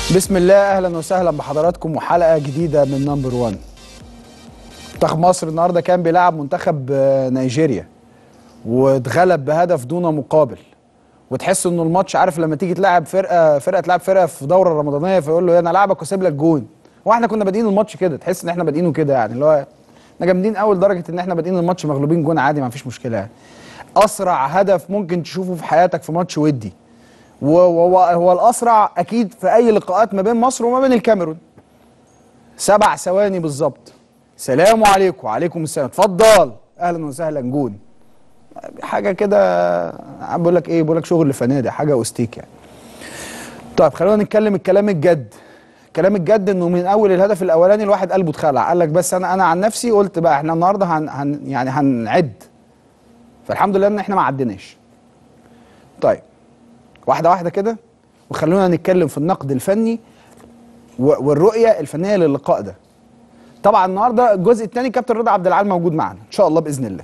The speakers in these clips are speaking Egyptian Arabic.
بسم الله اهلا وسهلا بحضراتكم وحلقه جديده من نمبر 1 منتخب مصر النهارده كان بيلعب منتخب آه، نيجيريا واتغلب بهدف دون مقابل وتحس انه الماتش عارف لما تيجي تلعب فرقه فرقه تلعب فرقه في دوره رمضانيه فيقول له انا لاعبك واسيب لك جون واحنا كنا بادئين الماتش كده تحس ان احنا بادئينه كده يعني اللي هو احنا جامدين قوي لدرجه ان احنا بادئين الماتش مغلوبين جون عادي ما فيش مشكله يعني اسرع هدف ممكن تشوفه في حياتك في ماتش ودي وهو هو الاسرع اكيد في اي لقاءات ما بين مصر وما بين الكاميرون سبع ثواني بالظبط سلام عليكم وعليكم السلام اتفضل اهلا وسهلا جون حاجه كده بقول لك ايه بقول لك شغل فنادق حاجه اوستيك يعني طيب خلونا نتكلم الكلام الجد الكلام الجد انه من اول الهدف الاولاني الواحد قلبه اتخلع قال لك بس انا انا عن نفسي قلت بقى احنا النهارده هن, هن يعني هنعد فالحمد لله ان احنا ما عديناش طيب واحده واحده كده وخلونا نتكلم في النقد الفني و- والرؤيه الفنيه للقاء ده طبعا النهارده الجزء الثاني كابتن رضا عبد العال موجود معانا ان شاء الله باذن الله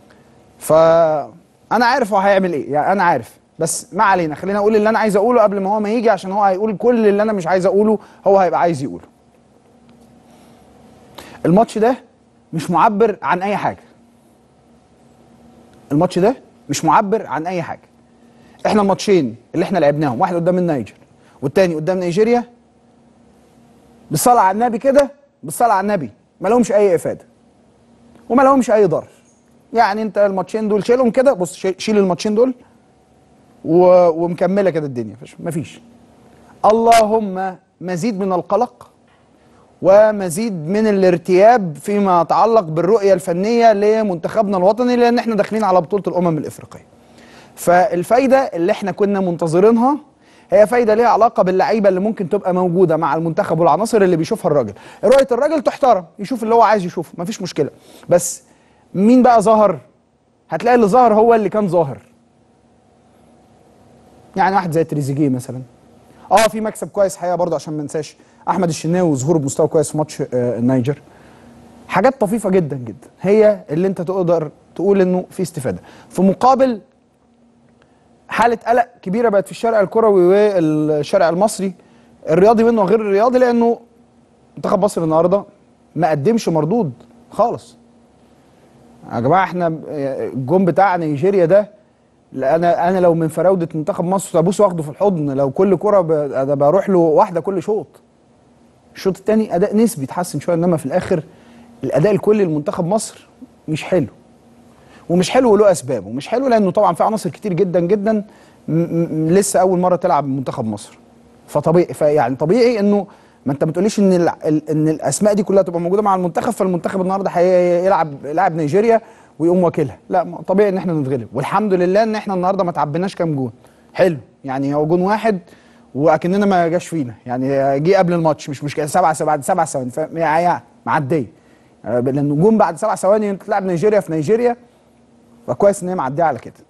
فانا عارف هو هيعمل ايه يعني انا عارف بس ما علينا خلينا اقول اللي انا عايز اقوله قبل ما هو ما يجي عشان هو هيقول كل اللي انا مش عايز اقوله هو هيبقى عايز يقوله الماتش ده مش معبر عن اي حاجه الماتش ده مش معبر عن اي حاجه احنا الماتشين اللي احنا لعبناهم واحد قدام النيجر والتاني قدام نيجيريا بالصلاه على النبي كده بالصلاه على النبي ما لهمش اي افاده وما لهمش اي ضرر يعني انت الماتشين دول شيلهم كده بص شيل- شيل الماتشين دول و... ومكمله كده الدنيا مفيش- مفيش اللهم مزيد من القلق ومزيد من الارتياب فيما يتعلق بالرؤيه الفنيه لمنتخبنا الوطني لان احنا داخلين على بطوله الامم الافريقيه فالفايده اللي احنا كنا منتظرينها هي فايده ليها علاقه باللعيبه اللي ممكن تبقى موجوده مع المنتخب والعناصر اللي بيشوفها الراجل رؤيه الراجل تحترم يشوف اللي هو عايز يشوفه مفيش مشكله بس مين بقى ظهر هتلاقي اللي ظهر هو اللي كان ظاهر يعني واحد زي تريزيجيه مثلا اه في مكسب كويس حقيقه برضه عشان ما ننساش احمد الشناوي وظهوره بمستوى كويس في ماتش آه النيجر حاجات طفيفه جدا جدا هي اللي انت تقدر تقول انه في استفاده في مقابل حاله قلق كبيره بقت في الشارع الكروي والشارع المصري الرياضي منه وغير الرياضي لانه منتخب مصر النهارده ما قدمش مردود خالص يا جماعه احنا الجون بتاع نيجيريا ده لا انا انا لو من فراوده منتخب مصر ابوس واخده في الحضن لو كل كره ب- انا بروح له واحده كل شوط الشوط الثاني اداء نسبي اتحسن شويه انما في الاخر الاداء الكلي لمنتخب مصر مش حلو ومش حلو له اسباب ومش حلو لانه طبعا في عناصر كتير جدا جدا م- م- لسه اول مره تلعب منتخب مصر فطبيعي فيعني طبيعي انه ما انت ما تقوليش ان ال- ال- ان الاسماء دي كلها تبقى موجوده مع المنتخب فالمنتخب النهارده هيلعب يلعب نيجيريا ويقوم واكلها لا ما- طبيعي ان احنا نتغلب والحمد لله ان احنا النهارده ما تعبناش كام جون حلو يعني هو جون واحد واكننا ما جاش فينا يعني جه قبل الماتش مش مشكله سبعه سبعه بعد سبع ثواني فاهم؟ يعني معديه آه، لانه جون بعد سبع ثواني انت تلعب نيجيريا في نيجيريا فكويس ان هي معديه على كده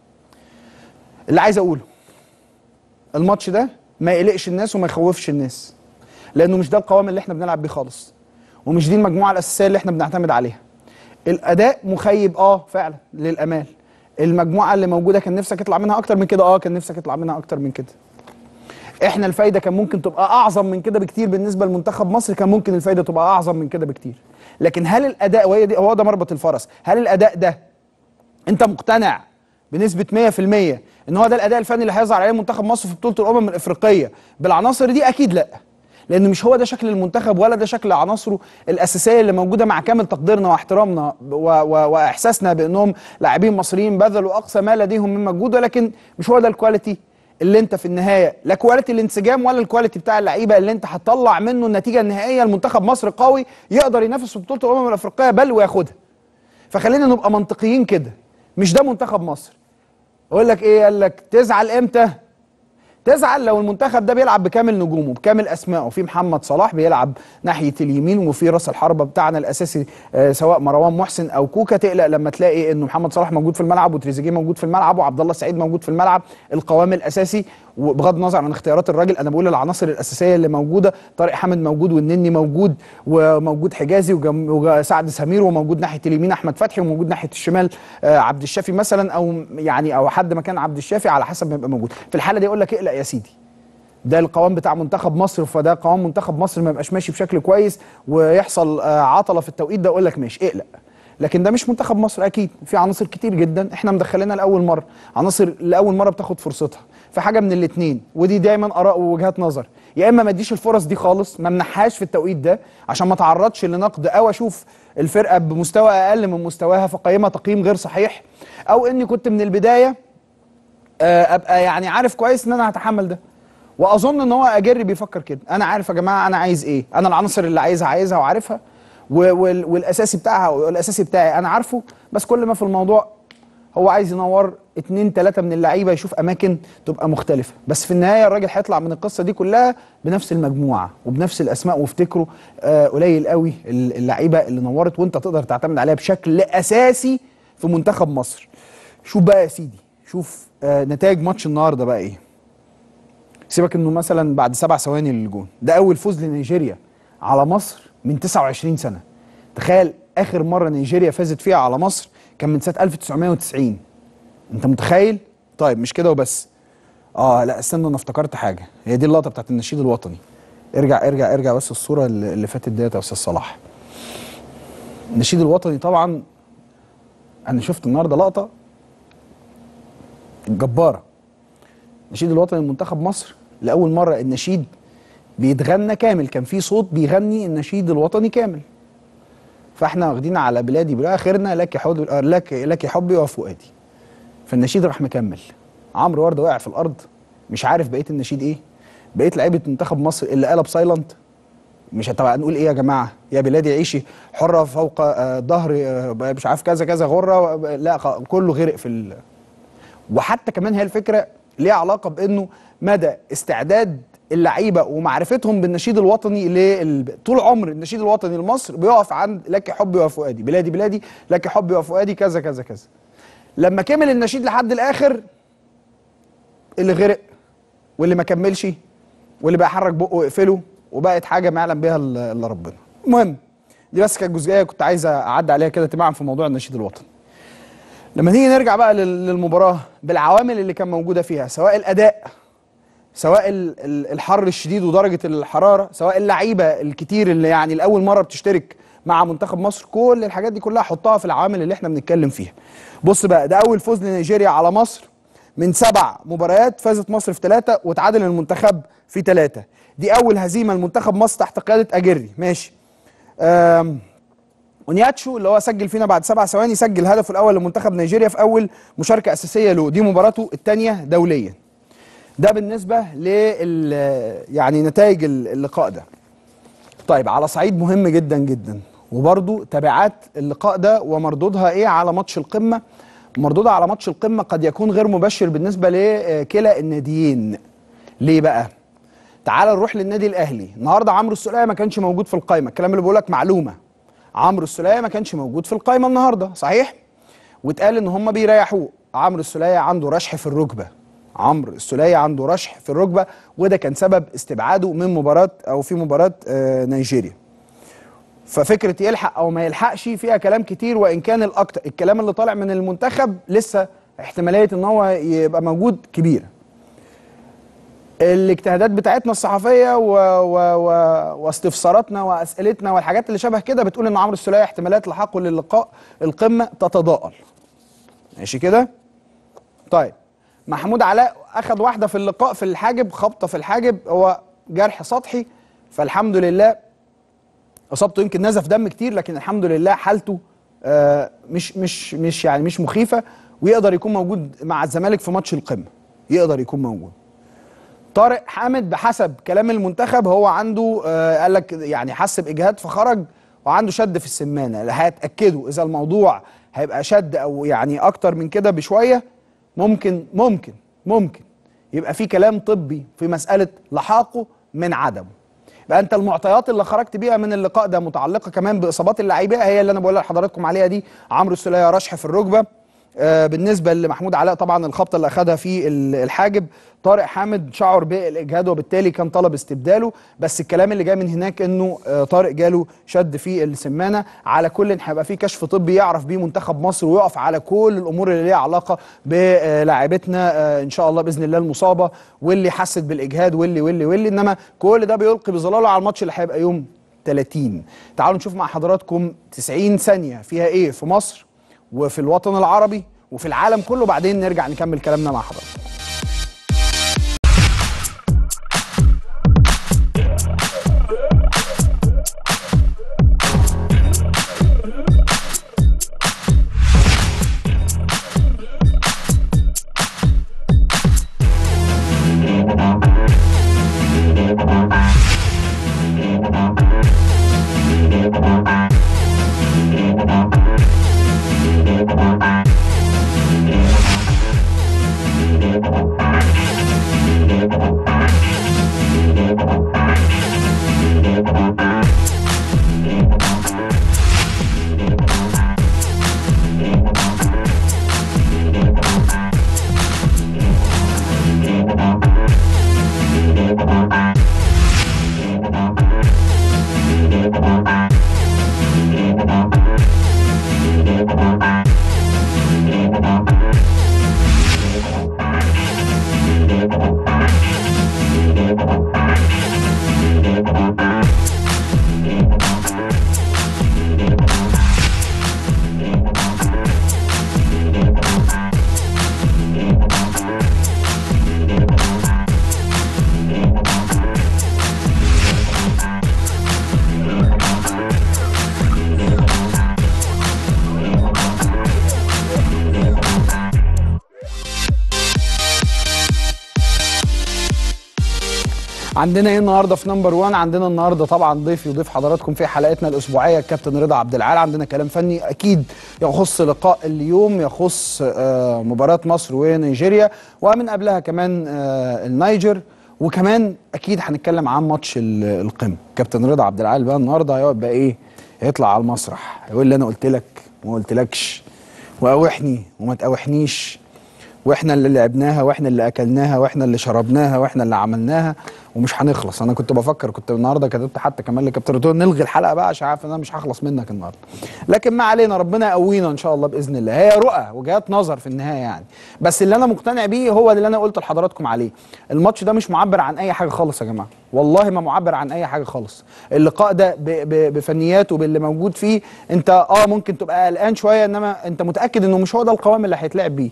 اللي عايز اقوله الماتش ده ما يقلقش الناس وما يخوفش الناس لانه مش ده القوام اللي احنا بنلعب بيه خالص ومش دي المجموعه الاساسيه اللي احنا بنعتمد عليها الاداء مخيب اه فعلا للامال المجموعه اللي موجوده كان نفسك يطلع منها اكتر من كده اه كان نفسك يطلع منها اكتر من كده احنا الفايده كان ممكن تبقى اعظم من كده بكتير بالنسبه لمنتخب مصر كان ممكن الفايده تبقى اعظم من كده بكتير لكن هل الاداء وهي دي هو ده مربط الفرس هل الاداء ده انت مقتنع بنسبه 100% ان هو ده الاداء الفني اللي هيظهر عليه منتخب مصر في بطوله الامم الافريقيه بالعناصر دي اكيد لا لان مش هو ده شكل المنتخب ولا ده شكل عناصره الاساسيه اللي موجوده مع كامل تقديرنا واحترامنا و و واحساسنا بانهم لاعبين مصريين بذلوا اقصى ما لديهم من مجهود ولكن مش هو ده الكواليتي اللي انت في النهايه لا كواليتي الانسجام ولا الكواليتي بتاع اللعيبه اللي انت هتطلع منه النتيجه النهائيه لمنتخب مصر قوي يقدر ينافس في بطوله الامم الافريقيه بل وياخدها فخلينا نبقى منطقيين كده مش ده منتخب مصر اقول لك ايه قال لك تزعل امتى تزعل لو المنتخب ده بيلعب بكامل نجومه بكامل اسمائه في محمد صلاح بيلعب ناحيه اليمين وفي راس الحربه بتاعنا الاساسي آه سواء مروان محسن او كوكا تقلق لما تلاقي انه محمد صلاح موجود في الملعب وتريزيجيه موجود في الملعب وعبد الله السعيد موجود في الملعب القوام الاساسي وبغض النظر عن اختيارات الراجل انا بقول العناصر الاساسيه اللي موجوده طارق حامد موجود والنني موجود وموجود حجازي وجم- وسعد سمير وموجود ناحيه اليمين احمد فتحي وموجود ناحيه الشمال آه عبد الشافي مثلا او يعني او حد مكان عبد الشافي على حسب ما يبقى موجود في الحاله دي اقول لك اقلق يا سيدي ده القوام بتاع منتخب مصر فده قوام منتخب مصر ما يبقاش ماشي بشكل كويس ويحصل آه، عطله في التوقيت ده اقول لك ماشي اقلق لكن ده مش منتخب مصر اكيد في عناصر كتير جدا احنا مدخلينها لاول مره عناصر لاول مره بتاخد فرصتها في حاجه من الاثنين ودي دايما اراء ووجهات نظر يا اما ما اديش الفرص دي خالص ما امنحهاش في التوقيت ده عشان ما اتعرضش لنقد او اشوف الفرقه بمستوى اقل من مستواها فقيمها تقييم غير صحيح او اني كنت من البدايه آه، ابقى يعني عارف كويس ان انا هتحمل ده واظن ان هو اجري بيفكر كده انا عارف يا جماعه انا عايز ايه انا العناصر اللي عايزها عايزها وعارفها و- وال- والاساسي بتاعها والاساسي بتاعي انا عارفه بس كل ما في الموضوع هو عايز ينور اتنين تلاتة من اللعيبه يشوف اماكن تبقى مختلفه بس في النهايه الراجل هيطلع من القصه دي كلها بنفس المجموعه وبنفس الاسماء وافتكروا آه قليل قوي اللعيبه اللي نورت وانت تقدر تعتمد عليها بشكل اساسي في منتخب مصر شوف بقى يا سيدي شوف آه نتائج ماتش النهارده بقى ايه سيبك انه مثلا بعد سبع ثواني للجون ده اول فوز لنيجيريا على مصر من 29 سنه تخيل اخر مره نيجيريا فازت فيها على مصر كان من سنه 1990 انت متخيل طيب مش كده وبس اه لا استنى انا افتكرت حاجه هي دي اللقطه بتاعت النشيد الوطني ارجع ارجع ارجع بس الصوره اللي اللي فاتت ديت يا استاذ صلاح النشيد الوطني طبعا انا شفت النهارده لقطه جباره النشيد الوطني لمنتخب مصر لاول مره النشيد بيتغنى كامل كان في صوت بيغني النشيد الوطني كامل فاحنا واخدين على بلادي بالاخرنا لك حب لك لك حبي وفؤادي فالنشيد راح مكمل عمرو ورده وقع في الارض مش عارف بقيه النشيد ايه بقيه لعيبه منتخب مصر اللي قلب سايلنت مش هتبقى نقول ايه يا جماعه يا بلادي عيشي حره فوق آه، ظهر آه، مش عارف كذا كذا غره لا خ- كله غرق في ال... وحتى كمان هي الفكره ليها علاقه بانه مدى استعداد اللعيبه ومعرفتهم بالنشيد الوطني لل... طول عمر النشيد الوطني لمصر بيقف عند لك حبي وفؤادي بلادي بلادي لك حبي وفؤادي كذا كذا كذا لما كمل النشيد لحد الاخر اللي غرق واللي ما كملش واللي بقى يحرك بقه ويقفله وبقت حاجه ما يعلم بها الا إلا ربنا المهم دي بس كانت جزئيه كنت عايز اعدي عليها كده تباعا في موضوع النشيد الوطني لما نيجي نرجع بقى لل- للمباراه بالعوامل اللي كان موجوده فيها سواء الاداء سواء ال- ال- الحر الشديد ودرجه الحراره سواء اللعيبه الكتير اللي يعني لاول مره بتشترك مع منتخب مصر كل الحاجات دي كلها حطها في العوامل اللي احنا بنتكلم فيها بص بقى ده اول فوز لنيجيريا على مصر من سبع مباريات فازت مصر في ثلاثه وتعادل المنتخب في ثلاثه دي اول هزيمه لمنتخب مصر تحت قياده اجري ماشي أم اونياتشو اللي هو سجل فينا بعد سبع ثواني سجل هدفه الاول لمنتخب نيجيريا في اول مشاركه اساسيه له دي مباراته الثانيه دوليا ده بالنسبه لل يعني نتائج اللقاء ده طيب على صعيد مهم جدا جدا وبرضو تبعات اللقاء ده ومردودها ايه على ماتش القمه مردودها على ماتش القمه قد يكون غير مبشر بالنسبه لكلا الناديين ليه بقى تعال نروح للنادي الاهلي النهارده عمرو السوليه ما كانش موجود في القائمه الكلام اللي بقول لك معلومه عمرو السوليه ما كانش موجود في القائمه النهارده صحيح واتقال ان هم بيريحوه عمرو السوليه عنده رشح في الركبه عمرو السوليه عنده رشح في الركبه وده كان سبب استبعاده من مباراه او في مباراه آه، نيجيريا ففكره يلحق او ما يلحقش فيها كلام كتير وان كان الاكتر الكلام اللي طالع من المنتخب لسه احتماليه ان هو يبقى موجود كبيره الاجتهادات بتاعتنا الصحفيه و... و... و... واستفساراتنا واسئلتنا والحاجات اللي شبه كده بتقول ان عمرو السوليه احتمالات لحقه للقاء القمه تتضاءل ماشي كده طيب محمود علاء اخذ واحده في اللقاء في الحاجب خبطه في الحاجب هو جرح سطحي فالحمد لله اصابته يمكن نزف دم كتير لكن الحمد لله حالته آه، مش مش مش يعني مش مخيفه ويقدر يكون موجود مع الزمالك في ماتش القمه يقدر يكون موجود طارق حامد بحسب كلام المنتخب هو عنده آه قال لك يعني حس باجهاد فخرج وعنده شد في السمانه اللي هيتاكدوا اذا الموضوع هيبقى شد او يعني اكتر من كده بشويه ممكن ممكن ممكن يبقى في كلام طبي في مساله لحاقه من عدمه يبقى انت المعطيات اللي خرجت بيها من اللقاء ده متعلقه كمان باصابات اللعيبه هي اللي انا بقول لحضراتكم عليها دي عمرو السوليه رشح في الركبه آه بالنسبه لمحمود علاء طبعا الخبطه اللي اخذها في ال- الحاجب طارق حامد شعر بالاجهاد وبالتالي كان طلب استبداله بس الكلام اللي جاي من هناك انه آه طارق جاله شد في السمانه على كل هيبقى في كشف طبي يعرف بيه منتخب مصر ويقف على كل الامور اللي ليها علاقه بلاعبتنا آه ان شاء الله باذن الله المصابه واللي حست بالاجهاد واللي واللي واللي انما كل ده بيلقي بظلاله على الماتش اللي هيبقى يوم 30 تعالوا نشوف مع حضراتكم 90 ثانيه فيها ايه في مصر وفي الوطن العربي وفي العالم كله بعدين نرجع نكمل كلامنا مع حضراتكم عندنا ايه النهارده في نمبر 1 عندنا النهارده طبعا ضيف يضيف حضراتكم في حلقتنا الاسبوعيه الكابتن رضا عبد العال عندنا كلام فني اكيد يخص لقاء اليوم يخص آه، مباراه مصر ونيجيريا ومن قبلها كمان آه، النيجر وكمان اكيد هنتكلم عن ماتش ال- القمه كابتن رضا عبد العال بقى النهارده هيقعد بقى ايه هيطلع على المسرح يقول لي انا قلت لك وما قلتلكش واوحني وما تقاوحنيش واحنا اللي لعبناها واحنا اللي اكلناها واحنا اللي شربناها واحنا اللي عملناها ومش هنخلص انا كنت بفكر كنت النهارده كتبت حتى كمان لكابتن قلت له نلغي الحلقه بقى عشان عارف ان انا مش هخلص منك النهارده لكن ما علينا ربنا يقوينا ان شاء الله باذن الله هي رؤى وجهات نظر في النهايه يعني بس اللي انا مقتنع بيه هو اللي انا قلت لحضراتكم عليه الماتش ده مش معبر عن اي حاجه خالص يا جماعه والله ما معبر عن اي حاجه خالص اللقاء ده ب ب بفنياته باللي موجود فيه انت اه ممكن تبقى قلقان شويه انما انت متاكد انه مش هو ده القوام اللي هيتلعب بيه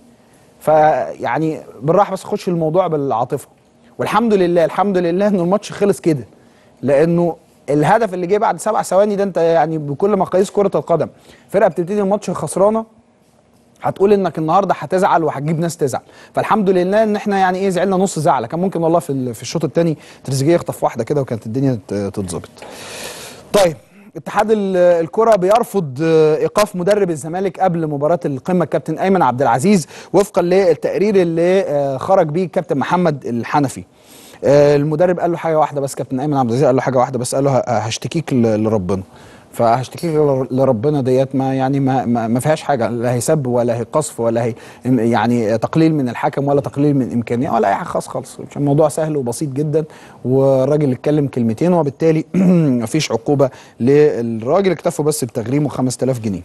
فيعني بالراحه بس خش الموضوع بالعاطفه والحمد لله الحمد لله ان الماتش خلص كده لانه الهدف اللي جه بعد سبع ثواني ده انت يعني بكل مقاييس كره القدم فرقه بتبتدي الماتش خسرانه هتقول انك النهارده هتزعل وهتجيب ناس تزعل فالحمد لله ان احنا يعني ايه زعلنا نص زعله كان ممكن والله في ال- في الشوط الثاني تريزيجيه يخطف واحده كده وكانت الدنيا ت- تتظبط طيب اتحاد ال- الكره بيرفض آه، ايقاف مدرب الزمالك قبل مباراه القمه الكابتن ايمن عبد العزيز وفقا للتقرير اللي آه، خرج بيه الكابتن محمد الحنفي آه، المدرب قال له حاجه واحده بس كابتن ايمن عبد العزيز قال له حاجه واحده بس قال له ه- هشتكيك ل- لربنا فهشتكيك ل- لربنا ديت ما يعني ما ما ما فيهاش حاجه لا هي سب ولا هي قصف ولا هي إم- يعني تقليل من الحكم ولا تقليل من امكانيه ولا اي حاجه خالص خالص عشان الموضوع سهل وبسيط جدا والراجل اتكلم كلمتين وبالتالي مفيش عقوبه للراجل اكتفوا بس بتغريمه 5000 جنيه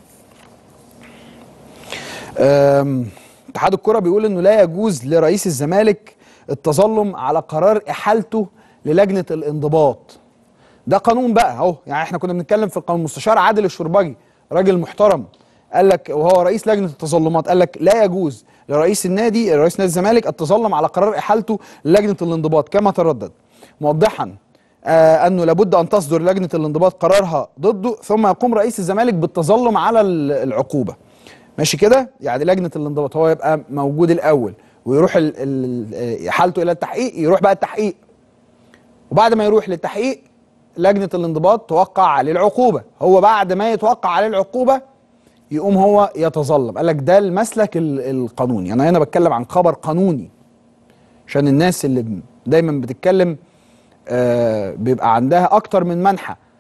أم، اتحاد الكرة بيقول انه لا يجوز لرئيس الزمالك التظلم على قرار احالته للجنة الانضباط ده قانون بقى اهو يعني احنا كنا بنتكلم في القانون المستشار عادل الشربجي راجل محترم قال لك وهو رئيس لجنه التظلمات قال لك لا يجوز لرئيس النادي رئيس نادي الزمالك التظلم على قرار احالته للجنه الانضباط كما تردد موضحا آه انه لابد ان تصدر لجنه الانضباط قرارها ضده ثم يقوم رئيس الزمالك بالتظلم على ال- العقوبه ماشي كده يعني لجنه الانضباط هو يبقى موجود الاول ويروح ال- ال- حالته الى التحقيق يروح بقى التحقيق وبعد ما يروح للتحقيق لجنه الانضباط توقع عليه العقوبه هو بعد ما يتوقع عليه العقوبه يقوم هو يتظلم قال لك ده المسلك ال- القانوني انا هنا بتكلم عن خبر قانوني عشان الناس اللي ب- دايما بتتكلم آه بيبقى عندها اكتر من منحى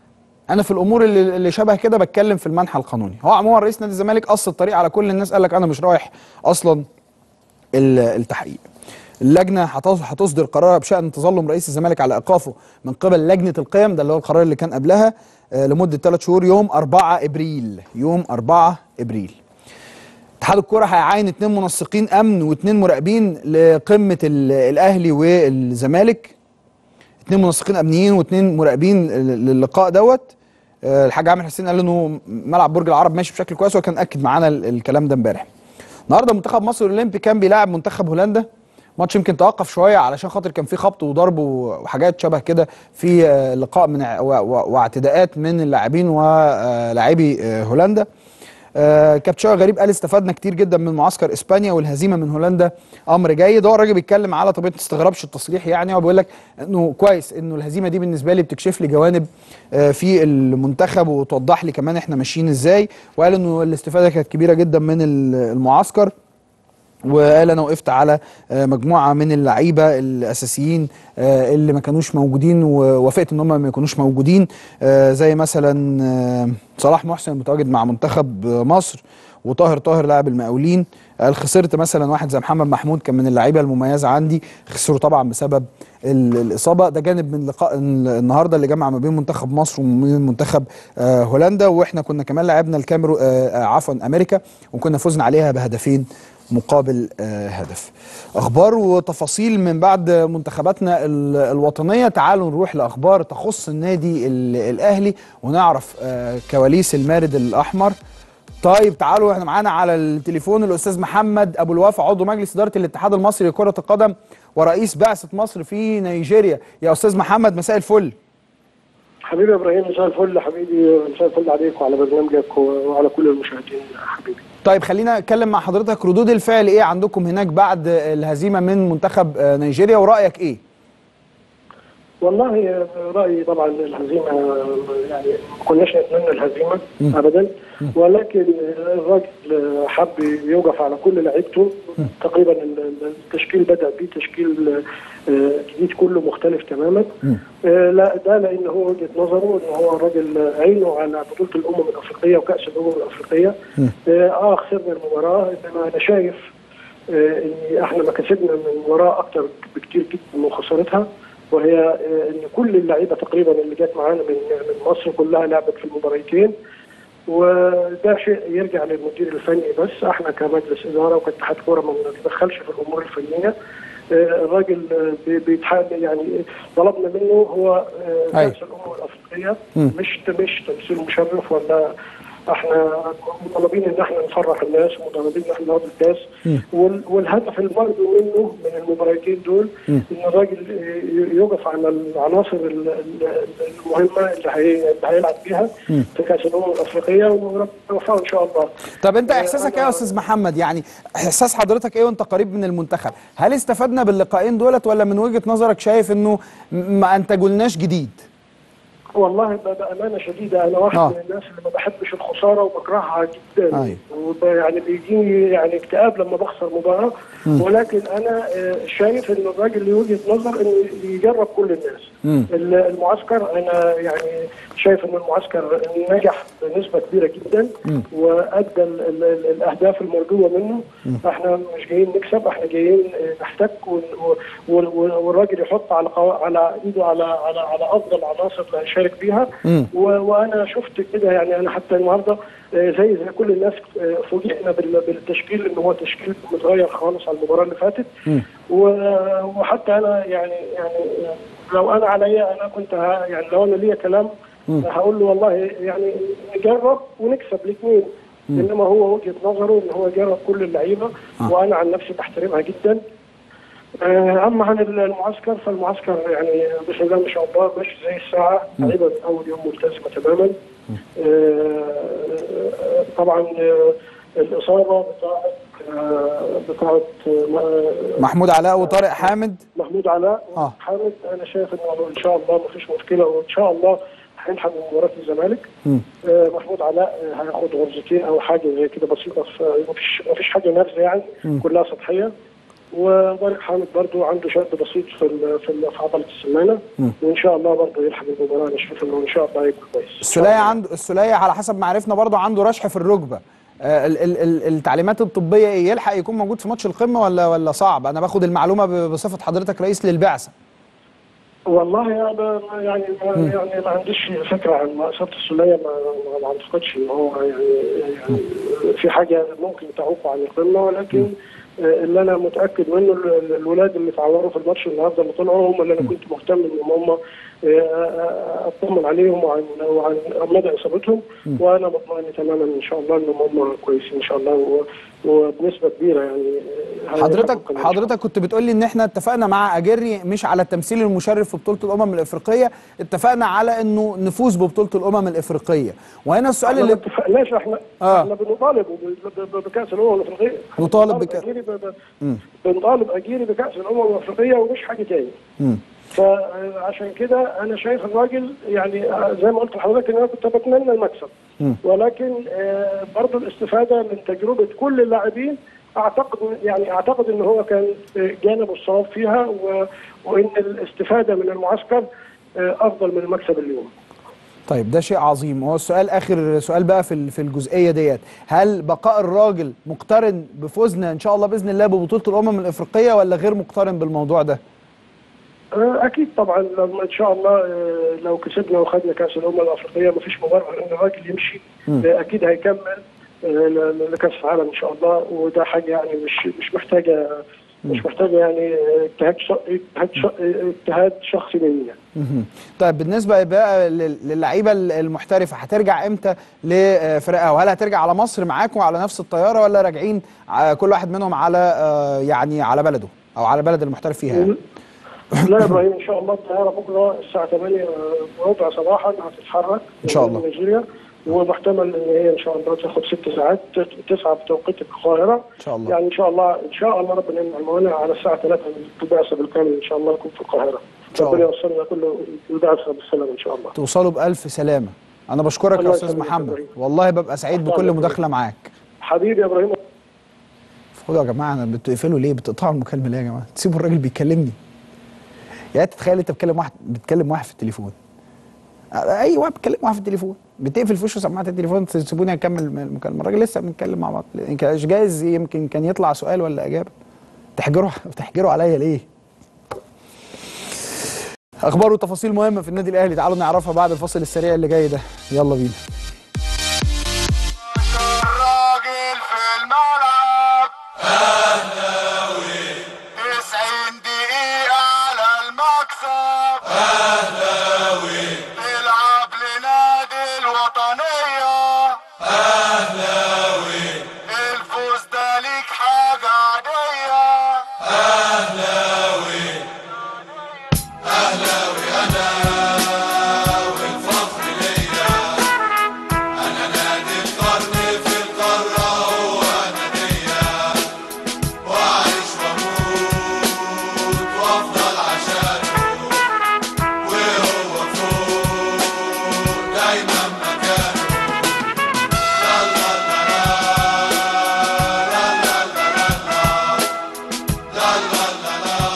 انا في الامور اللي, اللي شبه كده بتكلم في المنحى القانوني هو عموما رئيس نادي الزمالك قص الطريق على كل الناس قال لك انا مش رايح اصلا ال- التحقيق اللجنه هتص- هتصدر قرار بشان تظلم رئيس الزمالك على ايقافه من قبل لجنه القيم ده اللي هو القرار اللي كان قبلها آه، لمده ثلاث شهور يوم 4 ابريل يوم 4 ابريل اتحاد الكوره هيعين اثنين منسقين امن واثنين مراقبين لقمه ال- الاهلي والزمالك اثنين منسقين امنيين واثنين مراقبين لل- للقاء دوت آه، الحاج عامر حسين قال انه ملعب برج العرب ماشي بشكل كويس وكان اكد معانا ال- الكلام ده امبارح النهارده منتخب مصر الاولمبي كان بيلاعب منتخب هولندا ماتش يمكن توقف شويه علشان خاطر كان في خبط وضرب و- وحاجات شبه كده في آه، لقاء من ع- و- و- واعتداءات من اللاعبين ولاعبي آه، هولندا آه، كابتن شوقي غريب قال استفدنا كتير جدا من معسكر اسبانيا والهزيمه من هولندا امر جيد هو الراجل بيتكلم على طبيعه ما تستغربش التصريح يعني هو بيقول لك انه كويس انه الهزيمه دي بالنسبه لي بتكشف لي جوانب آه، في المنتخب وتوضح لي كمان احنا ماشيين ازاي وقال انه الاستفاده كانت كبيره جدا من ال- المعسكر وقال انا وقفت على آه، مجموعه من اللعيبه الاساسيين آه، اللي ما كانوش موجودين ووافقت ان هم ما يكونوش موجودين آه، زي مثلا آه، صلاح محسن المتواجد مع منتخب آه، مصر وطاهر طاهر لاعب المقاولين قال خسرت مثلا واحد زي محمد محمود كان من اللعيبه المميزه عندي خسروا طبعا بسبب ال- الاصابه ده جانب من لقاء ال- النهارده اللي جمع ما بين منتخب مصر ومن منتخب آه، هولندا واحنا كنا كمان لعبنا الكاميرو آه، آه، عفوا امريكا وكنا فزنا عليها بهدفين مقابل آه، هدف اخبار وتفاصيل من بعد منتخباتنا ال- الوطنيه تعالوا نروح لاخبار تخص النادي ال- الاهلي ونعرف آه، كواليس المارد الاحمر طيب تعالوا احنا معانا على التليفون الاستاذ محمد ابو الوفا عضو مجلس اداره الاتحاد المصري لكره القدم ورئيس بعثه مصر في نيجيريا يا استاذ محمد مساء الفل حبيبي يا ابراهيم مساء الفل حبيبي مساء الفل عليك وعلى برنامجك وعلى كل المشاهدين حبيبي طيب خلينا اتكلم مع حضرتك ردود الفعل ايه عندكم هناك بعد الهزيمه من منتخب آه، نيجيريا ورايك ايه والله رايي طبعا الهزيمه يعني ما كناش نتمنى الهزيمه ابدا ولكن الراجل حب يوقف على كل لعيبته تقريبا التشكيل بدا بيه تشكيل آه، جديد كله مختلف تماما آه، لا ده لان هو وجهه نظره ان هو الراجل عينه على بطوله الامم الافريقيه وكاس الامم الافريقيه اه آه، خسرنا المباراه انما انا شايف آه، ان احنا ما كسبنا من وراء اكتر بكتير جدا من خسارتها وهي آه، ان كل اللعيبه تقريبا اللي جت معانا من من مصر كلها لعبت في المباراتين وده شيء يرجع للمدير الفني بس احنا كمجلس اداره وكاتحاد كوره ما بنتدخلش في الامور الفنيه آه، الراجل آه، بي- بيتحال يعني طلبنا منه هو آه، أيوة. كاس الامم الافريقيه مم. مش مش تمثيل مشرف ولا احنا مطالبين ان احنا نفرح الناس ومطالبين ان احنا ناخد الكاس وال- والهدف المرجو منه من المباراتين دول ان الراجل ي- يوقف على العناصر ال- ال- المهمه اللي هي- اللي هيلعب بيها في كاس الامم الافريقيه وربنا يوفقه ان شاء الله. طب انت آه، احساسك أنا- ايه يا استاذ محمد يعني احساس حضرتك ايه وانت قريب من المنتخب هل استفدنا باللقاءين دولت ولا من وجهه نظرك شايف انه م- ما انتجولناش جديد والله ب- بامانه شديده انا واحد آه. من الناس اللي ما بحبش الخساره وبكرهها جدا أيوة. وب- يعني بيجيني يعني اكتئاب لما بخسر مباراه ولكن انا آه، شايف ان الراجل له وجهه نظر انه يجرب كل الناس مم. ال- المعسكر انا يعني شايف ان المعسكر نجح بنسبه كبيره جدا وادى ال- ال- ال- الاهداف المرجوه منه احنا مش جايين نكسب احنا جايين آه، نحتك ون- و- و- والراجل يحط على قوا- على ايده على على على افضل العناصر اللي هيشارك بيها مم. و- وانا شفت كده يعني انا حتى النهارده آه، زي زي كل الناس آه، فوجئنا بال- بالتشكيل ان هو تشكيل متغير خالص على المباراه اللي فاتت و- وحتى انا يعني يعني لو انا عليا انا كنت ه- يعني لو انا ليا كلام هقول له والله يعني نجرب ونكسب الاثنين انما هو وجهه نظره ان هو يجرب كل اللعيبه وانا عن نفسي بحترمها جدا آه، اما عن المعسكر فالمعسكر يعني بسم الله ما شاء الله ماشي زي الساعه تقريبا من اول يوم ملتزمه تماما آه، طبعا آه، الاصابه بتاعت آه، بتاعت آه، محمود علاء وطارق حامد محمود علاء آه. حامد انا شايف انه ان شاء الله ما فيش مشكله وان شاء الله هنلحق من مباراه الزمالك مم. آه، محمود علاء آه، هياخد غرزتين او حاجه زي كده بسيطه ف- ما فيش ما فيش حاجه نافذه يعني كلها سطحيه وطارق حامد برضو عنده شد بسيط في ال- في ال- في عضله السمانه وان شاء الله برضو يلحق المباراه انا شايف انه ان شاء الله هيكون كويس السوليه عنده السوليه على حسب ما عرفنا برضه عنده رشح في الركبه آه، ال- ال- ال- التعليمات الطبيه ايه يلحق يكون موجود في ماتش القمه ولا ولا صعب انا باخد المعلومه ب- بصفه حضرتك رئيس للبعثه والله يعني ما- يعني ما يعني ما عنديش فكره عن اصابه السوليه ما, ما- ما اعتقدش ان هو يعني, يعني في حاجه ممكن تعوقه عن القمه ولكن آه، اللي انا متاكد منه ال- ال- الولاد اللي اتعوروا في الماتش النهارده اللي طلعوا هم اللي انا كنت مهتم ان هم آه، اطمن عليهم وعن وعن مدى اصابتهم وانا مطمئن تماما ان شاء الله انهم هم كويسين ان شاء الله و- وبنسبه كبيره يعني آه، حضرتك هيلحقوا القمة إن شاء الله. حضرتك كنت بتقول لي ان احنا اتفقنا مع اجري مش على التمثيل المشرف في بطوله الامم الافريقيه اتفقنا على انه نفوز ببطوله الامم الافريقيه وهنا السؤال احنا اللي ما اتفقناش احنا آه. احنا بنطالب ب- ب- ب- بكاس الامم الافريقيه إحنا نطالب بنطالب بك- أجيري ب- ب- بنطالب اجيري بكاس الامم الافريقيه ومش حاجه تاني مم. فعشان كده انا شايف الراجل يعني آه، زي ما قلت لحضرتك ان انا كنت بتمنى المكسب مم. ولكن آه، برضه الاستفاده من تجربه كل اللاعبين اعتقد يعني اعتقد ان هو كان آه، جانب الصواب فيها و- وان الاستفاده من المعسكر آه، افضل من المكسب اليوم طيب ده شيء عظيم هو السؤال اخر سؤال بقى في ال- في الجزئيه ديت هل بقاء الراجل مقترن بفوزنا ان شاء الله باذن الله ببطوله الامم الافريقيه ولا غير مقترن بالموضوع ده آه، اكيد طبعا لما ان شاء الله آه، لو كسبنا وخدنا كاس الامم الافريقيه ما فيش مبرر ان الراجل يمشي آه، اكيد هيكمل آه، ل- ل- لكاس العالم ان شاء الله وده حاجه يعني مش مش محتاجه مش محتاجه يعني آه، اجتهاد ش- اجتهاد ش- اجتهاد شخصي مني يعني. مهم. طيب بالنسبه بقى لل- للعيبه ال- المحترفه هترجع امتى لفرقها وهل هترجع على مصر معاكم على نفس الطياره ولا راجعين ع- كل واحد منهم على آه، يعني على بلده او على بلد المحترف فيها يعني. لا يا ابراهيم ان شاء الله الطياره بكره الساعه 8 وربع صباحا هتتحرك إن شاء الله. من نيجيريا ومحتمل ان هي ان شاء الله تاخد ست ساعات تسعه بتوقيت القاهره ان شاء الله يعني ان شاء الله ان شاء الله ربنا يمنع الموانع على الساعه 3 البعثه بالكامل ان شاء الله يكون في القاهره شاء ربنا الله. يوصلنا كل البعثه بالسلامه ان شاء الله توصلوا بالف سلامه انا بشكرك يا الله استاذ يسلمك يا محمد إبراهيم. والله ببقى سعيد الله بكل يسلمك. مداخله معاك حبيبي يا ابراهيم خدوا يا جماعه انا بتقفلوا ليه بتقطعوا المكالمه ليه يا جماعه تسيبوا الراجل بيكلمني يعني تتخيل انت بتكلم واحد بتكلم واحد في التليفون اي واحد بيتكلم واحد في التليفون بتقفل في وشه سماعه التليفون تسيبوني اكمل المكالمه الراجل لسه بنتكلم مع بعض مش جايز يمكن كان يطلع سؤال ولا اجابه تحجروا تحجروا عليا ليه اخبار وتفاصيل مهمه في النادي الاهلي تعالوا نعرفها بعد الفاصل السريع اللي جاي ده يلا بينا الراجل في الملعب اهلاوي 90 دقيقة على المكسب اهلاوي تلعب لنادي الوطنية اهلاوي الفوز ده ليك حاجة عادية اهلاوي اهلاوي انا والفخر ليا أنا نادي القرن في القارة هو نادية وأعيش وأموت وأفضل عشانه وهو فوق دايما مكانه لا لا لا لا لا لا لا لا لا لا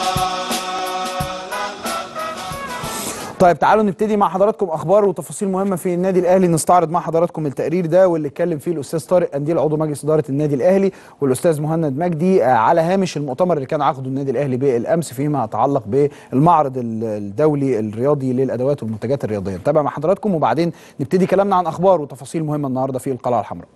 طيب تعالوا نبتدي مع حضراتكم اخبار وتفاصيل مهمه في النادي الاهلي نستعرض مع حضراتكم التقرير ده واللي اتكلم فيه الاستاذ طارق قنديل عضو مجلس اداره النادي الاهلي والاستاذ مهند مجدي آه، على هامش المؤتمر اللي كان عقده النادي الاهلي بالامس فيما يتعلق بالمعرض ال- الدولي الرياضي للادوات والمنتجات الرياضيه نتابع مع حضراتكم وبعدين نبتدي كلامنا عن اخبار وتفاصيل مهمه النهارده في القلعه الحمراء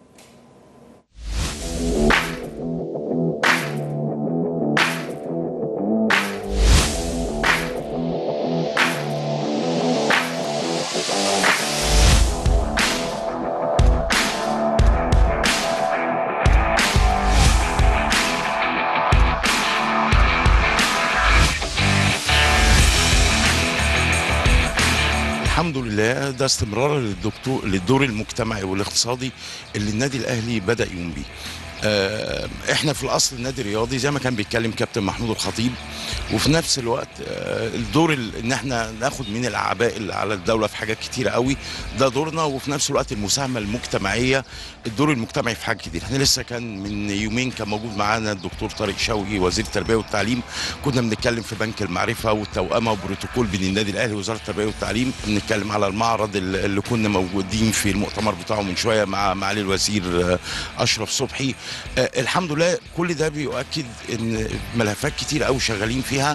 الحمد لله ده استمرار للدكتور للدور المجتمعي والاقتصادي اللي النادي الاهلي بدا يقوم بيه آه، احنا في الاصل النادي الرياضي زي ما كان بيتكلم كابتن محمود الخطيب وفي نفس الوقت آه، الدور ال- ان احنا ناخد من الاعباء اللي على الدوله في حاجات كتيره قوي ده دورنا وفي نفس الوقت المساهمه المجتمعيه الدور المجتمعي في حاجات كتير احنا لسه كان من يومين كان موجود معانا الدكتور طارق شوقي وزير التربيه والتعليم كنا بنتكلم في بنك المعرفه والتوأمه وبروتوكول بين النادي الاهلي ووزاره التربيه والتعليم بنتكلم على المعرض اللي اللي كنا موجودين في المؤتمر بتاعه من شويه مع معالي الوزير آه، اشرف صبحي آه، الحمد لله كل ده بيؤكد ان ملفات كتير قوي شغالين فيها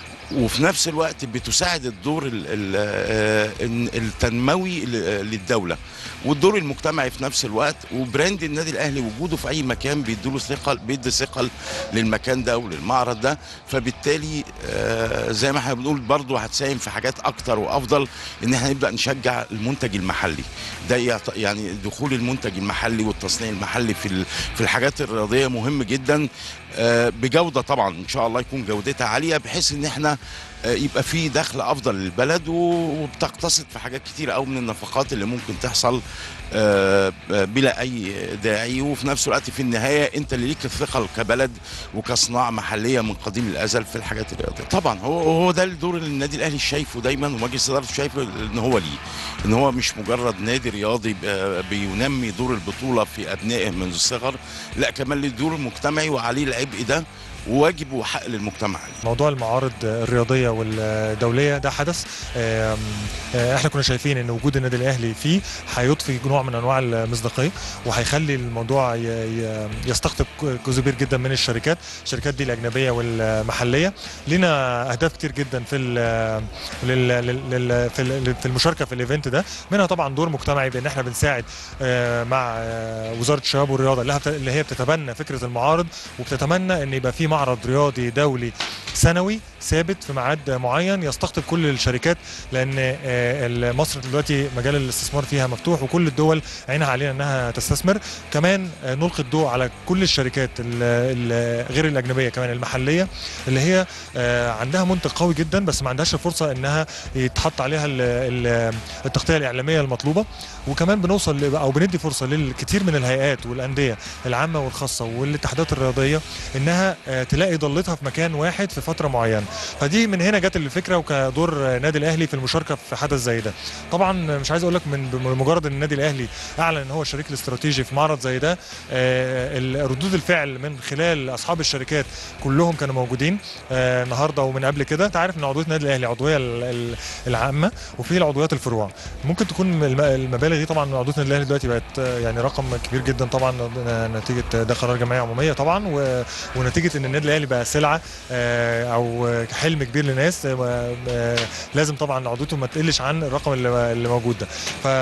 وفي نفس الوقت بتساعد الدور ال- ال- آه، إن- التنموي ل- للدوله والدور المجتمعي في نفس الوقت وبراند النادي الاهلي وجوده في اي مكان بيديله ثقل بيدي ثقل للمكان ده وللمعرض ده فبالتالي آه، زي ما احنا بنقول برضه هتساهم في حاجات اكتر وافضل ان احنا نبدا نشجع المنتج المحلي ده يعط- يعني دخول المنتج المحلي والتصنيع المحلي في ال- في الحاجات الرياضيه مهم جدا آه، بجوده طبعا ان شاء الله يكون جودتها عاليه بحيث ان احنا آه، يبقى في دخل افضل للبلد و- وبتقتصد في حاجات كتيره قوي من النفقات اللي ممكن تحصل آه، آه، بلا اي داعي وفي نفس الوقت في النهايه انت اللي ليك الثقه كبلد وكصناعه محليه من قديم الازل في الحاجات الرياضيه طبعا هو هو ده الدور اللي النادي الاهلي شايفه دايما ومجلس ادارته شايفه ان هو ليه ان هو مش مجرد نادي رياضي ب- بينمي دور البطوله في ابنائه منذ الصغر لا كمان له دور مجتمعي وعليه العبء ده وواجب وحق للمجتمع عليه موضوع المعارض الرياضيه والدوليه ده حدث آم، آه، احنا كنا شايفين ان وجود النادي الاهلي فيه هيضفي نوع من انواع المصداقيه وهيخلي الموضوع ي- ي- يستقطب جزء كبير جدا من الشركات الشركات دي الاجنبيه والمحليه لنا اهداف كتير جدا في ال- لل- لل- لل- في ال- في المشاركه في الايفنت ده منها طبعا دور مجتمعي بان احنا بنساعد آه، مع آه، وزاره الشباب والرياضه اللي هي بت- اللي هي بتتبنى فكره المعارض وبتتمنى ان يبقى في معرض رياضي دولي سنوي ثابت في ميعاد معين يستقطب كل الشركات لان آه، مصر دلوقتي مجال الاستثمار فيها مفتوح وكل الدول عينها علينا انها تستثمر كمان آه، نلقي الضوء على كل الشركات ال- ال- غير الاجنبيه كمان المحليه اللي هي آه، عندها منتج قوي جدا بس ما عندهاش الفرصه انها يتحط عليها ال- ال- التغطيه الاعلاميه المطلوبه وكمان بنوصل ل- او بندي فرصه للكثير من الهيئات والانديه العامه والخاصه والاتحادات الرياضيه انها آه، تلاقي ضلتها في مكان واحد في فتره معينه فدي من هنا جت الفكره وكدور نادي الاهلي في المشاركه في حدث زي ده طبعا مش عايز اقول لك من بمجرد ان النادي الاهلي اعلن ان هو الشريك الاستراتيجي في معرض زي ده آه، ال- ردود الفعل من خلال اصحاب الشركات كلهم كانوا موجودين آه، النهارده ومن قبل كده انت عارف ان عضويه النادي الاهلي عضويه ال- ال- العامه وفي العضويات الفروع ممكن تكون الم- المبالغ دي طبعا عضويه النادي الاهلي دلوقتي بقت آه، يعني رقم كبير جدا طبعا نتيجه ده قرار جمعيه عموميه طبعا و- ونتيجه ان النادي الاهلي بقى سلعه آه، او حلم كبير لناس آه، آه، لازم طبعا عضويته ما تقلش عن الرقم اللي اللي موجود ده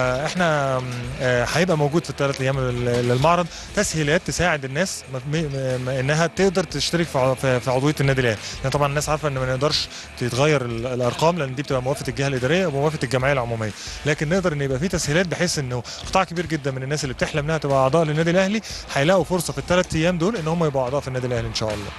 فاحنا آه، هيبقى موجود في الثلاث ايام لل- للمعرض تسهيلات تساعد الناس م- م- م- انها تقدر تشترك في ع- في في عضويه النادي الاهلي لان طبعا الناس عارفه ان ما نقدرش تتغير ال- الارقام لان دي بتبقى موافقه الجهه الاداريه وموافقه الجمعيه العموميه لكن نقدر ان يبقى في تسهيلات بحيث انه قطاع كبير جدا من الناس اللي بتحلم انها تبقى اعضاء للنادي الاهلي هيلاقوا فرصه في الثلاث ايام دول ان هم يبقوا اعضاء في النادي الاهلي ان شاء الله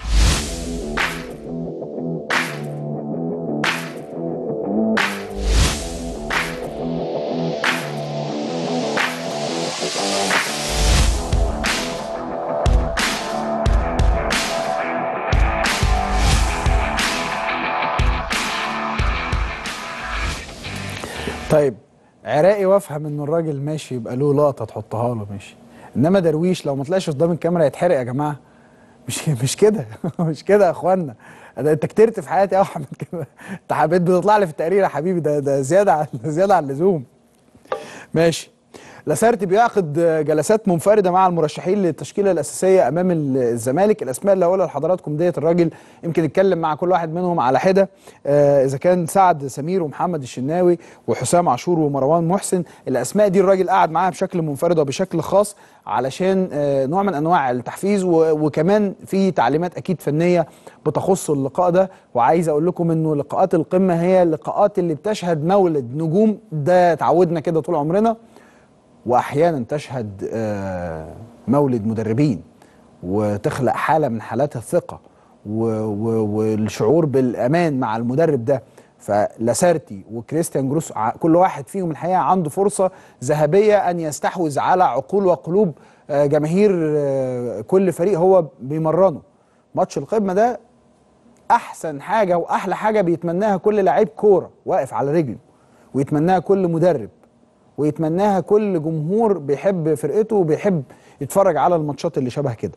طيب عراقي وافهم ان الراجل ماشي يبقى له لقطه تحطها له ماشي انما درويش لو ما طلعش قدام الكاميرا يتحرق يا جماعه مش مش كده مش كده يا اخوانا ده انت كترت في حياتي يا احمد كده انت حبيت بتطلع لي في التقرير يا حبيبي ده ده زياده عن زياده عن اللزوم ماشي لاسارتي بيعقد جلسات منفرده مع المرشحين للتشكيله الاساسيه امام الزمالك الاسماء اللي هقولها لحضراتكم ديت الراجل يمكن يتكلم مع كل واحد منهم على حده آه اذا كان سعد سمير ومحمد الشناوي وحسام عاشور ومروان محسن الاسماء دي الراجل قعد معاها بشكل منفرد وبشكل خاص علشان آه نوع من انواع التحفيز و- وكمان في تعليمات اكيد فنيه بتخص اللقاء ده وعايز اقول لكم انه لقاءات القمه هي اللقاءات اللي بتشهد مولد نجوم ده تعودنا كده طول عمرنا واحيانا تشهد آه، مولد مدربين وتخلق حاله من حالات الثقه و- و- والشعور بالامان مع المدرب ده فلاسارتي وكريستيان جروس ع- كل واحد فيهم الحقيقه عنده فرصه ذهبيه ان يستحوذ على عقول وقلوب آه، جماهير آه، كل فريق هو بيمرنه ماتش القمه ده احسن حاجه واحلى حاجه بيتمناها كل لعيب كوره واقف على رجله ويتمناها كل مدرب ويتمناها كل جمهور بيحب فرقته وبيحب يتفرج على الماتشات اللي شبه كده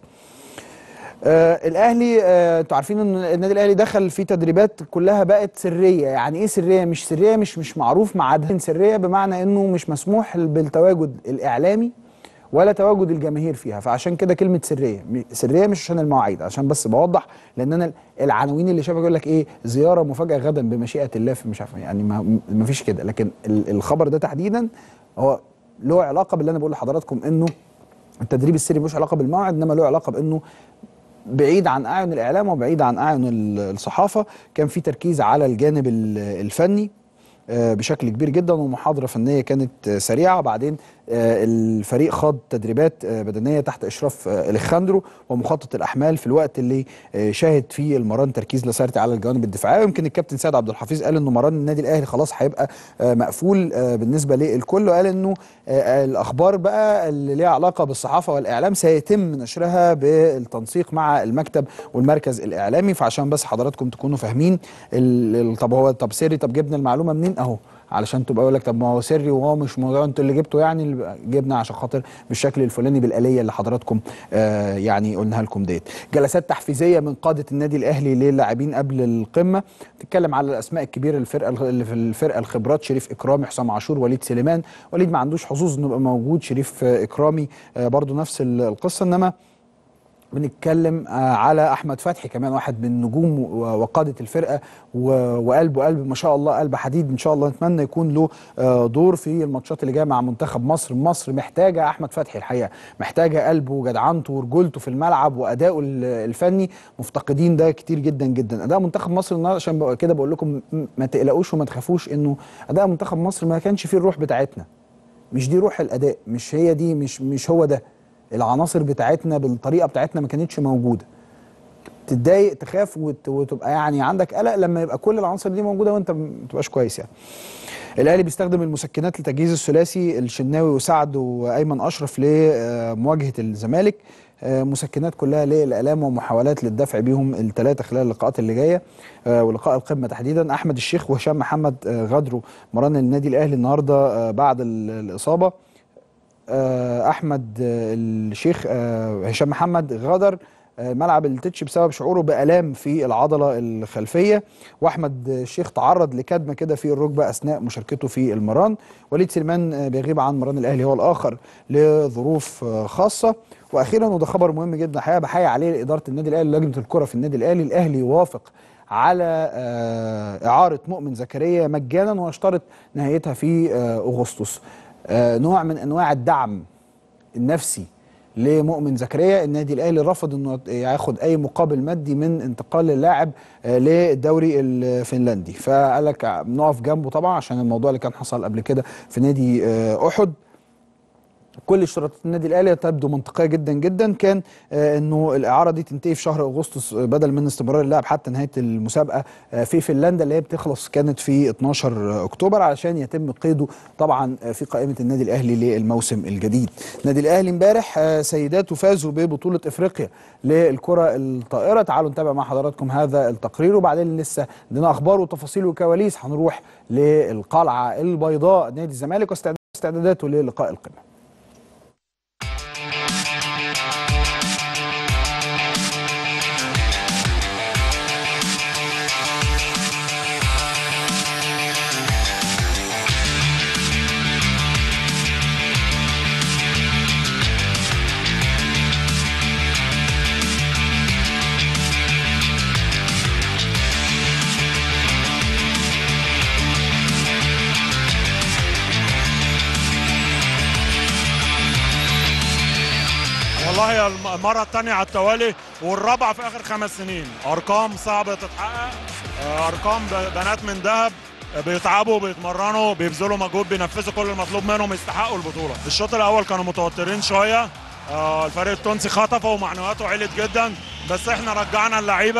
آه الاهلي آه، انتوا عارفين ان النادي الاهلي دخل في تدريبات كلها بقت سريه يعني ايه سريه مش سريه مش مش معروف ميعادها سريه بمعنى انه مش مسموح بالتواجد الاعلامي ولا تواجد الجماهير فيها فعشان كده كلمه سريه م- سريه مش عشان المواعيد عشان بس بوضح لان انا العناوين اللي شافها يقول لك ايه زياره مفاجاه غدا بمشيئه الله في مش عارف يعني ما, ما فيش كده لكن ال- الخبر ده تحديدا هو له علاقه باللي انا بقول لحضراتكم انه التدريب السري ملوش علاقه بالموعد انما له علاقه بانه بعيد عن اعين الاعلام وبعيد عن اعين ال- الصحافه كان في تركيز على الجانب ال- الفني آه، بشكل كبير جدا ومحاضره فنيه كانت آه، سريعه بعدين آه، الفريق خاض تدريبات آه، بدنيه تحت اشراف آه، اليخاندرو ومخطط الاحمال في الوقت اللي آه، شاهد فيه المران تركيز لاسارتي على الجوانب الدفاعيه ويمكن الكابتن سيد عبد الحفيظ قال انه مران النادي الاهلي خلاص هيبقى آه، مقفول آه، بالنسبه للكل وقال انه آه، الاخبار بقى اللي ليها علاقه بالصحافه والاعلام سيتم نشرها بالتنسيق مع المكتب والمركز الاعلامي فعشان بس حضراتكم تكونوا فاهمين ال- ال- طب هو طب سري طب جبنا المعلومه منين اهو علشان تبقى يقول لك طب ما هو سري وهو مش موضوع انتوا اللي جبته يعني اللي جبنا عشان خاطر بالشكل الفلاني بالاليه اللي حضراتكم آه يعني قلناها لكم ديت جلسات تحفيزيه من قاده النادي الاهلي للاعبين قبل القمه تتكلم على الاسماء الكبيره الفرقه اللي في الفرقه الخبرات شريف اكرامي حسام عاشور وليد سليمان وليد ما عندوش حظوظ انه يبقى موجود شريف آه، اكرامي آه برضو نفس ال- القصه انما بنتكلم آه، على احمد فتحي كمان واحد من نجوم و- وقاده الفرقه و- وقلبه قلب ما شاء الله قلب حديد ان شاء الله نتمنى يكون له آه، دور في الماتشات اللي جايه مع منتخب مصر مصر محتاجه احمد فتحي الحقيقه محتاجه قلبه وجدعنته ورجولته في الملعب وادائه ال- الفني مفتقدين ده كتير جدا جدا اداء منتخب مصر النهارده عشان بقى كده بقول لكم م- ما تقلقوش وما تخافوش انه اداء منتخب مصر ما كانش فيه الروح بتاعتنا مش دي روح الاداء مش هي دي مش مش هو ده العناصر بتاعتنا بالطريقه بتاعتنا ما كانتش موجوده تتضايق تخاف وت- وتبقى يعني عندك قلق لما يبقى كل العناصر دي موجوده وانت ما تبقاش كويس يعني الاهلي بيستخدم المسكنات لتجهيز الثلاثي الشناوي وسعد وايمن اشرف لمواجهه الزمالك آه، مسكنات كلها للالام ومحاولات للدفع بيهم الثلاثه خلال اللقاءات اللي جايه آه، ولقاء القمه تحديدا احمد الشيخ وهشام محمد آه، غادروا مران النادي الاهلي النهارده آه، بعد ال- الاصابه آه، احمد آه، الشيخ آه، هشام محمد غادر آه، ملعب التتش بسبب شعوره بالام في العضله الخلفيه واحمد الشيخ تعرض لكدمه كده في الركبه اثناء مشاركته في المران وليد سليمان آه، بيغيب عن مران الاهلي هو الاخر لظروف آه، خاصه واخيرا وده خبر مهم جدا الحقيقه بحيي عليه اداره النادي الاهلي لجنه الكره في النادي الاهلي الاهلي يوافق على آه، اعاره مؤمن زكريا مجانا ويشترط نهايتها في آه، اغسطس آه، نوع من انواع الدعم النفسي لمؤمن زكريا النادي الاهلي رفض انه ياخد اي مقابل مادي من انتقال اللاعب آه، للدوري الفنلندي فقال لك نقف جنبه طبعا عشان الموضوع اللي كان حصل قبل كده في نادي آه، احد كل اشتراطات النادي الاهلي تبدو منطقيه جدا جدا كان آه انه الاعاره دي تنتهي في شهر اغسطس آه، بدل من استمرار اللاعب حتى نهايه المسابقه آه في فنلندا اللي هي بتخلص كانت في 12 اكتوبر علشان يتم قيده طبعا آه، في قائمه النادي الاهلي للموسم الجديد. النادي الاهلي امبارح آه سيداته فازوا ببطوله افريقيا للكره الطائره تعالوا نتابع مع حضراتكم هذا التقرير وبعدين لسه عندنا اخبار وتفاصيل وكواليس هنروح للقلعه البيضاء نادي الزمالك واستعداداته للقاء القمه. والله هي الم- المرة الثانية على التوالي والرابعة في آخر خمس سنين أرقام صعبة تتحقق آه، أرقام ب- بنات من ذهب آه، بيتعبوا بيتمرنوا بيبذلوا مجهود بينفذوا كل المطلوب منهم يستحقوا البطولة الشوط الأول كانوا متوترين شوية آه، الفريق التونسي خطفه ومعنوياته علت جدا بس احنا رجعنا اللعيبة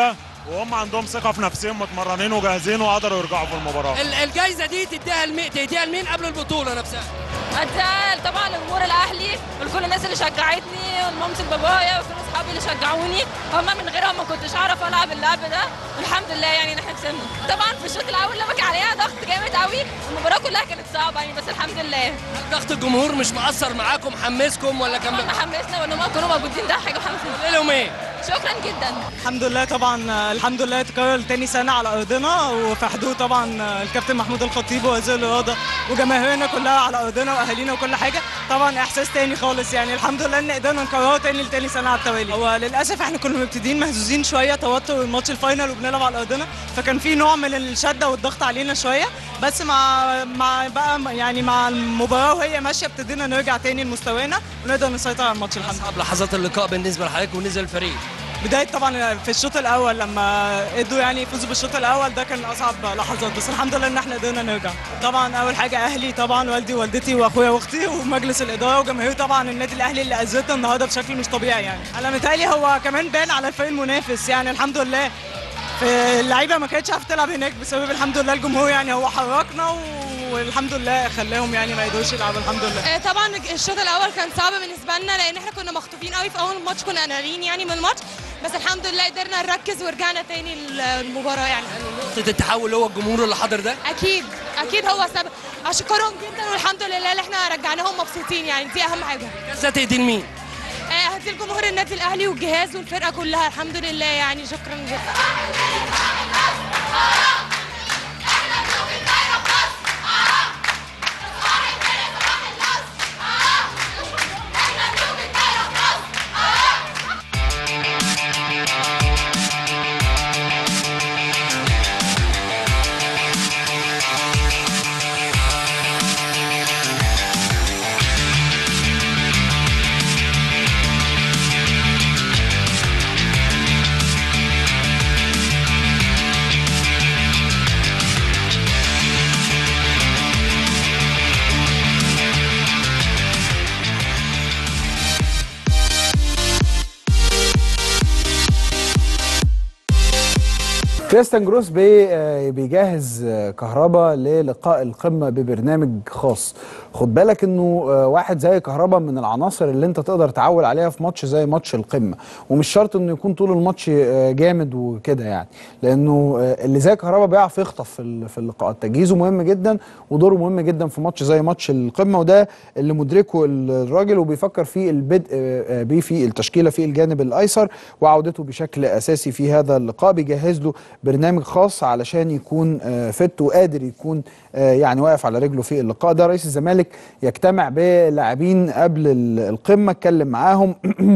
وهم عندهم ثقه في نفسهم متمرنين وجاهزين وقدروا يرجعوا في المباراه ال- الجايزه دي تديها لمين تديها لمين قبل البطوله نفسها أديها طبعا لجمهور الاهلي ولكل الناس اللي شجعتني ولمامتي بابايا وكل اصحابي اللي شجعوني هم من غيرهم ما كنتش اعرف العب اللعب ده والحمد لله يعني ان احنا كسبنا طبعا في الشوط الاول اللي بكي عليها ضغط جامد قوي المباراه كلها كانت صعبه يعني بس الحمد لله هل ضغط الجمهور مش مأثر معاكم حمسكم ولا كان طبعا حمسنا وان هم كانوا موجودين ده حاجه حمسنا لهم ايه شكرا جدا الحمد لله طبعا آه، الحمد لله تكرر تاني سنه على ارضنا وفي حضور طبعا آه، الكابتن محمود الخطيب ووزير الرياضه وجماهيرنا كلها على ارضنا واهالينا وكل حاجه طبعا احساس تاني خالص يعني الحمد لله ان قدرنا نكرره تاني لتاني سنه على التوالي هو للاسف احنا كنا مبتدئين مهزوزين شويه توتر الماتش الفاينل وبنلعب على ارضنا فكان في نوع من الشده والضغط علينا شويه بس مع مع بقى يعني مع المباراه وهي ماشيه ابتدينا نرجع تاني لمستوانا ونقدر نسيطر على الماتش الحمد لله اصعب لحظات اللقاء بالنسبه لحضرتك وبالنسبه للفريق بدايه طبعا في الشوط الاول لما قدروا يعني يفوزوا بالشوط الاول ده كان اصعب لحظات بس الحمد لله ان احنا قدرنا نرجع طبعا اول حاجه اهلي طبعا والدي ووالدتي واخويا واختي ومجلس الاداره وجماهير طبعا النادي الاهلي اللي اذتنا النهارده بشكل مش طبيعي يعني انا متهيألي هو كمان بان على الفريق المنافس يعني الحمد لله في اللعيبه ما كانتش عارفه تلعب هناك بسبب الحمد لله الجمهور يعني هو حركنا والحمد لله خلاهم يعني ما يقدروش يلعبوا الحمد لله آه، طبعا الشوط الاول كان صعب بالنسبه لنا لان احنا كنا مخطوفين قوي في اول الماتش كنا قلقانين يعني من الماتش بس الحمد لله قدرنا نركز ورجعنا تاني المباراه يعني نقطه التحول هو الجمهور اللي حاضر ده اكيد اكيد هو سبب اشكرهم جدا والحمد لله اللي احنا رجعناهم مبسوطين يعني دي اهم حاجه كاس تقدير مين آه، هدي الجمهور النادي الاهلي والجهاز والفرقه كلها الحمد لله يعني شكرا جدا كريستيان جروس بي آه، بيجهز آه، كهربا للقاء القمه ببرنامج خاص خد بالك انه آه، واحد زي كهربا من العناصر اللي انت تقدر تعول عليها في ماتش زي ماتش القمه ومش شرط انه يكون طول الماتش آه، جامد وكده يعني لانه آه، اللي زي كهربا بيعرف يخطف في ال- في اللقاءات تجهيزه مهم جدا ودوره مهم جدا في ماتش زي ماتش القمه وده اللي مدركه الراجل وبيفكر في البدء آه، آه، بيه في التشكيله في الجانب الايسر وعودته بشكل اساسي في هذا اللقاء بيجهز له برنامج خاص علشان يكون آه، فت وقادر يكون آه، يعني واقف على رجله في اللقاء ده رئيس الزمالك يجتمع بلاعبين قبل ال- القمه اتكلم معاهم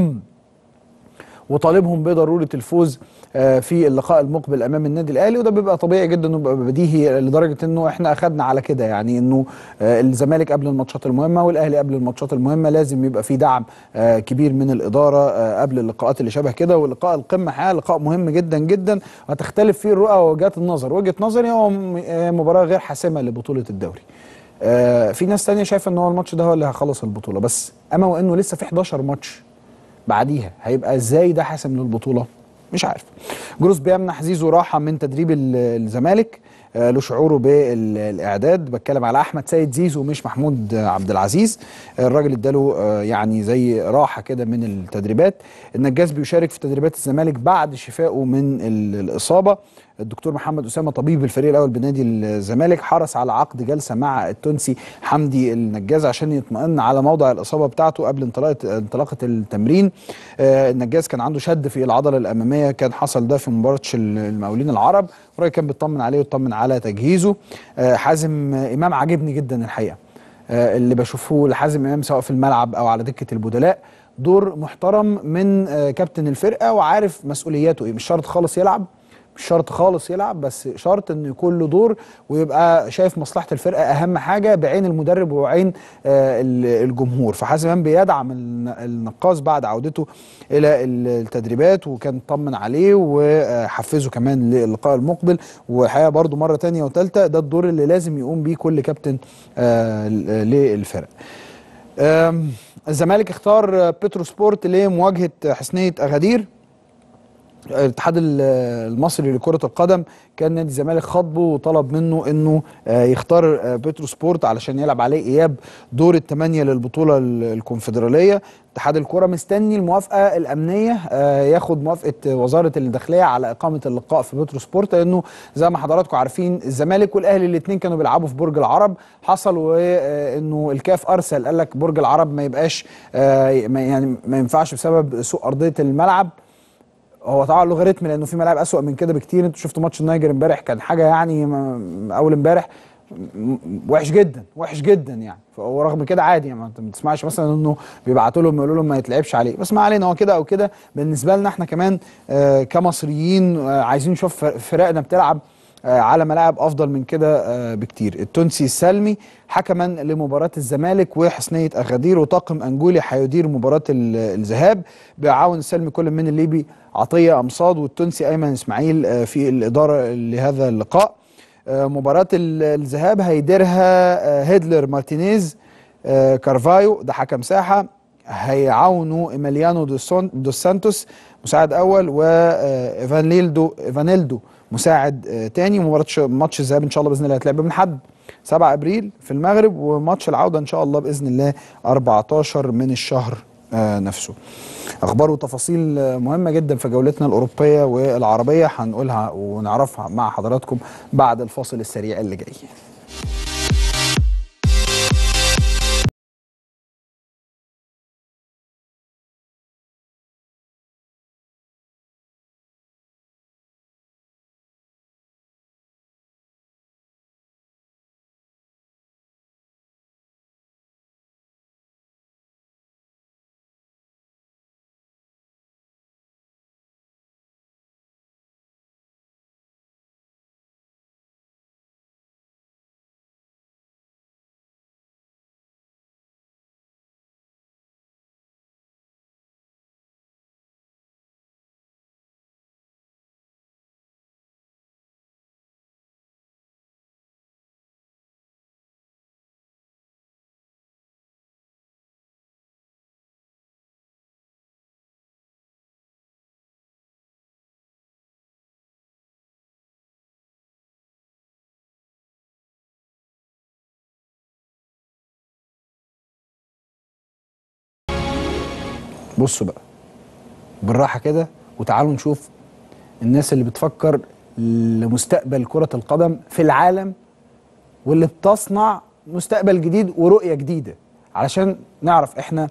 وطالبهم بضروره الفوز آه، في اللقاء المقبل امام النادي الاهلي وده بيبقى طبيعي جدا وبيبقى بديهي لدرجه انه احنا اخذنا على كده يعني انه آه، الزمالك قبل الماتشات المهمه والاهلي قبل الماتشات المهمه لازم يبقى في دعم آه، كبير من الاداره آه، قبل اللقاءات اللي شبه كده ولقاء القمه حقيقه لقاء مهم جدا جدا هتختلف فيه الرؤى ووجهات النظر وجهه نظري هو م- آه، مباراه غير حاسمه لبطوله الدوري آه، في ناس تانية شايفه ان هو الماتش ده هو اللي هيخلص البطوله بس اما وانه لسه في 11 ماتش بعديها هيبقى ازاي ده حاسم للبطوله مش عارف جروس بيمنح زيزو راحه من تدريب ال- الزمالك آه، له شعوره بالاعداد بتكلم على احمد سيد زيزو مش محمود آه، عبد العزيز آه، الراجل اداله آه، يعني زي راحه كده من التدريبات النجاز بيشارك في تدريبات الزمالك بعد شفائه من ال- الاصابه الدكتور محمد اسامه طبيب الفريق الاول بنادي الزمالك حرص على عقد جلسه مع التونسي حمدي النجاز عشان يطمئن على موضع الاصابه بتاعته قبل انطلاقه انطلاقه التمرين آه، النجاز كان عنده شد في العضله الاماميه كان حصل ده في مباراه المقاولين العرب الراجل كان بيطمن عليه ويطمن على تجهيزه آه، حازم آه، امام عاجبني جدا الحقيقه آه، اللي بشوفه لحازم امام سواء في الملعب او على دكه البدلاء دور محترم من آه، كابتن الفرقه وعارف مسؤولياته ايه مش شرط خالص يلعب مش شرط خالص يلعب بس شرط انه يكون له دور ويبقى شايف مصلحه الفرقه اهم حاجه بعين المدرب وعين آه، ال- الجمهور فحازم امام بيدعم الن- النقاص بعد عودته الى ال- التدريبات وكان طمن عليه وحفزه كمان للقاء المقبل وحقيقه برضو مره تانية وثالثه ده الدور اللي لازم يقوم بيه كل كابتن آه، ل- للفرق آم، الزمالك اختار آه، بترو سبورت لمواجهه حسنيه اغادير الاتحاد ال- المصري لكرة القدم كان نادي الزمالك خاطبه وطلب منه انه آه، يختار آه، بيترو سبورت علشان يلعب عليه اياب دور الثمانية للبطولة ال- الكونفدرالية اتحاد الكرة مستني الموافقة الأمنية آه، ياخد موافقة وزارة الداخلية على إقامة اللقاء في بيترو سبورت لأنه زي ما حضراتكم عارفين الزمالك والأهلي الاثنين كانوا بيلعبوا في برج العرب حصل وإنه الكاف أرسل قال لك برج العرب ما يبقاش آه، ما- يعني ما ينفعش بسبب سوء أرضية الملعب هو طبعا لوغاريتم لانه في ملاعب اسوأ من كده بكتير انتوا شفتوا ماتش النيجر امبارح كان حاجه يعني م- اول امبارح م- وحش جدا وحش جدا يعني ورغم كده عادي يعني ما انت ما تسمعش مثلا انه بيبعتوا لهم يقولوا لهم ما يتلعبش عليه بس ما علينا هو كده او كده بالنسبه لنا احنا كمان آه كمصريين آه عايزين نشوف فر- فرقنا بتلعب آه، على ملاعب افضل من كده آه، بكتير التونسي السلمي حكما لمباراه الزمالك وحسنيه اغادير وطاقم انجولي هيدير مباراه ال- الذهاب بيعاون السلمي كل من الليبي عطيه امصاد والتونسي ايمن اسماعيل آه، في الاداره لهذا اللقاء آه، مباراه ال- الذهاب هيديرها آه، هيدلر مارتينيز آه، كارفايو ده حكم ساحه هيعاونوا ايميليانو دوس سون- دوس سانتوس مساعد اول وايفانيلدو ايفانيلدو مساعد آه، تاني مباراه ش- ماتش الذهاب ان شاء الله باذن الله هتلعب من حد 7 ابريل في المغرب وماتش العوده ان شاء الله باذن الله 14 من الشهر آه، نفسه اخبار وتفاصيل آه، مهمه جدا في جولتنا الاوروبيه والعربيه هنقولها ونعرفها مع حضراتكم بعد الفاصل السريع اللي جاي بصوا بقى بالراحه كده وتعالوا نشوف الناس اللي بتفكر لمستقبل كره القدم في العالم واللي بتصنع مستقبل جديد ورؤيه جديده علشان نعرف احنا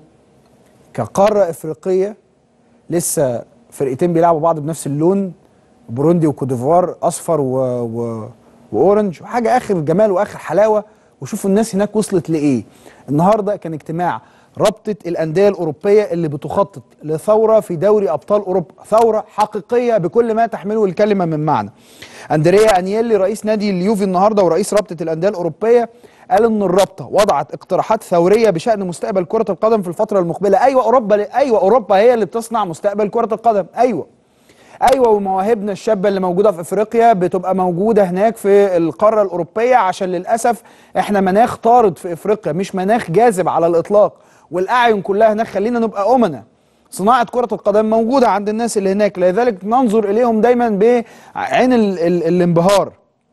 كقاره افريقيه لسه فرقتين بيلعبوا بعض بنفس اللون بوروندي وكوديفوار اصفر و... و... واورنج وحاجه اخر جمال واخر حلاوه وشوفوا الناس هناك وصلت لايه النهارده كان اجتماع رابطه الانديه الاوروبيه اللي بتخطط لثوره في دوري ابطال اوروبا ثوره حقيقيه بكل ما تحمله الكلمه من معنى اندريا انييلي رئيس نادي اليوفي النهارده ورئيس رابطه الانديه الاوروبيه قال ان الرابطه وضعت اقتراحات ثوريه بشان مستقبل كره القدم في الفتره المقبله ايوه اوروبا ايوه اوروبا هي اللي بتصنع مستقبل كره القدم ايوه ايوه ومواهبنا الشابه اللي موجوده في افريقيا بتبقى موجوده هناك في القاره الاوروبيه عشان للاسف احنا مناخ طارد في افريقيا مش مناخ جاذب على الاطلاق والاعين كلها هناك خلينا نبقى امنا صناعه كره القدم موجوده عند الناس اللي هناك لذلك ننظر اليهم دايما بعين ال ال الانبهار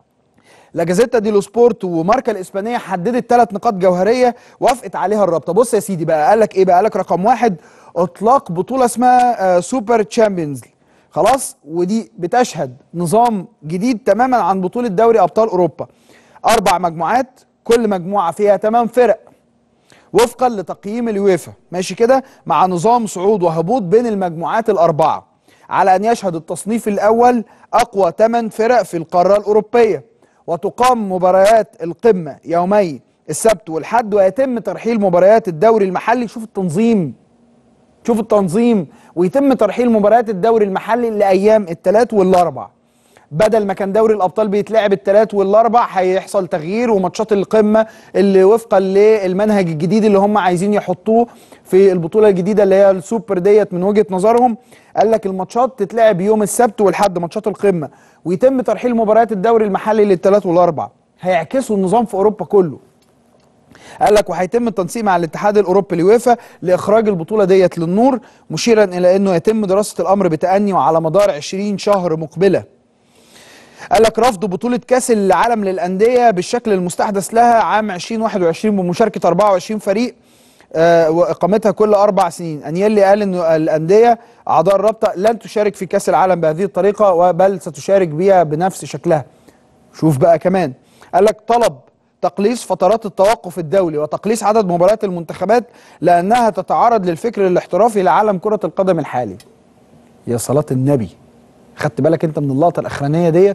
لا جازيتا دي لو سبورت وماركا الاسبانيه حددت ثلاث نقاط جوهريه وافقت عليها الرابطه بص يا سيدي بقى قال لك ايه بقى قال لك رقم واحد اطلاق بطوله اسمها آه سوبر تشامبيونز خلاص ودي بتشهد نظام جديد تماما عن بطوله دوري ابطال اوروبا اربع مجموعات كل مجموعه فيها ثمان فرق وفقا لتقييم اليويفا ماشي كده مع نظام صعود وهبوط بين المجموعات الاربعه على ان يشهد التصنيف الاول اقوى 8 فرق في القاره الاوروبيه وتقام مباريات القمه يومي السبت والحد ويتم ترحيل مباريات الدوري المحلي شوف التنظيم شوف التنظيم ويتم ترحيل مباريات الدوري المحلي لايام الثلاث والاربع بدل ما كان دوري الابطال بيتلعب الثلاث والاربع هيحصل تغيير وماتشات القمه اللي وفقا للمنهج الجديد اللي هم عايزين يحطوه في البطوله الجديده اللي هي السوبر ديت من وجهه نظرهم قال لك الماتشات تتلعب يوم السبت والحد ماتشات القمه ويتم ترحيل مباريات الدوري المحلي للثلاث والاربع هيعكسوا النظام في اوروبا كله قال لك وهيتم التنسيق مع الاتحاد الاوروبي اليويفا لاخراج البطوله ديت للنور مشيرا الى انه يتم دراسه الامر بتاني وعلى مدار 20 شهر مقبله قال لك رفض بطولة كأس العالم للأندية بالشكل المستحدث لها عام 2021 بمشاركة 24 فريق آه، وإقامتها كل أربع سنين أنيلي قال أن الأندية أعضاء الرابطة لن تشارك في كأس العالم بهذه الطريقة بل ستشارك بها بنفس شكلها شوف بقى كمان قال لك طلب تقليص فترات التوقف الدولي وتقليص عدد مباريات المنتخبات لأنها تتعارض للفكر الاحترافي لعالم كرة القدم الحالي يا صلاة النبي خدت بالك انت من اللقطة الأخرانية ديت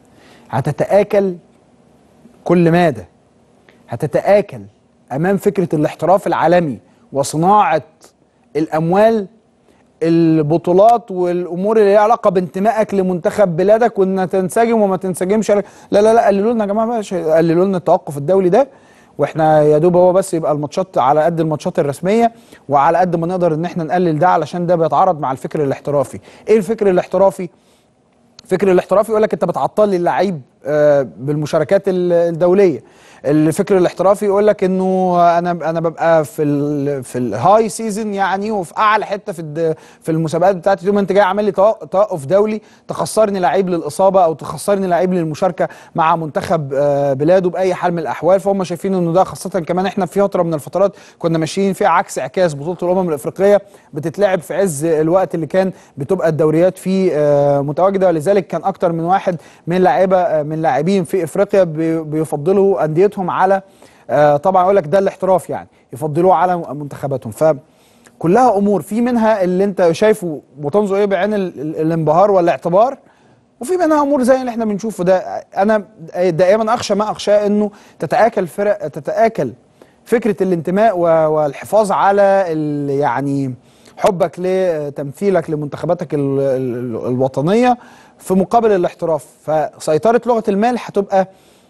هتتآكل كل مادة هتتآكل أمام فكرة الاحتراف العالمي وصناعة الأموال البطولات والامور اللي ليها علاقه بانتمائك لمنتخب بلادك وان تنسجم وما تنسجمش لا لا لا قللوا لنا يا جماعه بقى قللوا لنا التوقف الدولي ده واحنا يا دوب هو بس يبقى الماتشات على قد الماتشات الرسميه وعلى قد ما نقدر ان احنا نقلل ده علشان ده بيتعارض مع الفكر الاحترافي ايه الفكر الاحترافي الفكر الاحترافي يقول لك انت بتعطل لي اللعيب آه، بالمشاركات ال- الدوليه الفكر الاحترافي يقول لك انه انا انا ببقى في ال في الهاي سيزون يعني وفي اعلى حته في الد- في المسابقات بتاعتي يوم انت جاي عامل لي توق- توقف دولي تخسرني لعيب للاصابه او تخسرني لعيب للمشاركه مع منتخب آه، بلاده باي حال من الاحوال فهم شايفين انه ده خاصه كمان احنا في فتره من الفترات كنا ماشيين فيها عكس اعكاس بطوله الامم الافريقيه بتتلعب في عز الوقت اللي كان بتبقى الدوريات فيه آه، متواجده ولذلك كان اكتر من واحد من لاعيبه آه، من لاعبين في افريقيا بي- بيفضلوا انديتهم على آه، طبعا اقول لك ده الاحتراف يعني يفضلوه على منتخباتهم ف كلها امور في منها اللي انت شايفه وتنظر ايه بعين ال- ال- الانبهار والاعتبار وفي منها امور زي اللي احنا بنشوفه ده انا دائما اخشى ما اخشاه انه تتاكل فرق تتاكل فكره الانتماء و- والحفاظ على ال- يعني حبك لتمثيلك لمنتخباتك ال- ال- الوطنيه في مقابل الاحتراف فسيطره لغه المال هتبقى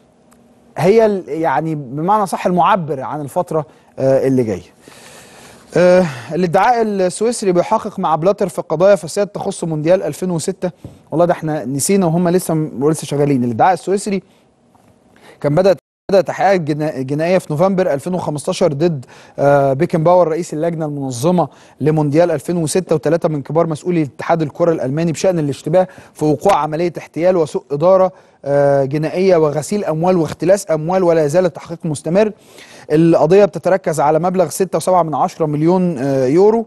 هي ال- يعني بمعنى صح المعبر عن الفتره آه، اللي جايه آه، الادعاء السويسري بيحقق مع بلاتر في قضايا فساد تخص مونديال 2006 والله ده احنا نسينا وهم لسه ولسه شغالين الادعاء السويسري كان بدأ بدأ تحقيقات جنا- جنائية في نوفمبر 2015 ضد آه، بيكن باور رئيس اللجنة المنظمة لمونديال 2006 وثلاثة من كبار مسؤولي اتحاد الكرة الألماني بشأن الاشتباه في وقوع عملية احتيال وسوء إدارة آه، جنائية وغسيل أموال واختلاس أموال ولا يزال التحقيق مستمر القضية بتتركز على مبلغ 6.7 من عشرة مليون آه، يورو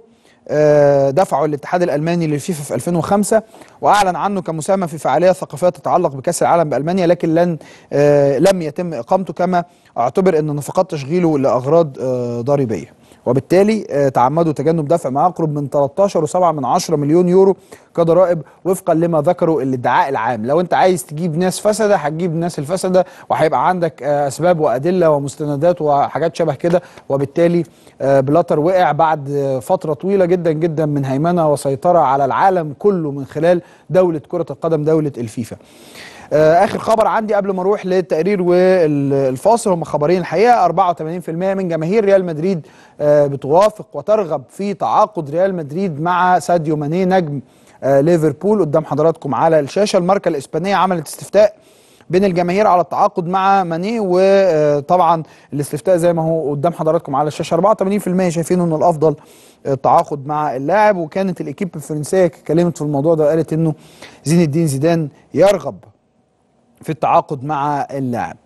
آه، دفعه الاتحاد الالماني للفيفا في 2005 واعلن عنه كمساهمه في فعاليه ثقافيه تتعلق بكاس العالم بالمانيا لكن لن آه، لم يتم اقامته كما اعتبر ان نفقات تشغيله لاغراض آه، ضريبيه وبالتالي آه، تعمدوا تجنب دفع ما يقرب من 13.7 من عشرة مليون يورو كضرائب وفقا لما ذكروا الادعاء العام لو انت عايز تجيب ناس فسده هتجيب الناس الفسده وهيبقى عندك آه، اسباب وادله ومستندات وحاجات شبه كده وبالتالي آه، بلاتر وقع بعد آه، فتره طويله جدا جدا من هيمنه وسيطره على العالم كله من خلال دوله كره القدم دوله الفيفا آه، اخر خبر عندي قبل ما اروح للتقرير والفاصل هم خبرين الحقيقه 84% من جماهير ريال مدريد آه، بتوافق وترغب في تعاقد ريال مدريد مع ساديو ماني نجم آه، ليفربول قدام حضراتكم على الشاشه الماركه الاسبانيه عملت استفتاء بين الجماهير على التعاقد مع ماني وطبعا الاستفتاء زي ما هو قدام حضراتكم على الشاشه 84% شايفين انه الافضل التعاقد مع اللاعب وكانت الاكيب الفرنسيه اتكلمت في الموضوع ده وقالت انه زين الدين زيدان يرغب في التعاقد مع اللاعب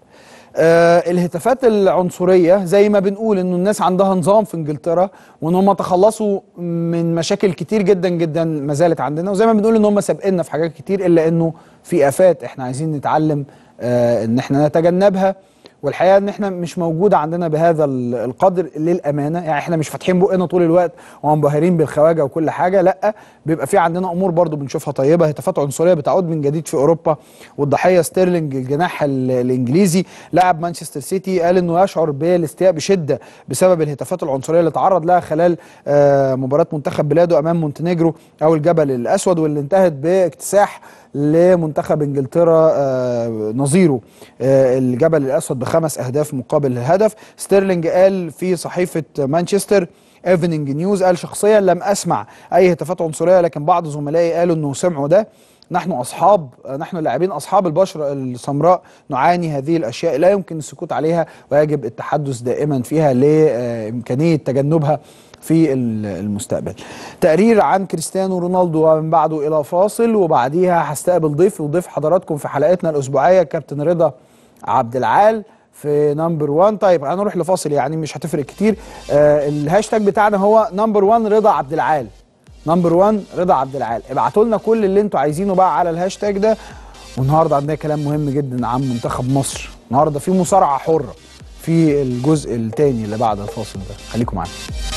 آه الهتافات العنصريه زي ما بنقول انه الناس عندها نظام في انجلترا وان هم تخلصوا من مشاكل كتير جدا جدا ما زالت عندنا وزي ما بنقول ان هم سابقنا في حاجات كتير الا انه في افات احنا عايزين نتعلم آه ان احنا نتجنبها والحقيقه ان احنا مش موجوده عندنا بهذا ال- القدر للامانه يعني احنا مش فاتحين بقنا طول الوقت ومنبهرين بالخواجه وكل حاجه لا بيبقى في عندنا امور برضو بنشوفها طيبه هتافات عنصريه بتعود من جديد في اوروبا والضحيه ستيرلينج الجناح ال- الانجليزي لاعب مانشستر سيتي قال انه يشعر بالاستياء بشده بسبب الهتافات العنصريه اللي تعرض لها خلال آه، مباراه منتخب بلاده امام مونتينيجرو او الجبل الاسود واللي انتهت باكتساح لمنتخب انجلترا آه، نظيره آه، الجبل الاسود بخمس اهداف مقابل الهدف ستيرلينج قال في صحيفه مانشستر ايفنينج نيوز قال شخصيا لم اسمع اي هتافات عنصريه لكن بعض زملائي قالوا انه سمعوا ده نحن اصحاب نحن اللاعبين اصحاب البشره السمراء نعاني هذه الاشياء لا يمكن السكوت عليها ويجب التحدث دائما فيها لامكانيه تجنبها في ال- المستقبل تقرير عن كريستيانو رونالدو ومن بعده الى فاصل وبعديها هستقبل ضيف وضيف حضراتكم في حلقتنا الاسبوعيه كابتن رضا عبد العال في نمبر 1 طيب هنروح لفاصل يعني مش هتفرق كتير آه الهاشتاج بتاعنا هو نمبر 1 رضا عبد العال نمبر 1 رضا عبد العال ابعتوا لنا كل اللي انتوا عايزينه بقى على الهاشتاج ده والنهارده عندنا كلام مهم جدا عن منتخب مصر النهارده في مصارعه حره في الجزء الثاني اللي بعد الفاصل ده خليكم معانا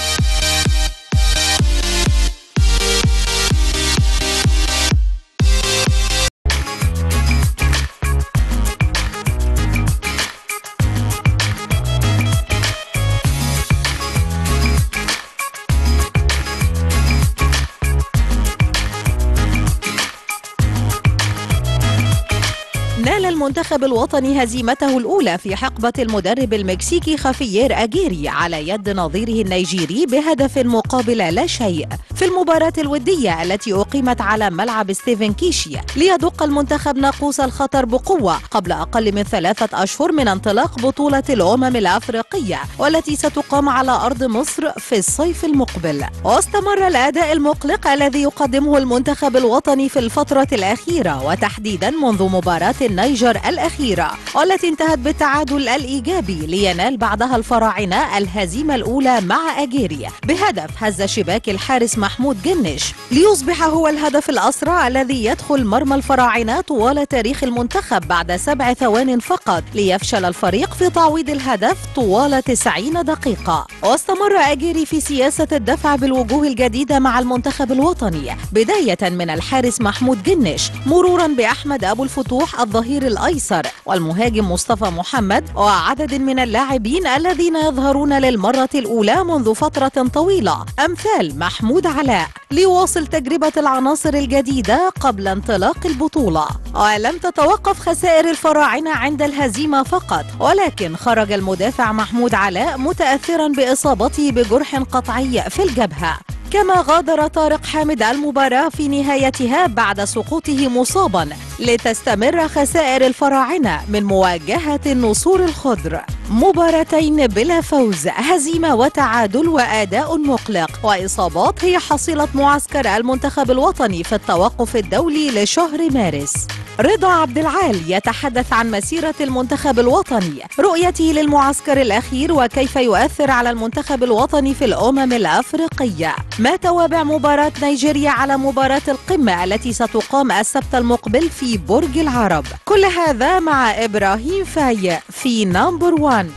نال المنتخب الوطني هزيمته الأولى في حقبة المدرب المكسيكي خافيير أجيري على يد نظيره النيجيري بهدف مقابل لا شيء في المباراة الودية التي أقيمت على ملعب ستيفن كيشي ليدق المنتخب ناقوس الخطر بقوة قبل أقل من ثلاثة أشهر من انطلاق بطولة الأمم الأفريقية والتي ستقام على أرض مصر في الصيف المقبل واستمر الأداء المقلق الذي يقدمه المنتخب الوطني في الفترة الأخيرة وتحديدا منذ مباراة النيجر الأخيرة والتي انتهت بالتعادل الإيجابي لينال بعدها الفراعنة الهزيمة الأولى مع أجيري بهدف هز شباك الحارس محمود جنش ليصبح هو الهدف الأسرع الذي يدخل مرمى الفراعنة طوال تاريخ المنتخب بعد سبع ثوان فقط ليفشل الفريق في تعويض الهدف طوال 90 دقيقة واستمر أجيري في سياسة الدفع بالوجوه الجديدة مع المنتخب الوطني بداية من الحارس محمود جنش مرورا بأحمد أبو الفتوح الظهير الأيسر والمهاجم مصطفى محمد وعدد من اللاعبين الذين يظهرون للمرة الأولى منذ فترة طويلة أمثال محمود علاء ليواصل تجربة العناصر الجديدة قبل انطلاق البطولة ولم تتوقف خسائر الفراعنة عند الهزيمة فقط ولكن خرج المدافع محمود علاء متأثرا بإصابته بجرح قطعي في الجبهة كما غادر طارق حامد المباراة في نهايتها بعد سقوطه مصابا لتستمر خسائر الفراعنة من مواجهة النسور الخضر مباراتين بلا فوز هزيمة وتعادل وأداء مقلق وإصابات هي حصيلة معسكر المنتخب الوطني في التوقف الدولي لشهر مارس رضا عبد العال يتحدث عن مسيرة المنتخب الوطني رؤيته للمعسكر الأخير وكيف يؤثر على المنتخب الوطني في الأمم الأفريقية ما توابع مباراة نيجيريا على مباراة القمة التي ستقام السبت المقبل في برج العرب كل هذا مع إبراهيم فاي في نمبر وان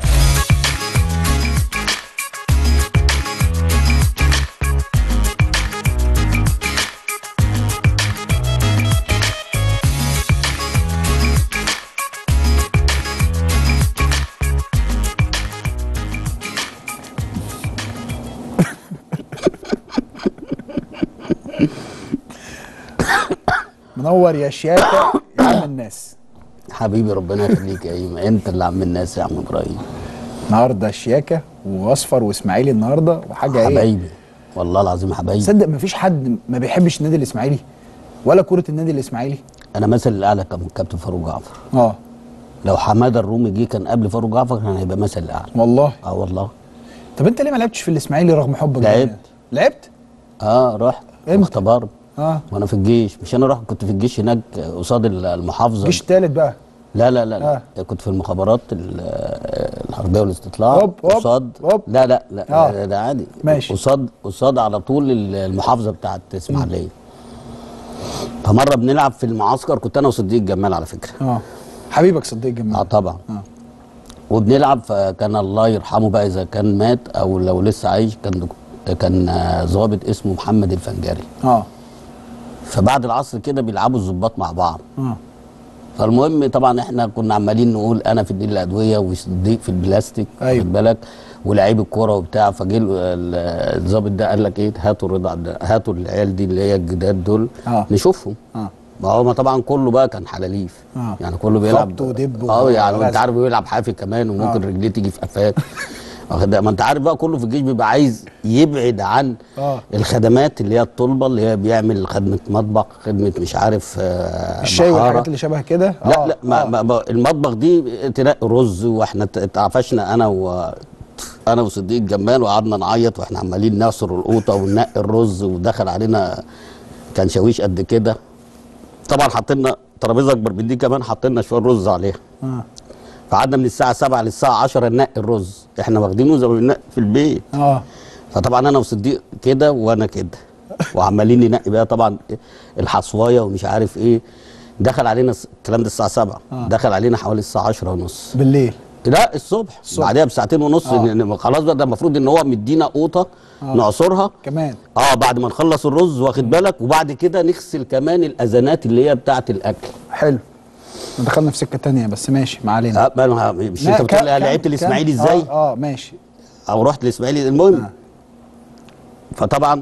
منور يا شياكه يا عم الناس حبيبي ربنا يخليك يا ايمن انت اللي عم الناس يا عم ابراهيم النهارده شياكه واصفر واسماعيلي النهارده وحاجه ايه حبايبي والله العظيم حبايبي تصدق مفيش حد ما بيحبش النادي الاسماعيلي ولا كره النادي الاسماعيلي انا مثل الاعلى كان كابتن فاروق جعفر اه لو حماده الرومي جه كان قبل فاروق جعفر كان هيبقى مثل الاعلى والله اه والله طب انت ليه ما لعبتش في الاسماعيلي رغم حبك لعبت. للنادي؟ لعبت اه رحت واختبرت اه وانا في الجيش مش انا رحت كنت في الجيش هناك قصاد المحافظه جيش تالت بقى لا لا لا, لا. آه. كنت في المخابرات ال- الحربيه والاستطلاع هوب، هوب، قصاد هوب. لا لا لا آه. ده- ده عادي ماشي. قصاد قصاد على طول المحافظه بتاعت اسماعيليه فمره بنلعب في المعسكر كنت انا وصديق جمال على فكره اه حبيبك صديق جمال اه طبعا آه. وبنلعب فكان الله يرحمه بقى اذا كان مات او لو لسه عايش كان دك- كان آه، ضابط اسمه محمد الفنجاري اه فبعد العصر كده بيلعبوا الظباط مع بعض اه فالمهم طبعا احنا كنا عمالين نقول انا في الدين الادويه وصديق في البلاستيك أيوة. واخد بالك ولاعيب الكوره وبتاع فجه ال- ال- الضابط ده قال لك ايه هاتوا الرضا عبد- هاتوا العيال دي اللي هي الجداد دول آه. نشوفهم اه ما هو ما طبعا كله بقى كان حلاليف آه. يعني كله بيلعب خبط ودب اه يعني ورزع. انت عارف بيلعب حافي كمان وممكن آه. رجليه تيجي في قفاك واخد بالك؟ ما انت عارف بقى كله في الجيش بيبقى عايز يبعد عن اه الخدمات اللي هي الطلبه اللي هي بيعمل خدمه مطبخ خدمه مش عارف آه، الشاي محارة. والحاجات اللي شبه كده لا آه. لا ما ما ما المطبخ دي تنقي رز واحنا ت- اتعفشنا انا و انا وصديق جمال وقعدنا نعيط واحنا عمالين نعصر القوطه وننقي الرز ودخل علينا كان شاويش قد كده طبعا حطينا ترابيزه اكبر من دي كمان حطينا شويه رز عليها اه فقعدنا من الساعه 7 للساعه 10 ننقي الرز احنا واخدينه زي ما بننقي في البيت اه فطبعا انا وصديق كده وانا كده وعمالين ننقي بقى طبعا الحصوايه ومش عارف ايه دخل علينا الس- الكلام ده الساعه 7 آه. دخل علينا حوالي الساعه 10 ونص بالليل لا الصبح, الصبح. بعدها بساعتين ونص آه. إن- خلاص بقى ده المفروض ان هو مدينا قوطه آه. نعصرها كمان اه بعد ما نخلص الرز واخد بالك وبعد كده نغسل كمان الاذانات اللي هي بتاعه الاكل حلو دخلنا في سكه تانية بس ماشي ما علينا آه ما أنا- مش لا، انت بتقول كم- لي كم- لعبت كم؟ الاسماعيلي ازاي اه, آه ماشي او رحت الاسماعيلي المهم فطبعا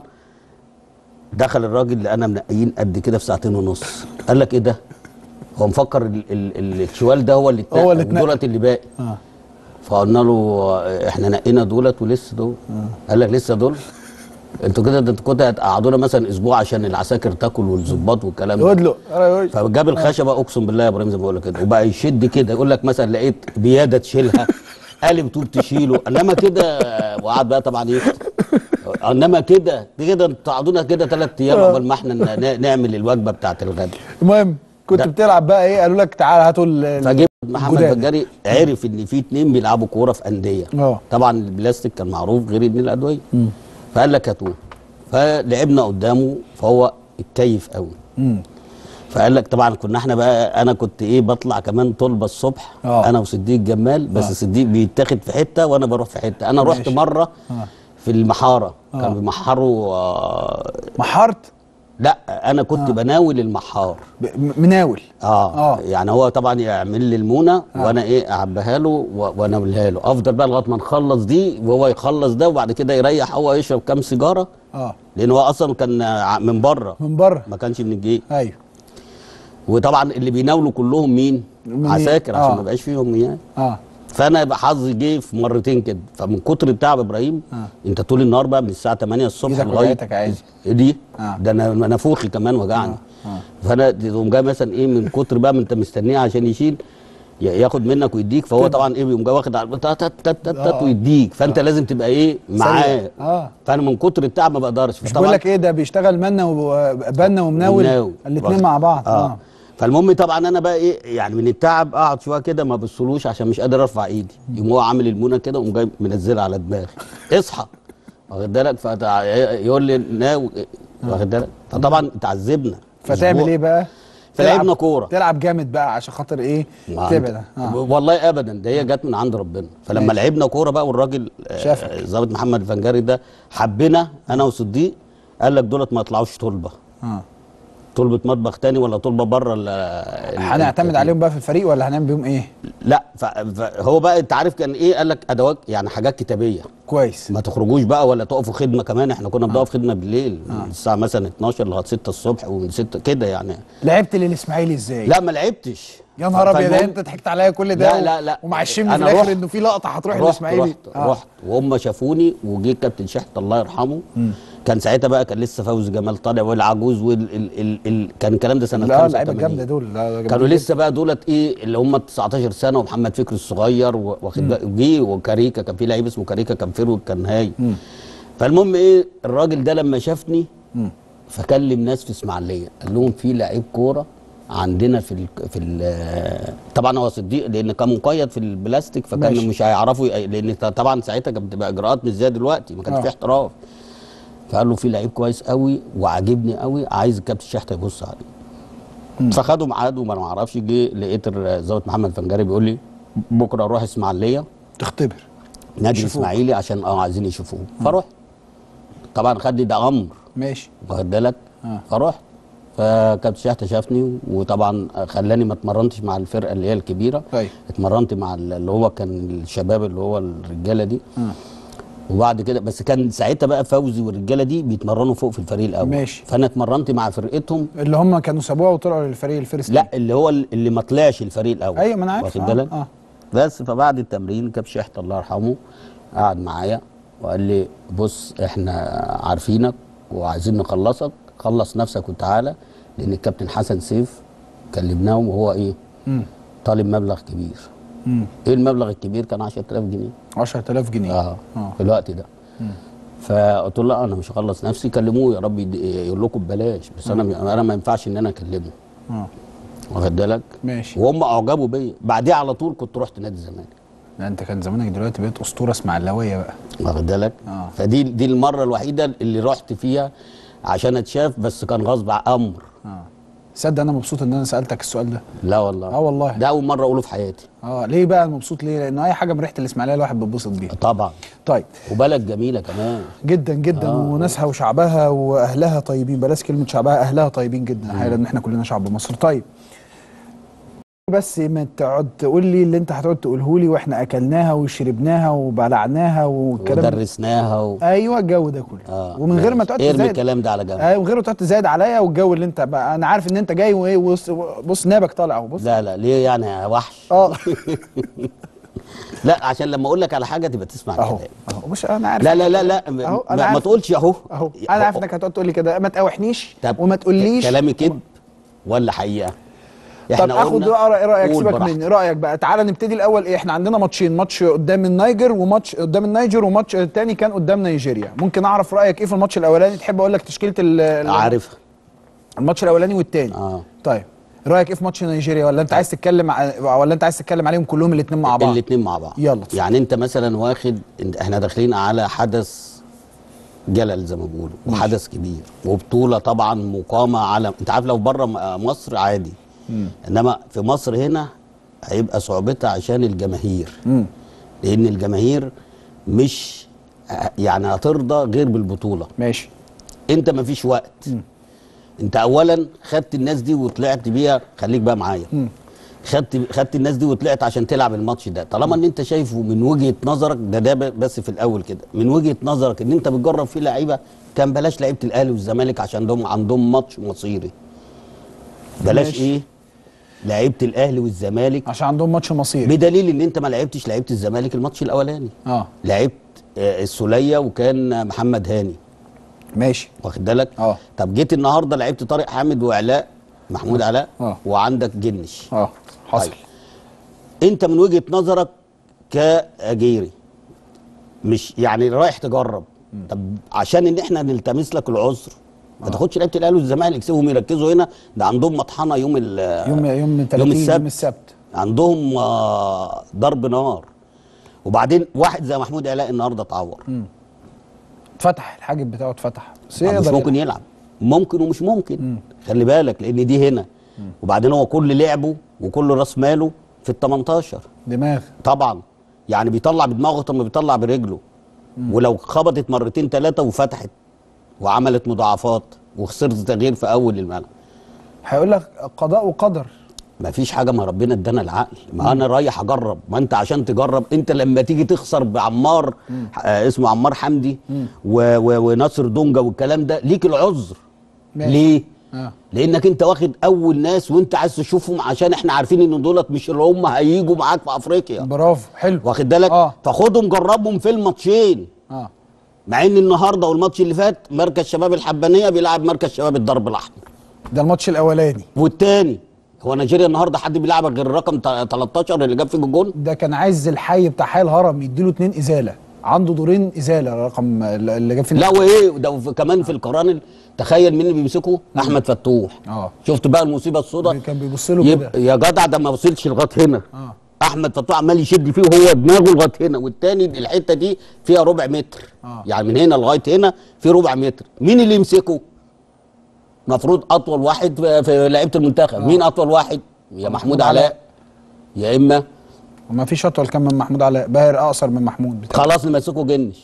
دخل الراجل اللي انا منقيين قد كده في ساعتين ونص قال لك ايه ده هو مفكر ال ال ال الشوال ده هو اللي اتنقى هو اللي اتنقى. ودولت اللي باقي اه فقلنا له آه، احنا نقينا دولت ولسه دول قال لك لسه دول انتوا كده ده انتوا كنتوا هتقعدونا مثلا اسبوع عشان العساكر تاكل والظباط والكلام ده يدلق آه، فجاب الخشبه اقسم بالله يا ابراهيم زي ما بقول لك كده وبقى يشد كده يقول لك مثلا لقيت بياده تشيلها قالب طوب تشيله انما كده وقعد بقى طبعا يفتي انما كده كده انتوا تقعدونا كده ثلاث ايام قبل ما احنا ن- نعمل الوجبه بتاعت الغدا المهم كنت ده- بتلعب بقى ايه قالوا لك تعالى هاتوا ال- ال- فجيب محمد الجداد. فجاري عرف ان في اتنين بيلعبوا كوره في انديه اه طبعا البلاستيك كان معروف غير ان الادويه مم. فقال لك هاتوه فلعبنا قدامه فهو اتكيف قوي مم. فقال لك طبعا كنا احنا بقى انا كنت ايه بطلع كمان طلبه الصبح آه. انا وصديق جمال بس آه. صديق بيتاخد في حته وانا بروح في حته انا رحت ماشي. مره آه. في المحاره آه. كانوا بيمحروا آه محرت لا انا كنت آه. بناول المحار ب- م- مناول اه, آه. يعني هو طبعا يعمل لي المونه وانا ايه اعبيها له و- واناولها له افضل بقى لغايه ما نخلص دي وهو يخلص ده وبعد كده يريح هو يشرب كام سيجاره اه لان هو اصلا كان ع- من بره من بره ما كانش من الجيش ايوه وطبعا اللي بيناولوا كلهم مين؟ مين؟ عساكر عشان آه. ما يبقاش فيهم يعني اه فانا يبقى حظي جه في مرتين كده فمن كتر التعب يا ابراهيم آه. انت طول النهار بقى من الساعه 8 الصبح ايدك لغايه وجعتك عادي إيه دي آه. ده انا نافوخي كمان وجعني آه. آه. فانا تقوم جاي مثلا ايه من كتر بقى ما انت مستنيه عشان يشيل ي- ياخد منك ويديك فهو كده. طبعا ايه بيقوم جاي واخد على تت تت تت تت آه. ويديك فانت لازم تبقى ايه معاه سريع. اه فانا من كتر التعب ما بقدرش مش بقول لك ايه ده بيشتغل منا وبنا ومناول ومناول. الاثنين واخد- مع بعض اه, اه فالمهم طبعا انا بقى ايه يعني من التعب اقعد شويه كده ما بصلوش عشان مش قادر ارفع ايدي يقوم هو عامل المونه كده وقوم جاي منزلها على دماغي اصحى واخد بالك فتع- يقول لي ناو واخد بالك فطبعا اتعذبنا فتعمل أسبوع. ايه بقى؟ فلعبنا تلعب- كوره تلعب جامد بقى عشان خاطر ايه؟ ما تبعد أنت- اه والله ابدا ده هي جت من عند ربنا فلما ماشي. لعبنا كوره بقى والراجل آه، شافك. الظابط محمد الفنجاري ده حبنا انا وصديق قال لك دولت ما يطلعوش طلبه اه طلبه مطبخ تاني ولا طلبه بره هنعتمد عليهم بقى في الفريق ولا هنعمل بيهم ايه؟ لا ف- فهو بقى انت عارف كان ايه قال لك ادوات يعني حاجات كتابيه كويس ما تخرجوش بقى ولا تقفوا خدمه كمان احنا كنا بنقف خدمه بالليل من الساعه مثلا 12 لغايه 6 الصبح ومن 6 كده يعني لعبت للاسماعيلي ازاي؟ لا ما لعبتش يا نهار ابيض فالمهم- انت ضحكت عليا كل ده لا لا لا ومعشمني في أنا الاخر رحت- انه في لقطه هتروح رحت للاسماعيلي رحت آه. رحت وهم شافوني وجه الكابتن شحت الله يرحمه كان ساعتها بقى كان لسه فوزي جمال طالع والعجوز وال ال ال ال كان الكلام ده سنه لا اللعيبه 85. الجامده دول لا، لا، كانوا جامدين لسه بقى دولت ايه اللي هم 19 سنه ومحمد فكري الصغير و- واخد بالك جه وكاريكا كان في لعيب اسمه كاريكا كان فيرو كان هاي فالمهم ايه الراجل ده لما شافني فكلم ناس في اسماعيليه قال لهم في لعيب كوره عندنا في ال في ال طبعا هو صديق لان كان مقيد في البلاستيك فكان ماشي. مش هيعرفوا ي- لان طبعا ساعتها كانت بتبقى اجراءات مش زي دلوقتي ما كانش آه. في احتراف فقال له في لعيب كويس قوي وعاجبني قوي عايز الكابتن شحته يبص عليه فخدوا ميعاد وما انا اعرفش جه لقيت الظابط محمد فنجاري بيقول لي بكره اروح اسماعيليه تختبر نادي يشوفوك. الاسماعيلي عشان اه عايزين يشوفوه فرحت طبعا خد لي ده امر ماشي واخد بالك آه. فرحت فكابتن شحته شافني وطبعا خلاني ما اتمرنتش مع الفرقه اللي هي الكبيره طيب اتمرنت مع ال- اللي هو كان الشباب اللي هو الرجاله دي آه. وبعد كده بس كان ساعتها بقى فوزي والرجاله دي بيتمرنوا فوق في الفريق الاول ماشي. فانا اتمرنت مع فرقتهم اللي هم كانوا سابوها وطلعوا للفريق الفيرست لا اللي هو اللي ما طلعش الفريق الاول ايوه ما انا عارف واخد آه، بالك اه بس فبعد التمرين كابتن شحت الله يرحمه قعد معايا وقال لي بص احنا عارفينك وعايزين نخلصك خلص نفسك وتعالى لان الكابتن حسن سيف كلمناهم وهو ايه مم. طالب مبلغ كبير مم. ايه المبلغ الكبير كان 10000 جنيه 10000 جنيه اه آه. في الوقت ده مم. فقلت له لا انا مش هخلص نفسي كلموه يا رب يد- يقول لكم ببلاش بس انا انا ما ينفعش ان انا اكلمه اه واخد بالك ماشي وهم اعجبوا بيا بعديها على طول كنت رحت نادي الزمالك لا انت كان زمانك دلوقتي بقيت اسطوره اسماعيلاويه بقى واخد بالك اه فدي دي المره الوحيده اللي رحت فيها عشان اتشاف بس كان غصب عن امر اه تصدق انا مبسوط ان انا سالتك السؤال ده لا والله اه والله ده اول مره اقوله في حياتي اه ليه بقى مبسوط ليه لان اي حاجه من ريحه الاسماعيليه الواحد بيتبسط بيها طبعا طيب وبلد جميله كمان جدا جدا آه. وناسها وشعبها واهلها طيبين بلاش كلمه شعبها اهلها طيبين جدا الحقيقه لان احنا كلنا شعب مصر طيب بس ما تقعد تقول لي اللي انت هتقعد تقوله لي واحنا اكلناها وشربناها وبلعناها والكلام ده. ودرسناها و... ايوه الجو ده كله آه. ومن غير ما تقعد ارمي تزايد الكلام ده على جنب ايوه من غير ما تقعد تزايد عليا والجو اللي انت بقى انا عارف ان انت جاي وايه بص بص نابك طالع اهو بص لا لا ليه يعني يا وحش اه لا عشان لما اقول لك على حاجه تبقى تسمع اهو كلام اهو مش انا عارف لا لا لا لا م- أهو، أنا ما, ما عارف. تقولش اهو اهو انا عارف انك هتقعد تقول لي كده ما تقاوحنيش وما تقوليش كلامي كذب ولا حقيقه طب اخد قلنا بقى رأي- رايك قول سيبك براحتك. مني رايك بقى تعالى نبتدي الاول ايه احنا عندنا ماتشين ماتش قدام النيجر وماتش قدام النيجر وماتش التاني كان قدام نيجيريا ممكن اعرف رايك ايه في الماتش الاولاني تحب اقول لك تشكيله ال- ال- عارف الماتش الاولاني والتاني اه طيب رايك ايه في ماتش نيجيريا ولا انت عايز تتكلم ع- ولا انت عايز تتكلم عليهم كلهم الاثنين مع بعض الاثنين مع بعض يلا يعني انت مثلا واخد انت- احنا داخلين على حدث جلل زي ما بيقولوا وحدث كبير وبطوله طبعا مقامه على انت عارف لو بره م- مصر عادي مم. انما في مصر هنا هيبقى صعوبتها عشان الجماهير مم. لان الجماهير مش ه- يعني هترضى غير بالبطوله ماشي انت مفيش وقت انت اولا خدت الناس دي وطلعت بيها خليك بقى معايا مم. خدت خدت الناس دي وطلعت عشان تلعب الماتش ده طالما ان انت شايفه من وجهه نظرك ده ده ب- بس في الاول كده من وجهه نظرك ان انت بتجرب فيه لعيبه كان بلاش لعيبه الاهلي والزمالك عشان عندهم عندهم ماتش مصيري بلاش ماشي. ايه لعيبه الاهلي والزمالك عشان عندهم ماتش مصيري بدليل ان انت ما لعبتش لعيبه الزمالك الماتش الاولاني اه لعبت آه، السوليه وكان محمد هاني ماشي واخد بالك اه طب جيت النهارده لعبت طارق حامد وعلاء محمود علاء اه وعندك جنش اه حصل طيب. انت من وجهه نظرك كاجيري مش يعني رايح تجرب طب عشان ان احنا نلتمس لك العذر ما تاخدش لعيبه الاهلي والزمالك سيبهم يركزوا هنا ده عندهم مطحنه يوم ال يوم يوم 30 يوم يوم السبت السبت عندهم آه، ضرب نار وبعدين واحد زي محمود علاء النهارده اتعور مم. اتفتح الحاجب بتاعه اتفتح بس مش يقدر ممكن يلعب ممكن ومش ممكن خلي بالك لان دي هنا وبعدين هو كل لعبه وكل راس ماله في ال 18 دماغ طبعا يعني بيطلع بدماغه اكتر ما بيطلع برجله ولو خبطت مرتين ثلاثه وفتحت وعملت مضاعفات وخسرت تغيير في اول الملعب هيقول لك قضاء وقدر ما فيش حاجه ما ربنا ادانا العقل ما انا رايح اجرب ما انت عشان تجرب انت لما تيجي تخسر بعمار آه اسمه عمار حمدي و و وناصر دونجا والكلام ده ليك العذر ماشي. ليه اه لانك انت واخد اول ناس وانت عايز تشوفهم عشان احنا عارفين ان دولت مش اللي هم هيجوا معاك في افريقيا برافو حلو واخد بالك اه فخدهم جربهم في الماتشين اه مع ان النهارده والماتش اللي فات مركز شباب الحبانيه بيلعب مركز شباب الدرب الاحمر ده الماتش الاولاني والتاني هو نيجيريا النهارده حد بيلعبك غير الرقم 13 اللي جاب فيك الجون ده كان عايز الحي بتاع حي الهرم يديله اتنين ازاله عنده دورين ازاله الرقم اللي جاب فيه لا وايه ده في- كمان في القران تخيل مين اللي بيمسكه احمد فتوح اه شفت بقى المصيبه السوداء كان بيبص له يب... كده يا جدع ده ما وصلش لغايه هنا اه احمد فتوح عمال يشد فيه وهو دماغه لغايه هنا والتاني الحته دي فيها ربع متر آه. يعني من هنا لغايه هنا في ربع متر مين اللي يمسكه المفروض اطول واحد في- في لعيبه المنتخب آه. مين اطول واحد يا محمود علاء يا اما وما فيش اطول كان من محمود علاء باهر اقصر من محمود بتاع خلاص نمسكه جنش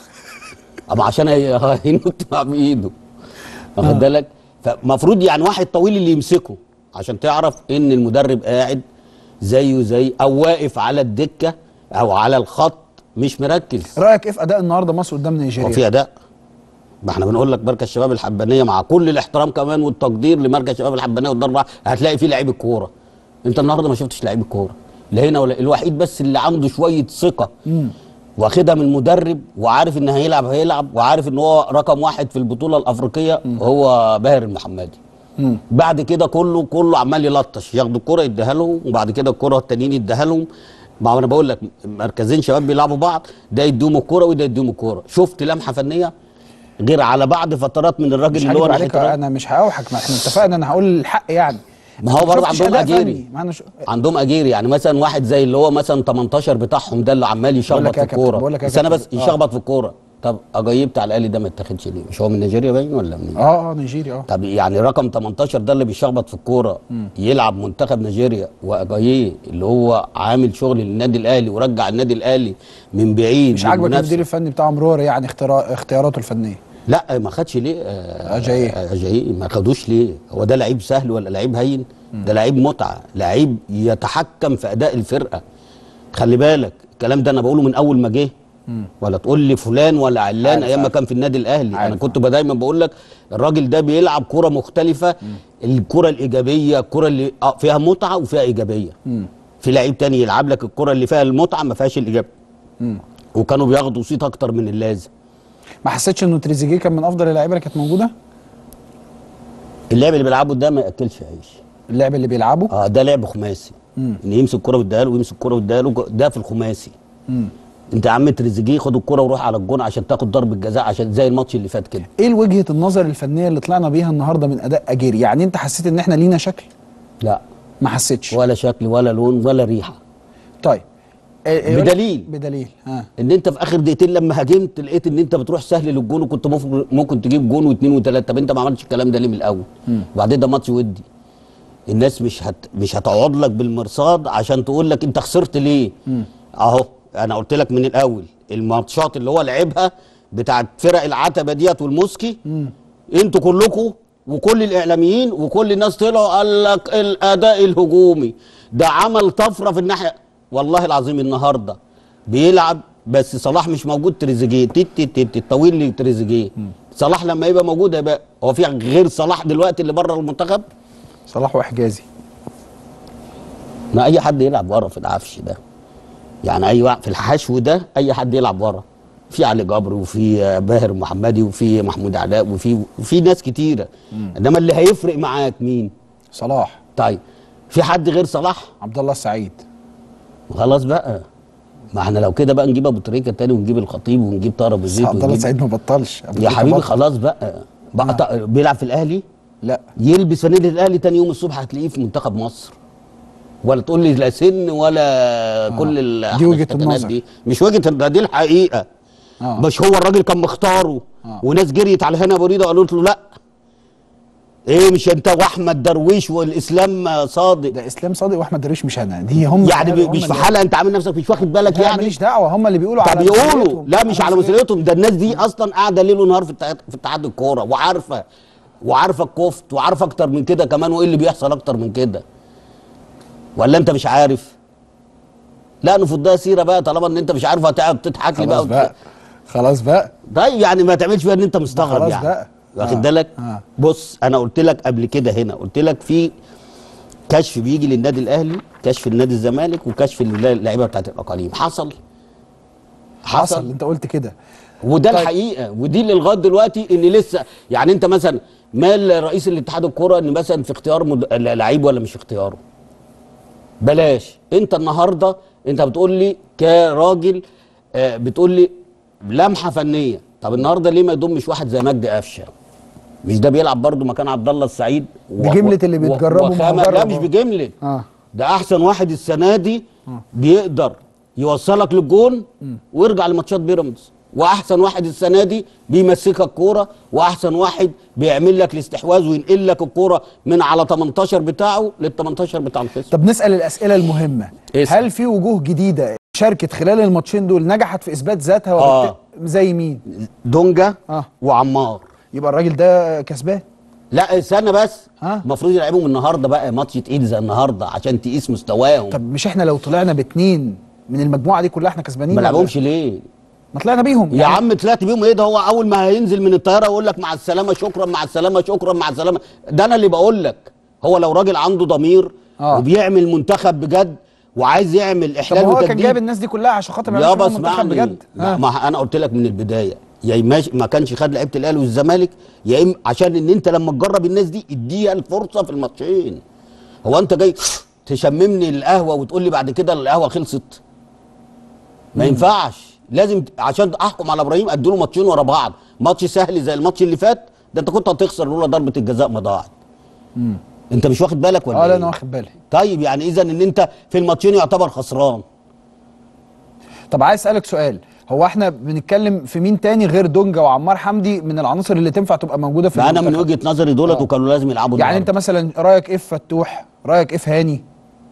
اما عشان هي- هينط مع بايده واخد بالك فمفروض يعني واحد طويل اللي يمسكه عشان تعرف ان المدرب قاعد زيه زي او واقف على الدكه او على الخط مش مركز رايك ايه في اداء النهارده مصر قدام هو نيجيريا في اداء ما احنا بنقول لك مركز شباب الحبانيه مع كل الاحترام كمان والتقدير لمركز شباب الحبانيه والضربه هتلاقي فيه لعيب الكوره انت النهارده ما شفتش لعيب الكوره لا هنا ولا الوحيد بس اللي عنده شويه ثقه مم. واخدها من المدرب وعارف ان هيلعب هيلعب وعارف ان هو رقم واحد في البطوله الافريقيه هو باهر المحمدي مم. بعد كده كله كله عمال يلطش ياخدوا الكره يديها لهم وبعد كده الكره التانيين يديها لهم ما هو انا بقول لك مركزين شباب بيلعبوا بعض ده يديهم الكوره وده يديهم الكوره شفت لمحه فنيه غير على بعض فترات من الراجل مش اللي هو هكذب ناحيه عليك الراجل. انا مش هوحك ما احنا اتفقنا انا هقول الحق يعني ما هو ما برضه شفتش عندهم أداء اجيري فني. ما انا ش... عندهم اجيري يعني مثلا واحد زي اللي هو مثلا 18 بتاعهم ده اللي عمال بقول يشخبط لك في يا كابتن، الكوره بقول لك يا بس انا بس كابتن، آه. يشخبط في الكوره طب اجايب بتاع الاهلي ده ما اتاخدش ليه مش هو من نيجيريا باين ولا منين اه اه نيجيري اه طب يعني رقم 18 ده اللي بيشخبط في الكوره يلعب منتخب نيجيريا واجاييه اللي هو عامل شغل للنادي الاهلي ورجع النادي الاهلي من بعيد مش عاجبك للمنافسة. المدير الفني بتاع مرور يعني اخترا... اختياراته الفنيه لا ما خدش ليه آه، أجاييه. آه، اجاييه ما خدوش ليه هو ده لعيب سهل ولا لعيب هين ده لعيب متعه لعيب يتحكم في اداء الفرقه خلي بالك الكلام ده انا بقوله من اول ما جه ولا تقول لي فلان ولا علان عارف، ايام ما عارف. كان في النادي الاهلي عارف، انا كنت بقى دايما بقول لك الراجل ده بيلعب كره مختلفه الكره الايجابيه الكره اللي آه، فيها متعه وفيها ايجابيه في لعيب تاني يلعب لك الكره اللي فيها المتعه ما فيهاش الايجابيه وكانوا بياخدوا صيت اكتر من اللازم ما حسيتش انه تريزيجيه كان من افضل اللعيبه اللي كانت موجوده اللعب اللي بيلعبه ده ما ياكلش عيش اللعب اللي بيلعبه اه ده لعب خماسي ان يمسك الكره ويديها له ويمسك الكره ويديها له ده في الخماسي مم. انت يا عم تريزيجيه خد الكره وروح على الجون عشان تاخد ضربه جزاء عشان زي الماتش اللي فات كده ايه وجهه النظر الفنيه اللي طلعنا بيها النهارده من اداء اجيري يعني انت حسيت ان احنا لينا شكل لا ما حسيتش ولا شكل ولا لون ولا ريحه طيب إيه- إيه- بدليل. بدليل ها ان انت في اخر دقيقتين لما هاجمت لقيت ان انت بتروح سهل للجون وكنت ممكن- ممكن تجيب جون واثنين وثلاثه طب انت ما عملتش الكلام ده ليه من الاول وبعدين ده ماتش ودي الناس مش هت مش هتقعد لك بالمرصاد عشان تقول لك انت خسرت ليه اهو انا قلت لك من الاول الماتشات اللي هو لعبها بتاعت فرق العتبه ديت والموسكي انتوا كلكم وكل الاعلاميين وكل الناس طلعوا قال لك الاداء الهجومي ده عمل طفره في الناحيه والله العظيم النهارده بيلعب بس صلاح مش موجود تريزيجيه تيت تيت تيت تيت طويل لتريزيجيه صلاح لما يبقى موجود هيبقى هو في غير صلاح دلوقتي اللي بره المنتخب صلاح وحجازي ما اي حد يلعب ورا في العفش ده يعني اي واحد في الحشو ده اي حد يلعب ورا في علي جبر وفي آه، باهر محمدي وفي محمود علاء وفي وفي ناس كتيره انما اللي هيفرق معاك مين صلاح طيب في حد غير صلاح عبد الله السعيد خلاص بقى ما احنا لو كده بقى نجيب ابو تريكه تاني ونجيب الخطيب ونجيب طاهر ابو بس زيد عبد الله ونجيب- السعيد ما بطلش أبو يا تريكة حبيبي بطل. خلاص بقى بقى ط- بيلعب في الاهلي لا يلبس فانيله الاهلي تاني يوم الصبح هتلاقيه في منتخب مصر ولا تقول لي لا سن ولا كل ال- دي وجهة الحكايات النظر. دي مش وجهه ده دي الحقيقه آه. مش هو الراجل كان مختاره آه. وناس جريت على هنا بريده وقالوا له لا ايه مش انت واحمد درويش والاسلام صادق ده اسلام صادق واحمد درويش مش انا دي هم يعني هم ب- مش في اللي- حلقه انت عامل نفسك مش واخد بالك لا يعني ماليش دعوه هم اللي بيقولوا طب على يقولوا مسؤوليتهم. لا مش على مسؤوليتهم ده الناس دي اصلا قاعده ليل ونهار في اتحاد في اتحاد الكوره وعارفه وعارفه الكفت وعارفه اكتر من كده كمان وايه اللي بيحصل اكتر من كده ولا انت مش عارف لا نفضها سيره بقى طالما ان انت مش عارف هتقعد تضحك لي بقى خلاص بقى خلاص بقى طيب يعني ما تعملش فيها ان انت مستغرب خلاص يعني بقى. واخد آه. بالك آه. بص انا قلت لك قبل كده هنا قلت لك في كشف بيجي للنادي الاهلي كشف لنادي الزمالك وكشف للعيبه بتاعت الاقاليم حصل حصل انت قلت كده وده طيب. طيب. الحقيقه ودي اللي لغايه دلوقتي ان لسه يعني انت مثلا مال رئيس الاتحاد الكوره ان مثلا في اختيار مد... لعيب ولا مش اختياره بلاش انت النهارده انت بتقول لي كراجل آه بتقول لي لمحه فنيه طب النهارده ليه ما يضمش واحد زي مجدي قفشه مش ده بيلعب برضه مكان عبد الله السعيد و- بجملة اللي و- بيتجربوا مع وخامة- لا مجرب مش أهو. بجمله اه ده احسن واحد السنه دي بيقدر يوصلك للجون ويرجع لماتشات بيراميدز واحسن واحد السنه دي بيمسكك كوره واحسن واحد بيعمل لك الاستحواذ وينقل لك الكوره من على 18 بتاعه لل 18 بتاع الخصم طب نسال الاسئله المهمه اسأل. هل في وجوه جديده شاركت خلال الماتشين دول نجحت في اثبات ذاتها آه. وبالت... زي مين دونجا اه وعمار يبقى الراجل ده كسبان لا استنى بس ها؟ المفروض يلعبهم النهارده بقى ماتش تقيل زي النهارده عشان تقيس مستواهم طب مش احنا لو طلعنا باتنين من المجموعه دي كلها احنا كسبانين ما ولا لعبهمش ليه ما طلعنا بيهم يا عم طلعت بيهم ايه ده هو اول ما هينزل من الطياره يقول لك مع السلامه شكرا مع السلامه شكرا مع السلامه ده انا اللي بقول لك هو لو راجل عنده ضمير آه. وبيعمل منتخب بجد وعايز يعمل طب احلال هو كان وتجديد جايب الناس دي كلها عشان خاطر ما يا يعملش بس معاهم منتخب اسمعني بجد ما, ها. ما انا قلت لك من البدايه يا يماش ما كانش خد لعيبه الاهلي والزمالك يا اما عشان ان انت لما تجرب الناس دي اديها الفرصه في الماتشين هو انت جاي تشممني القهوه وتقول لي بعد كده القهوه خلصت ما ينفعش لازم ت- عشان احكم على ابراهيم اديله ماتشين ورا بعض ماتش سهل زي الماتش اللي فات ده انت كنت هتخسر لولا ضربه الجزاء ما ضاعت انت مش واخد بالك ولا اه لا إيه؟ انا واخد بالي طيب يعني اذا ان انت في الماتشين يعتبر خسران طب عايز اسالك سؤال هو احنا بنتكلم في مين تاني غير دونجا وعمار حمدي من العناصر اللي تنفع تبقى موجوده في ما انا من المنتخب؟ وجهه نظري دولت آه. وكانوا لازم يلعبوا يعني النهاردة. انت مثلا رايك ايه في فتوح رايك ايه في هاني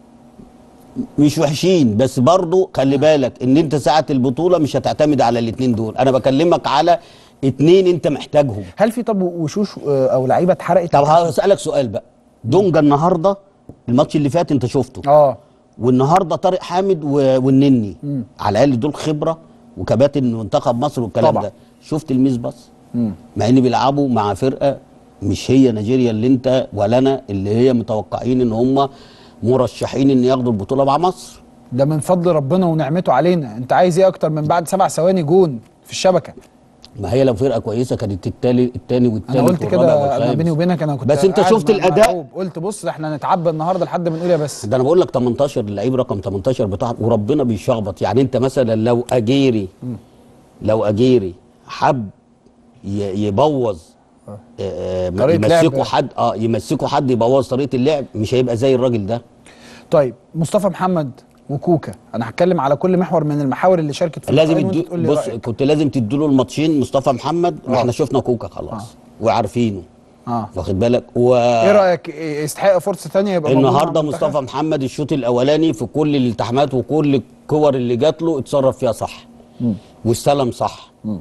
مش وحشين بس برضو خلي بالك ان انت ساعه البطوله مش هتعتمد على الاثنين دول انا بكلمك على اتنين انت محتاجهم هل في طب وشوش آه، او لعيبه اتحرقت طب هسالك سؤال بقى دونجا النهارده الماتش اللي فات انت شفته اه والنهارده طارق حامد و... والنني مم. على الاقل دول خبره وكباتن منتخب مصر والكلام طبعا. ده شفت الميس بس مم. مع ان بيلعبوا مع فرقه مش هي نيجيريا اللي انت ولا انا اللي هي متوقعين ان هم مرشحين ان ياخدوا البطوله مع مصر ده من فضل ربنا ونعمته علينا انت عايز ايه اكتر من بعد سبع ثواني جون في الشبكه ما هي لو فرقه كويسه كانت التالي التاني والتالت انا قلت والرابع كده انا والخامس. بيني وبينك انا كنت بس انت قاعد شفت م- الاداء مرعوب. قلت بص ده احنا نتعبى النهارده لحد ما نقول يا بس ده انا بقول لك 18 اللعيب رقم 18 بتاع وربنا بيشخبط يعني انت مثلا لو اجيري لو اجيري حب ي- يبوظ آه، آه، طريقة لعب. يمسكوا حد اه يمسكوا حد يبوظ طريقه اللعب مش هيبقى زي الراجل ده طيب مصطفى محمد وكوكا انا هتكلم على كل محور من المحاور اللي شاركت في لازم اللقاءين وانت يدو تقول لي بص رأيك. كنت لازم تديله الماتشين مصطفى محمد آه. واحنا شفنا كوكا خلاص وعارفينه اه واخد بالك و ايه رايك إيه يستحق فرصه ثانيه يبقى موجود مع النهارده المنتخب؟ مصطفى محمد الشوط الاولاني في كل الالتحامات وكل الكور اللي جات له اتصرف فيها صح مم. واستلم صح مم.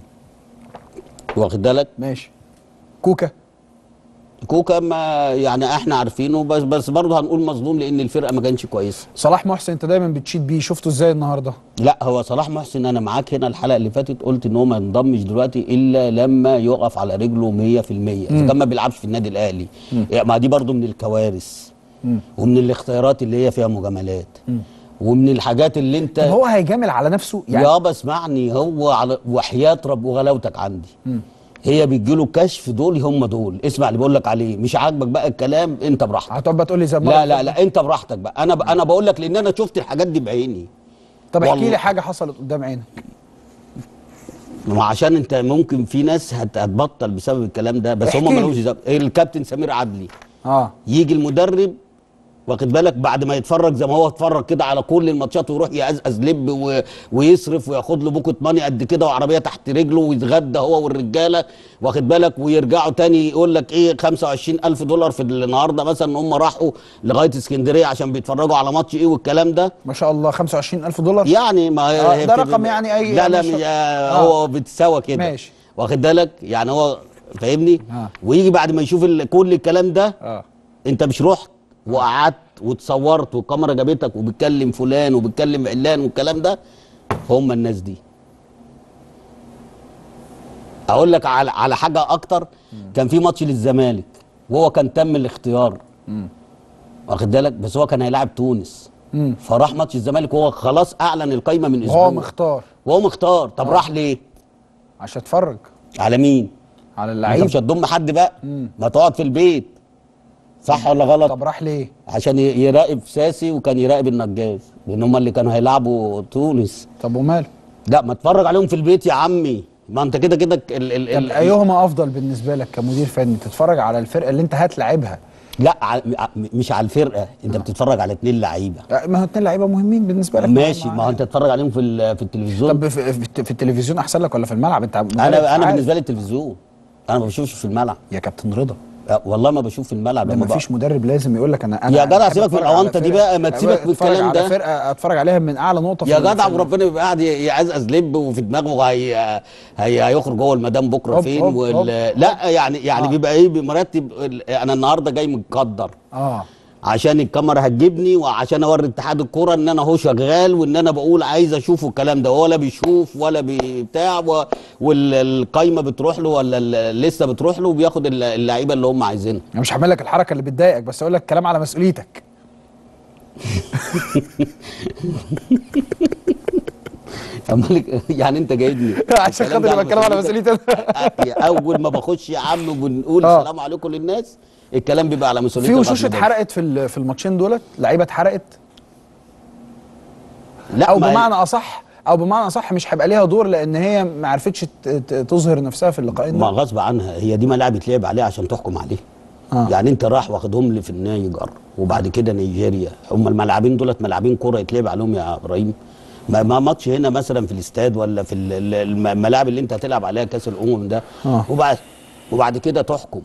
واخد بالك ماشي كوكا كوكا ما يعني احنا عارفينه بس بس برضه هنقول مظلوم لان الفرقه ما كانتش كويسه صلاح محسن انت دايما بتشيد بيه شفته ازاي النهارده لا هو صلاح محسن انا معاك هنا الحلقه اللي فاتت قلت ان هو ما ينضمش دلوقتي الا لما يقف على رجله 100% اذا مم. كان ما بيلعبش في النادي الاهلي يعني ما دي برضه من الكوارث مم. ومن الاختيارات اللي هي فيها مجاملات مم. ومن الحاجات اللي انت طب هو هيجامل على نفسه يعني يابا اسمعني هو على وحياه رب وغلاوتك عندي مم. هي بيجيله كشف دول هم دول اسمع اللي بقول لك عليه مش عاجبك بقى الكلام انت براحتك هتقعد بقى تقول لي زي المرة لا اللي لا لا انت براحتك بقى انا ب... انا بقول لك لان انا شفت الحاجات دي بعيني طب احكي والله. لي حاجه حصلت قدام عينك ما عشان انت ممكن في ناس هت... هتبطل بسبب الكلام ده بس هم احكي لي. مالهمش ذنب الكابتن سمير عدلي اه يجي المدرب واخد بالك بعد ما يتفرج زي ما هو اتفرج كده على كل الماتشات ويروح يقزقز لب و... ويصرف وياخد له بوكت ماني قد كده وعربيه تحت رجله ويتغدى هو والرجاله واخد بالك ويرجعوا تاني يقول لك ايه 25000 دولار في النهارده مثلا ان هم راحوا لغايه اسكندريه عشان بيتفرجوا على ماتش ايه والكلام ده ما شاء الله 25000 دولار يعني ما آه، هي ده في- رقم يعني أي- لا لا مش- مش آه. هو بتساوى كده ماشي. واخد بالك يعني هو فاهمني آه. ويجي بعد ما يشوف ال- كل الكلام ده اه انت مش رحت وقعدت وتصورت والكاميرا جابتك وبتكلم فلان وبتكلم علان والكلام ده هم الناس دي اقول لك على على حاجه اكتر كان في ماتش للزمالك وهو كان تم الاختيار واخد بالك بس هو كان هيلاعب تونس مم. فراح ماتش الزمالك وهو خلاص اعلن القايمه من اسبوع وهو مختار وهو مختار طب راح ليه عشان اتفرج على مين على انت اللعيب مش هتضم حد بقى مم. ما تقعد في البيت صح ولا غلط طب راح ليه عشان ي- يراقب ساسي وكان يراقب النجاز لان هم اللي كانوا هيلعبوا تونس طب وماله لا ما اتفرج عليهم في البيت يا عمي ما انت كده كده ال ال طب ال ايهما افضل بالنسبه لك كمدير فني تتفرج على الفرقه اللي انت هتلاعبها لا ع- م- مش على الفرقه انت بتتفرج على اتنين لعيبه آه، ما هو اتنين لعيبه مهمين بالنسبه لك ماشي ما هو انت تتفرج عليهم في ال- في التلفزيون طب في, في, في التلفزيون احسن لك ولا في الملعب انت مدرب انا انا عارف. بالنسبه لي التلفزيون انا ما بشوفش في الملعب يا كابتن رضا لا، والله ما بشوف في الملعب ده لما ما بقى- فيش مدرب لازم يقول لك انا انا يا جدع بحب سيبك من أتفرج على الأونطة دي فرقة- بقى، ما تسيبك من أتفرج الكلام على ده. فرقه اتفرج عليها من اعلى نقطه في يا ال- جدع في ال- وربنا يبقى قاعد يعزقز لب وفي دماغه هي هي هيخرج جوه المدام بكره هوب، فين هوب، وال... هوب، لا يعني يعني آه. بيبقى ايه مرتب ال- انا النهارده جاي متقدر اه عشان الكاميرا هتجيبني وعشان اوري اتحاد الكوره ان انا هو شغال وان انا بقول عايز اشوف الكلام ده ولا بيشوف ولا بي- بتاع و- والقايمه بتروح له ولا ال- لسه بتروح له وبياخد الل- اللعيبه اللي هم عايزينها انا مش هعمل لك الحركه اللي بتضايقك بس اقول لك كلام على مسؤوليتك أمال يعني انت جايبني عشان الكلام خاطر ده بتكلم على مسؤوليتي مسؤوليتك. اول ما بخش يا عم بنقول آه. السلام عليكم للناس الكلام بيبقى على مسؤوليتي في لغاية وشوش ما بوصل. اتحرقت في ال- في الماتشين دولت لعيبه اتحرقت لا او ما- بمعنى اصح او بمعنى اصح مش هيبقى ليها دور لان هي ما عرفتش ت- ت- تظهر نفسها في اللقاءين ما دول غصب عنها هي دي ملاعب يتلعب عليها عشان تحكم عليه آه. يعني انت راح واخدهم لي في النيجر وبعد كده نيجيريا هم الملاعبين دولت ملاعبين كوره يتلعب عليهم يا ابراهيم ما ما ماتش هنا مثلا في الاستاد ولا في ال- ال- الم- الملاعب اللي انت هتلعب عليها كاس الامم ده آه. وبعد وبعد كده تحكم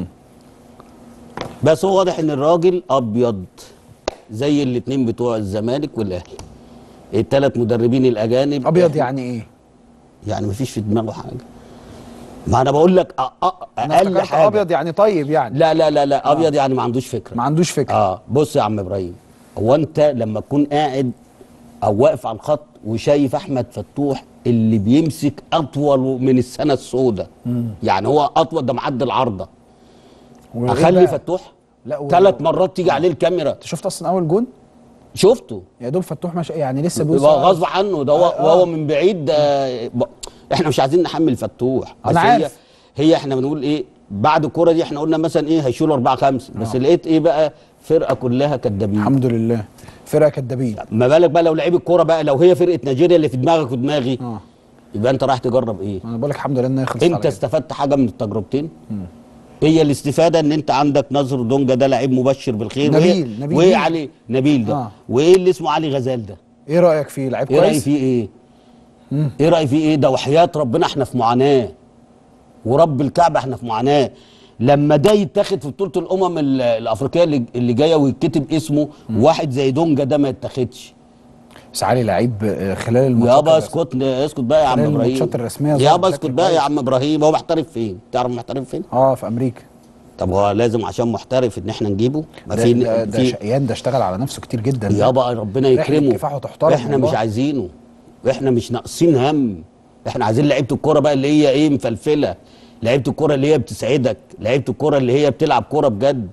بس هو واضح ان الراجل ابيض زي الاثنين بتوع الزمالك والاهلي الثلاث مدربين الاجانب ابيض يعني ايه يعني مفيش في دماغه حاجه ما انا بقول لك أ- أ- انا اقل افتكرت حاجه ابيض يعني طيب يعني لا لا لا لا ابيض يعني ما عندوش فكره ما عندوش فكره اه بص يا عم ابراهيم هو انت لما تكون قاعد او واقف على الخط وشايف احمد فتوح اللي بيمسك اطول من السنه السوداء يعني هو اطول ده معدي العارضه وإيه اخلي بقى؟ فتوح لا و- ثلاث مرات تيجي عليه الكاميرا انت شفت اصلا اول جون شفته يا دوب فتوح مش يعني لسه بيقول يبقى سؤال. غصب عنه ده هو آه، آه. وهو من بعيد آه، ب- احنا مش عايزين نحمل فتوح أنا بس هي عارف. هي احنا بنقول ايه بعد الكوره دي احنا قلنا مثلا ايه هيشيلوا اربعه خمسه بس لقيت ايه بقى فرقه كلها كدابين الحمد لله فرقه كدابين ما بالك بقى لو لعيب الكوره بقى لو هي فرقه نيجيريا اللي في دماغك ودماغي اه يبقى انت رايح تجرب ايه انا بقول لك الحمد لله ان هي خلصت انت على كده. استفدت حاجه من التجربتين هي الاستفاده ان انت عندك ناصر دونجا ده لعيب مبشر بالخير نبيل، وإيه- نبيل وايه مين؟ علي نبيل ده آه. وايه اللي اسمه علي غزال ده ايه رايك فيه لعيب ايه رايك كويس فيه ايه ايه رايك فيه ايه ده وحياه ربنا احنا في معاناه ورب الكعبه احنا في معاناه لما ده يتاخد في بطوله الامم ال- الافريقيه اللي, اللي جايه ويتكتب اسمه واحد زي دونجا ده ما يتاخدش بس علي لعيب آه، خلال الماتشات يابا الرسمية. اسكت اسكت بقى يا عم خلال ابراهيم الماتشات الرسمية ظهر يابا بشكل اسكت بقى يا كويس. عم ابراهيم هو محترف فين تعرف محترف فين اه في امريكا طب هو لازم عشان محترف ان احنا نجيبه ما ده, في ده, ده في شقيان ده اشتغل على نفسه كتير جدا ده. يابا ربنا رحلة يكرمه كفاحه تحترم احنا والله. مش عايزينه احنا مش ناقصين هم احنا عايزين لعيبه الكوره بقى اللي هي ايه مفلفله لعيبه الكوره اللي هي بتسعدك لعيبه الكوره اللي هي بتلعب كوره بجد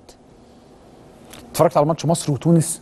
اتفرجت على ماتش مصر وتونس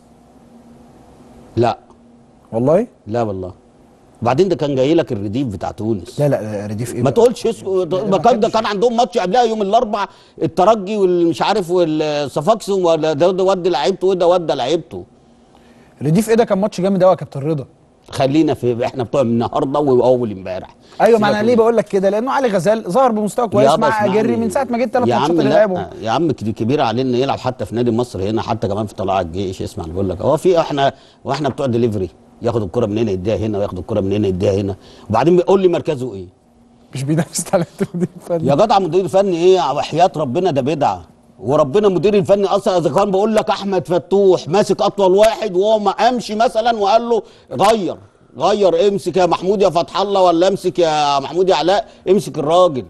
لا والله لا والله وبعدين ده كان جاي لك الرديف بتاع تونس لا لا رديف ايه ما بقى؟ تقولش اسكو ما كان ده كان عندهم ماتش قبلها يوم الاربع الترجي والمش عارف والصفاقسي ولا ده ده ودي لعيبته وده ودى لعيبته رديف ايه ده كان ماتش جامد قوي يا كابتن رضا خلينا في احنا بتوع النهارده واول امبارح ايوه ما سيبك انا من- ليه بقول لك كده لانه علي غزال ظهر بمستوى كويس يابا مع اسمعني. اجري من ساعه ما جه الثلاث يا ماتشات عم اللي لا لعبهم يا عم كده كبير علينا يلعب حتى في نادي مصر هنا حتى كمان في طلائع الجيش اسمع اللي بقول لك هو في احنا واحنا بتوع دليفري ياخد الكره من هنا يديها هنا وياخد الكره من هنا يديها هنا وبعدين بيقول لي مركزه ايه مش بينافس على المدير الفني يا جدع مدير فني ايه وحياه ربنا ده بدعه وربنا مدير الفني اصلا اذا كان بقول لك احمد فتوح ماسك اطول واحد وهو ما قامش مثلا وقال له غير غير امسك يا محمود يا فتح الله ولا امسك يا محمود يا علاء امسك الراجل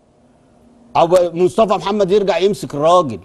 او مصطفى محمد يرجع يمسك الراجل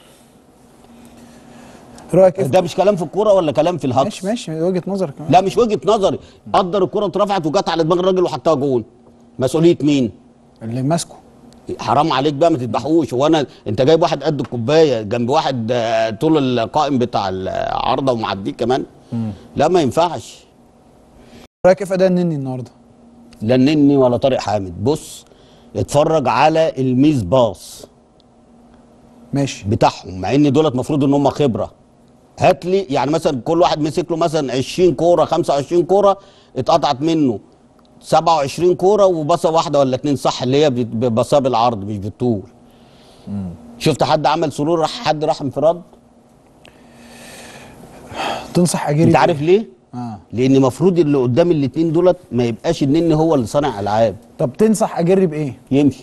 رايك ايه ده مش كلام في الكوره ولا كلام في الهجص ماشي ماشي وجهه نظرك كمان لا مش وجهه نظري قدر الكوره اترفعت وجت على دماغ الراجل وحطها جون مسؤوليه مين اللي ماسكه حرام عليك بقى ما تذبحوش هو انا انت جايب واحد قد الكوبايه جنب واحد آه، طول القائم بتاع العارضه ومعديه كمان لا ما ينفعش رايك ايه في اداء النني النهارده لا النني ولا طارق حامد بص اتفرج على الميز باص ماشي بتاعهم مع ان دولت المفروض ان هم خبره هات لي يعني مثلا كل واحد مسك له مثلا 20 كوره 25 كوره اتقطعت منه 27 كوره وبصه واحده ولا اتنين صح اللي هي بت- بصه بالعرض مش بالطول شفت حد عمل سرور راح حد راح انفراد تنصح اجري انت عارف ليه اه لان المفروض اللي قدام الاتنين دولت ما يبقاش النني هو اللي صانع العاب طب تنصح اجري بايه يمشي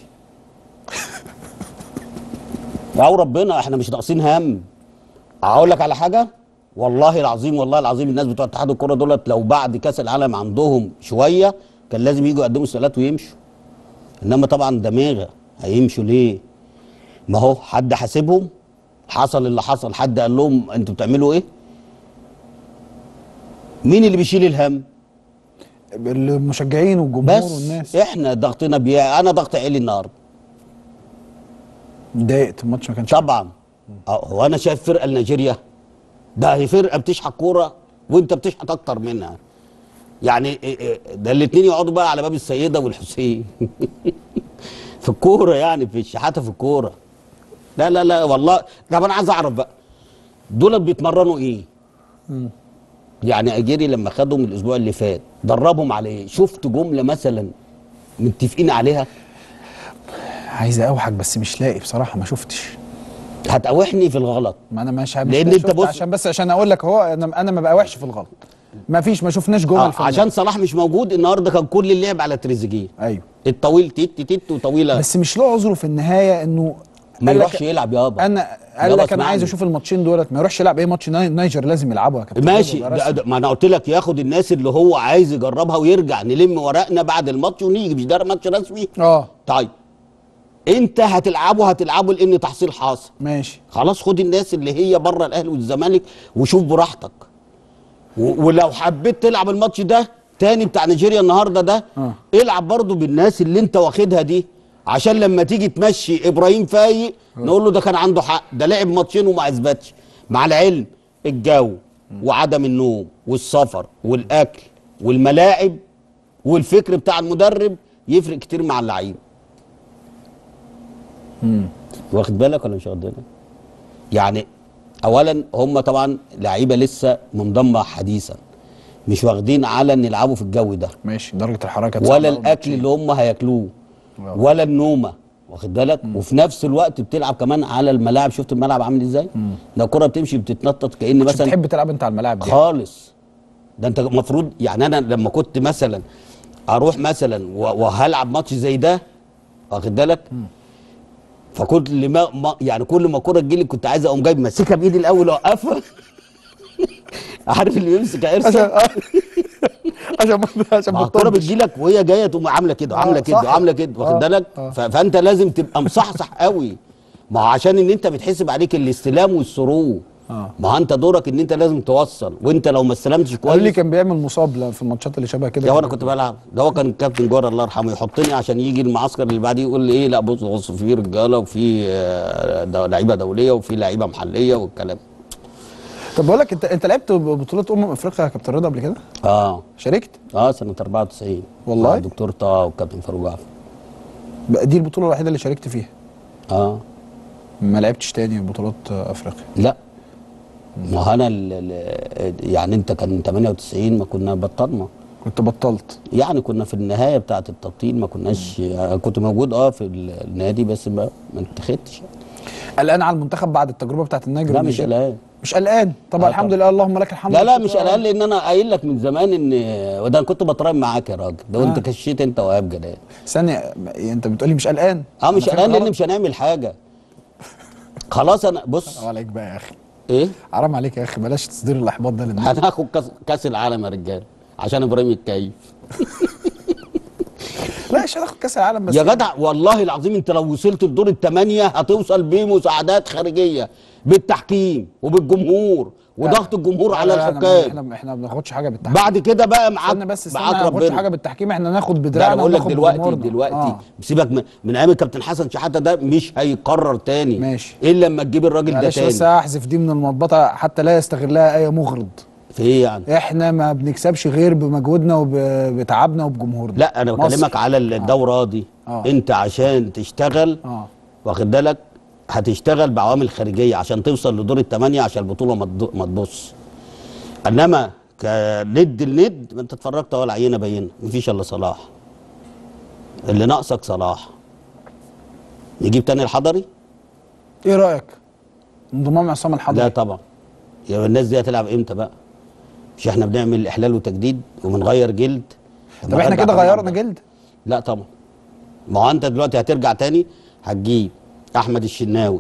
او ربنا احنا مش ناقصين هم اقول لك على حاجه والله العظيم والله العظيم الناس بتوع اتحاد الكوره دولت لو بعد كاس العالم عندهم شويه كان لازم يجوا يقدموا استقالات ويمشوا انما طبعا دماغه هيمشوا ليه ما هو حد حاسبهم حصل اللي حصل حد قال لهم انتوا بتعملوا ايه مين اللي بيشيل الهم المشجعين والجمهور بس والناس احنا ضغطنا بيها انا ضغط عالي النهارده اتضايقت الماتش ما كانش طبعا أه، هو انا شايف فرقه لنيجيريا ده هي فرقه بتشحت كوره وانت بتشحت اكتر منها يعني إيه إيه ده الاثنين يقعدوا بقى على باب السيده والحسين في الكوره يعني في الشحاته في الكوره لا لا لا والله طب انا عايز اعرف بقى دول بيتمرنوا ايه يعني اجيري لما خدهم الاسبوع اللي فات دربهم على ايه شفت جمله مثلا متفقين عليها عايز اوحك بس مش لاقي بصراحه ما شفتش هتقاوحني في الغلط ما انا مش مش لأن لاقي أنت شفت بص- عشان بس عشان اقول لك هو انا انا ما بقاوحش في الغلط ما فيش ما شفناش جمل آه في عشان صلاح مش موجود النهارده كان كل اللعب على تريزيجيه ايوه الطويل تيت تيت وطويله بس مش له عذره في النهايه انه ما قال لك- يروحش يلعب يابا انا قال يابا لك انا عايز اسمعني. اشوف الماتشين دولت ما يروحش يلعب ايه ماتش ناي- نيجر لازم يلعبه يا كابتن ماشي ده ده رسمي. ده ما انا قلت لك ياخد الناس اللي هو عايز يجربها ويرجع نلم ورقنا بعد الماتش ونيجي مش ده ماتش رسمي اه طيب انت هتلعبه هتلعبه لان تحصيل حاصل ماشي خلاص خد الناس اللي هي بره الاهلي والزمالك وشوف براحتك و- ولو حبيت تلعب الماتش ده تاني بتاع نيجيريا النهارده ده آه. العب برضو بالناس اللي انت واخدها دي عشان لما تيجي تمشي ابراهيم فايق نقول له ده كان عنده حق ده لعب ماتشين وما اثبتش مع العلم الجو وعدم النوم والسفر والاكل والملاعب والفكر بتاع المدرب يفرق كتير مع اللعيب واخد بالك ولا مش واخد بالك يعني اولا هم طبعا لعيبه لسه منضمه حديثا مش واخدين على ان يلعبوا في الجو ده ماشي درجه الحراره كانت ولا صعبة أوي الاكل اللي هم هياكلوه واو. ولا النومه واخد بالك وفي نفس الوقت بتلعب كمان على الملاعب شفت الملعب عامل ازاي ده الكره بتمشي بتتنطط كان مش مثلا بتحب تلعب انت على الملاعب دي خالص ده انت المفروض يعني انا لما كنت مثلا اروح مثلا و- وهلعب ماتش زي ده واخد بالك فكل ما ما- يعني كل ما كوره تجيلي كنت عايز اقوم جايب ماسكها بايدي الاول اوقفها عارف اللي بيمسك عشان عرسه آه. عشان عشان ما الكوره بتطبش. بتجيلك وهي جايه تقوم عامله كده آه، عامله كده صح. وعامله كده واخد آه، بالك آه. ف- فانت لازم تبقى مصحصح قوي ما هو عشان ان انت بتحسب عليك الاستلام والثرو آه. ما هو انت دورك ان انت لازم توصل وانت لو ما استلمتش قالوا لي كويس كان بيعمل مصاب لا- في الماتشات اللي شبه كده ده وانا كنت بلعب ده هو كان الكابتن جوهر الله يرحمه يحطني عشان يجي المعسكر اللي بعديه يقول لي ايه لا بص بص في رجاله وفي آه، ده- لعيبه دوليه وفي لعيبه محليه والكلام طب بقول لك انت انت لعبت بطوله امم افريقيا يا كابتن رضا قبل كده اه شاركت اه سنه 94 والله؟ مع الدكتور طه والكابتن فاروق جعفر بقى دي البطوله الوحيده اللي شاركت فيها اه ما لعبتش تاني بطولات افريقيا لا ما هو انا ال- ال- يعني انت كان 98 ما كنا بطلنا كنت بطلت يعني كنا في النهايه بتاعه التبطيل ما كناش يعني كنت موجود اه في ال- النادي بس ما ما اتخدتش قلقان على المنتخب بعد التجربه بتاعت الناجر لا مش والنيجيريا؟ قلقان مش قلقان طبعا آه الحمد طبعا. لله اللهم لك الحمد لا لا والشكر مش يا رب. قلقان لان انا قايل لك من زمان ان وده انا كنت بتراهن معاك يا راجل ده وانت آه. كشيت انت وهاب جلال ثانيه انت بتقولي مش قلقان اه مش أنا فاهم قلقان لان غلط؟ مش هنعمل حاجه خلاص انا بص حرام عليك بقى يا اخي ايه حرام عليك يا اخي بلاش تصدير الاحباط ده للناس هناخد كاس كاس العالم يا رجال عشان ابراهيم يتكيف لا مش هناخد كاس العالم بس يا جدع والله العظيم انت لو وصلت الدور الثمانيه هتوصل بمساعدات خارجيه بالتحكيم وبالجمهور وضغط الجمهور على لا، لا، الحكام احنا احنا ما بناخدش حاجه بالتحكيم بعد كده بقى معاك استنى بس استنى معاك ما ناخدش ربنا حاجه بالتحكيم احنا ناخد ده انا بدراعنا بقول لك وناخد دلوقتي بجمهورنا. دلوقتي آه. سيبك من, من ايام الكابتن حسن شحاته ده مش هيكرر تاني ماشي. الا لما تجيب الراجل ده معلش بس تاني هحذف دي من المطبطه حتى لا يستغلها اي مغرض في ايه يعني احنا ما بنكسبش غير بمجهودنا وبتعبنا وبجمهورنا لا انا مصر. بكلمك على الدوره دي آه. انت عشان تشتغل اه واخد بالك هتشتغل بعوامل خارجيه عشان توصل لدور الثمانيه عشان البطوله ما تض- ما تبص انما كند لند ما انت اتفرجت ولا عينه بينه مفيش الا صلاح اللي ناقصك صلاح نجيب تاني الحضري ايه رايك انضمام عصام لا الحضري طبعا يا الناس دي هتلعب امتى بقى مش احنا بنعمل احلال وتجديد وبنغير جلد طب احنا كده غيرنا جلد لا طبعا ما هو انت دلوقتي هترجع تاني هتجيب احمد الشناوي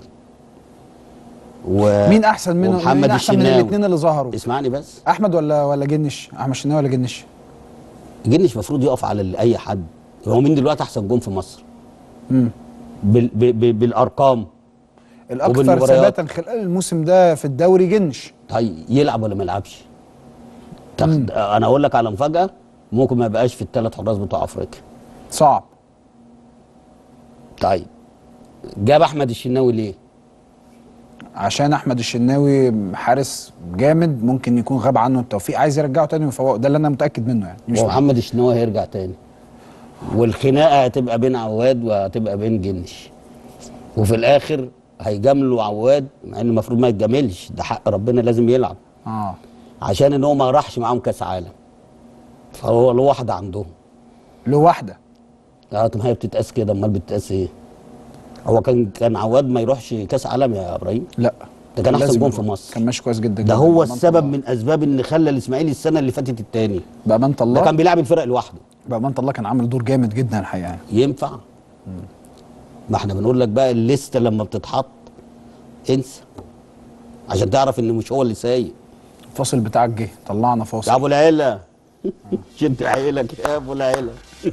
و مين احسن منه ومحمد مين احسن من الشناوي. الاثنين اللي ظهروا اسمعني بس احمد ولا ولا جنش احمد شناوي ولا جنش جنش المفروض يقف على ال- اي حد هو مين دلوقتي احسن جون في مصر امم بال ب ب بالارقام الاكثر وبالمباريات. ثباتا خلال الموسم ده في الدوري جنش طيب يلعب ولا ما يلعبش تاخد انا اقول لك على مفاجاه ممكن ما يبقاش في الثلاث حراس بتوع افريقيا صعب طيب جاب احمد الشناوي ليه عشان احمد الشناوي حارس جامد ممكن يكون غاب عنه التوفيق عايز يرجعه تاني ويفوقه ده اللي انا متاكد منه يعني مش ومحمد الشناوي هيرجع تاني والخناقه هتبقى بين عواد وهتبقى بين جنش وفي الاخر هيجاملوا عواد مع ان المفروض ما يتجاملش ده حق ربنا لازم يلعب اه عشان ان هو ما راحش معاهم كاس عالم فهو له واحده عندهم له واحده اه طب ما هي بتتقاس كده امال بتتقاس ايه هو كان كان عواد ما يروحش كاس عالم يا ابراهيم لا ده كان احسن لازم جون في يروح. مصر كان ماشي كويس جدا ده جدا. هو بأمانة السبب الله. من اسباب ان خلى الاسماعيلي السنه اللي فاتت التاني بامانه الله ده كان بيلعب الفرق لوحده بامانه الله كان عامل دور جامد جدا الحقيقه يعني ينفع ما احنا بنقول لك بقى الليسته لما بتتحط انسى عشان تعرف ان مش هو اللي سايق الفاصل بتاعك جه طلعنا فاصل يا ابو العيله شد حيلك يا ابو العيله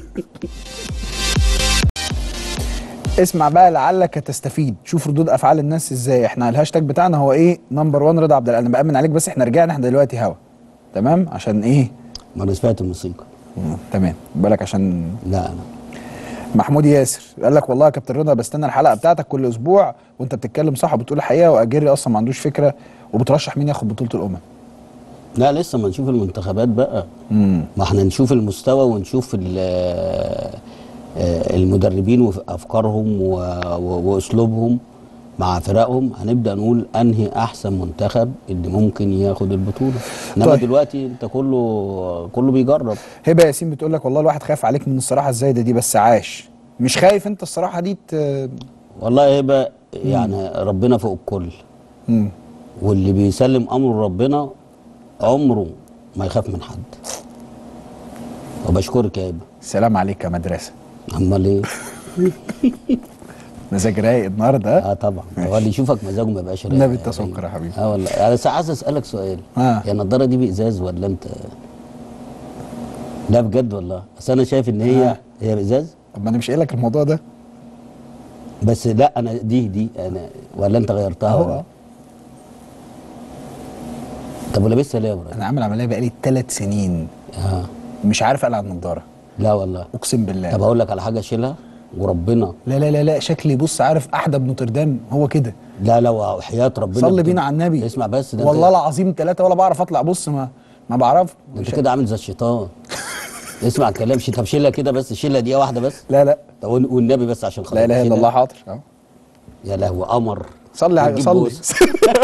اسمع بقى لعلك تستفيد شوف ردود افعال الناس ازاي احنا الهاشتاج بتاعنا هو ايه نمبر 1 رضا عبد العال انا بامن عليك بس احنا رجعنا احنا دلوقتي هوا تمام عشان ايه ما انا سمعت الموسيقى مم، تمام بالك عشان لا لا محمود ياسر قال لك والله يا كابتن رضا بستنى الحلقه بتاعتك كل اسبوع وانت بتتكلم صح وبتقول الحقيقه واجري اصلا ما عندوش فكره وبترشح مين ياخد بطوله الامم لا لسه ما نشوف المنتخبات بقى امم ما احنا نشوف المستوى ونشوف ال- آه، المدربين وافكارهم و- و- واسلوبهم مع فرقهم هنبدا نقول انهي احسن منتخب اللي ممكن ياخد البطوله انما طيب. دلوقتي انت كله كله بيجرب هبه ياسين بتقول لك والله الواحد خايف عليك من الصراحه الزايده دي بس عاش مش خايف انت الصراحه دي ت... والله هيبقى يعني ربنا فوق الكل مم. واللي بيسلم امره ربنا عمره ما يخاف من حد وبشكرك يا هبه سلام عليك يا مدرسه امال ايه مزاج رايق النهارده ها؟ اه طبعا هو اللي يشوفك مزاجه ما يبقاش رايق النبي يا انت إبراهيم. سكر يا حبيبي اه والله انا ساعات عايز اسالك سؤال آه. هي النضاره دي بازاز ولا انت لا بجد والله بس انا شايف ان هي آه. هي بازاز طب ما انا مش قايل لك الموضوع ده بس لا انا دي دي انا ولا انت غيرتها أهو، ولا آه. طب ولابسها ليه يا ابراهيم؟ انا عامل عمليه بقالي ثلاث سنين اه مش عارف اقلع النضاره لا والله اقسم بالله طب اقول لك على حاجه شيلها وربنا لا لا لا لا شكلي بص عارف احدب نوتردام هو كده لا لا وحياه ربنا صلي بت- بينا على النبي اسمع بس ده والله انت, العظيم ثلاثه ولا بعرف اطلع بص ما ما بعرف ده انت كده عامل زي الشيطان اسمع الكلام شي طب شيلها كده بس شيلها دقيقه واحده بس لا لا طب وال- والنبي بس عشان خاطر لا اله الا شيلها. الله حاضر أهو. يا لهوي قمر صلي على وتجيب صلي بوس.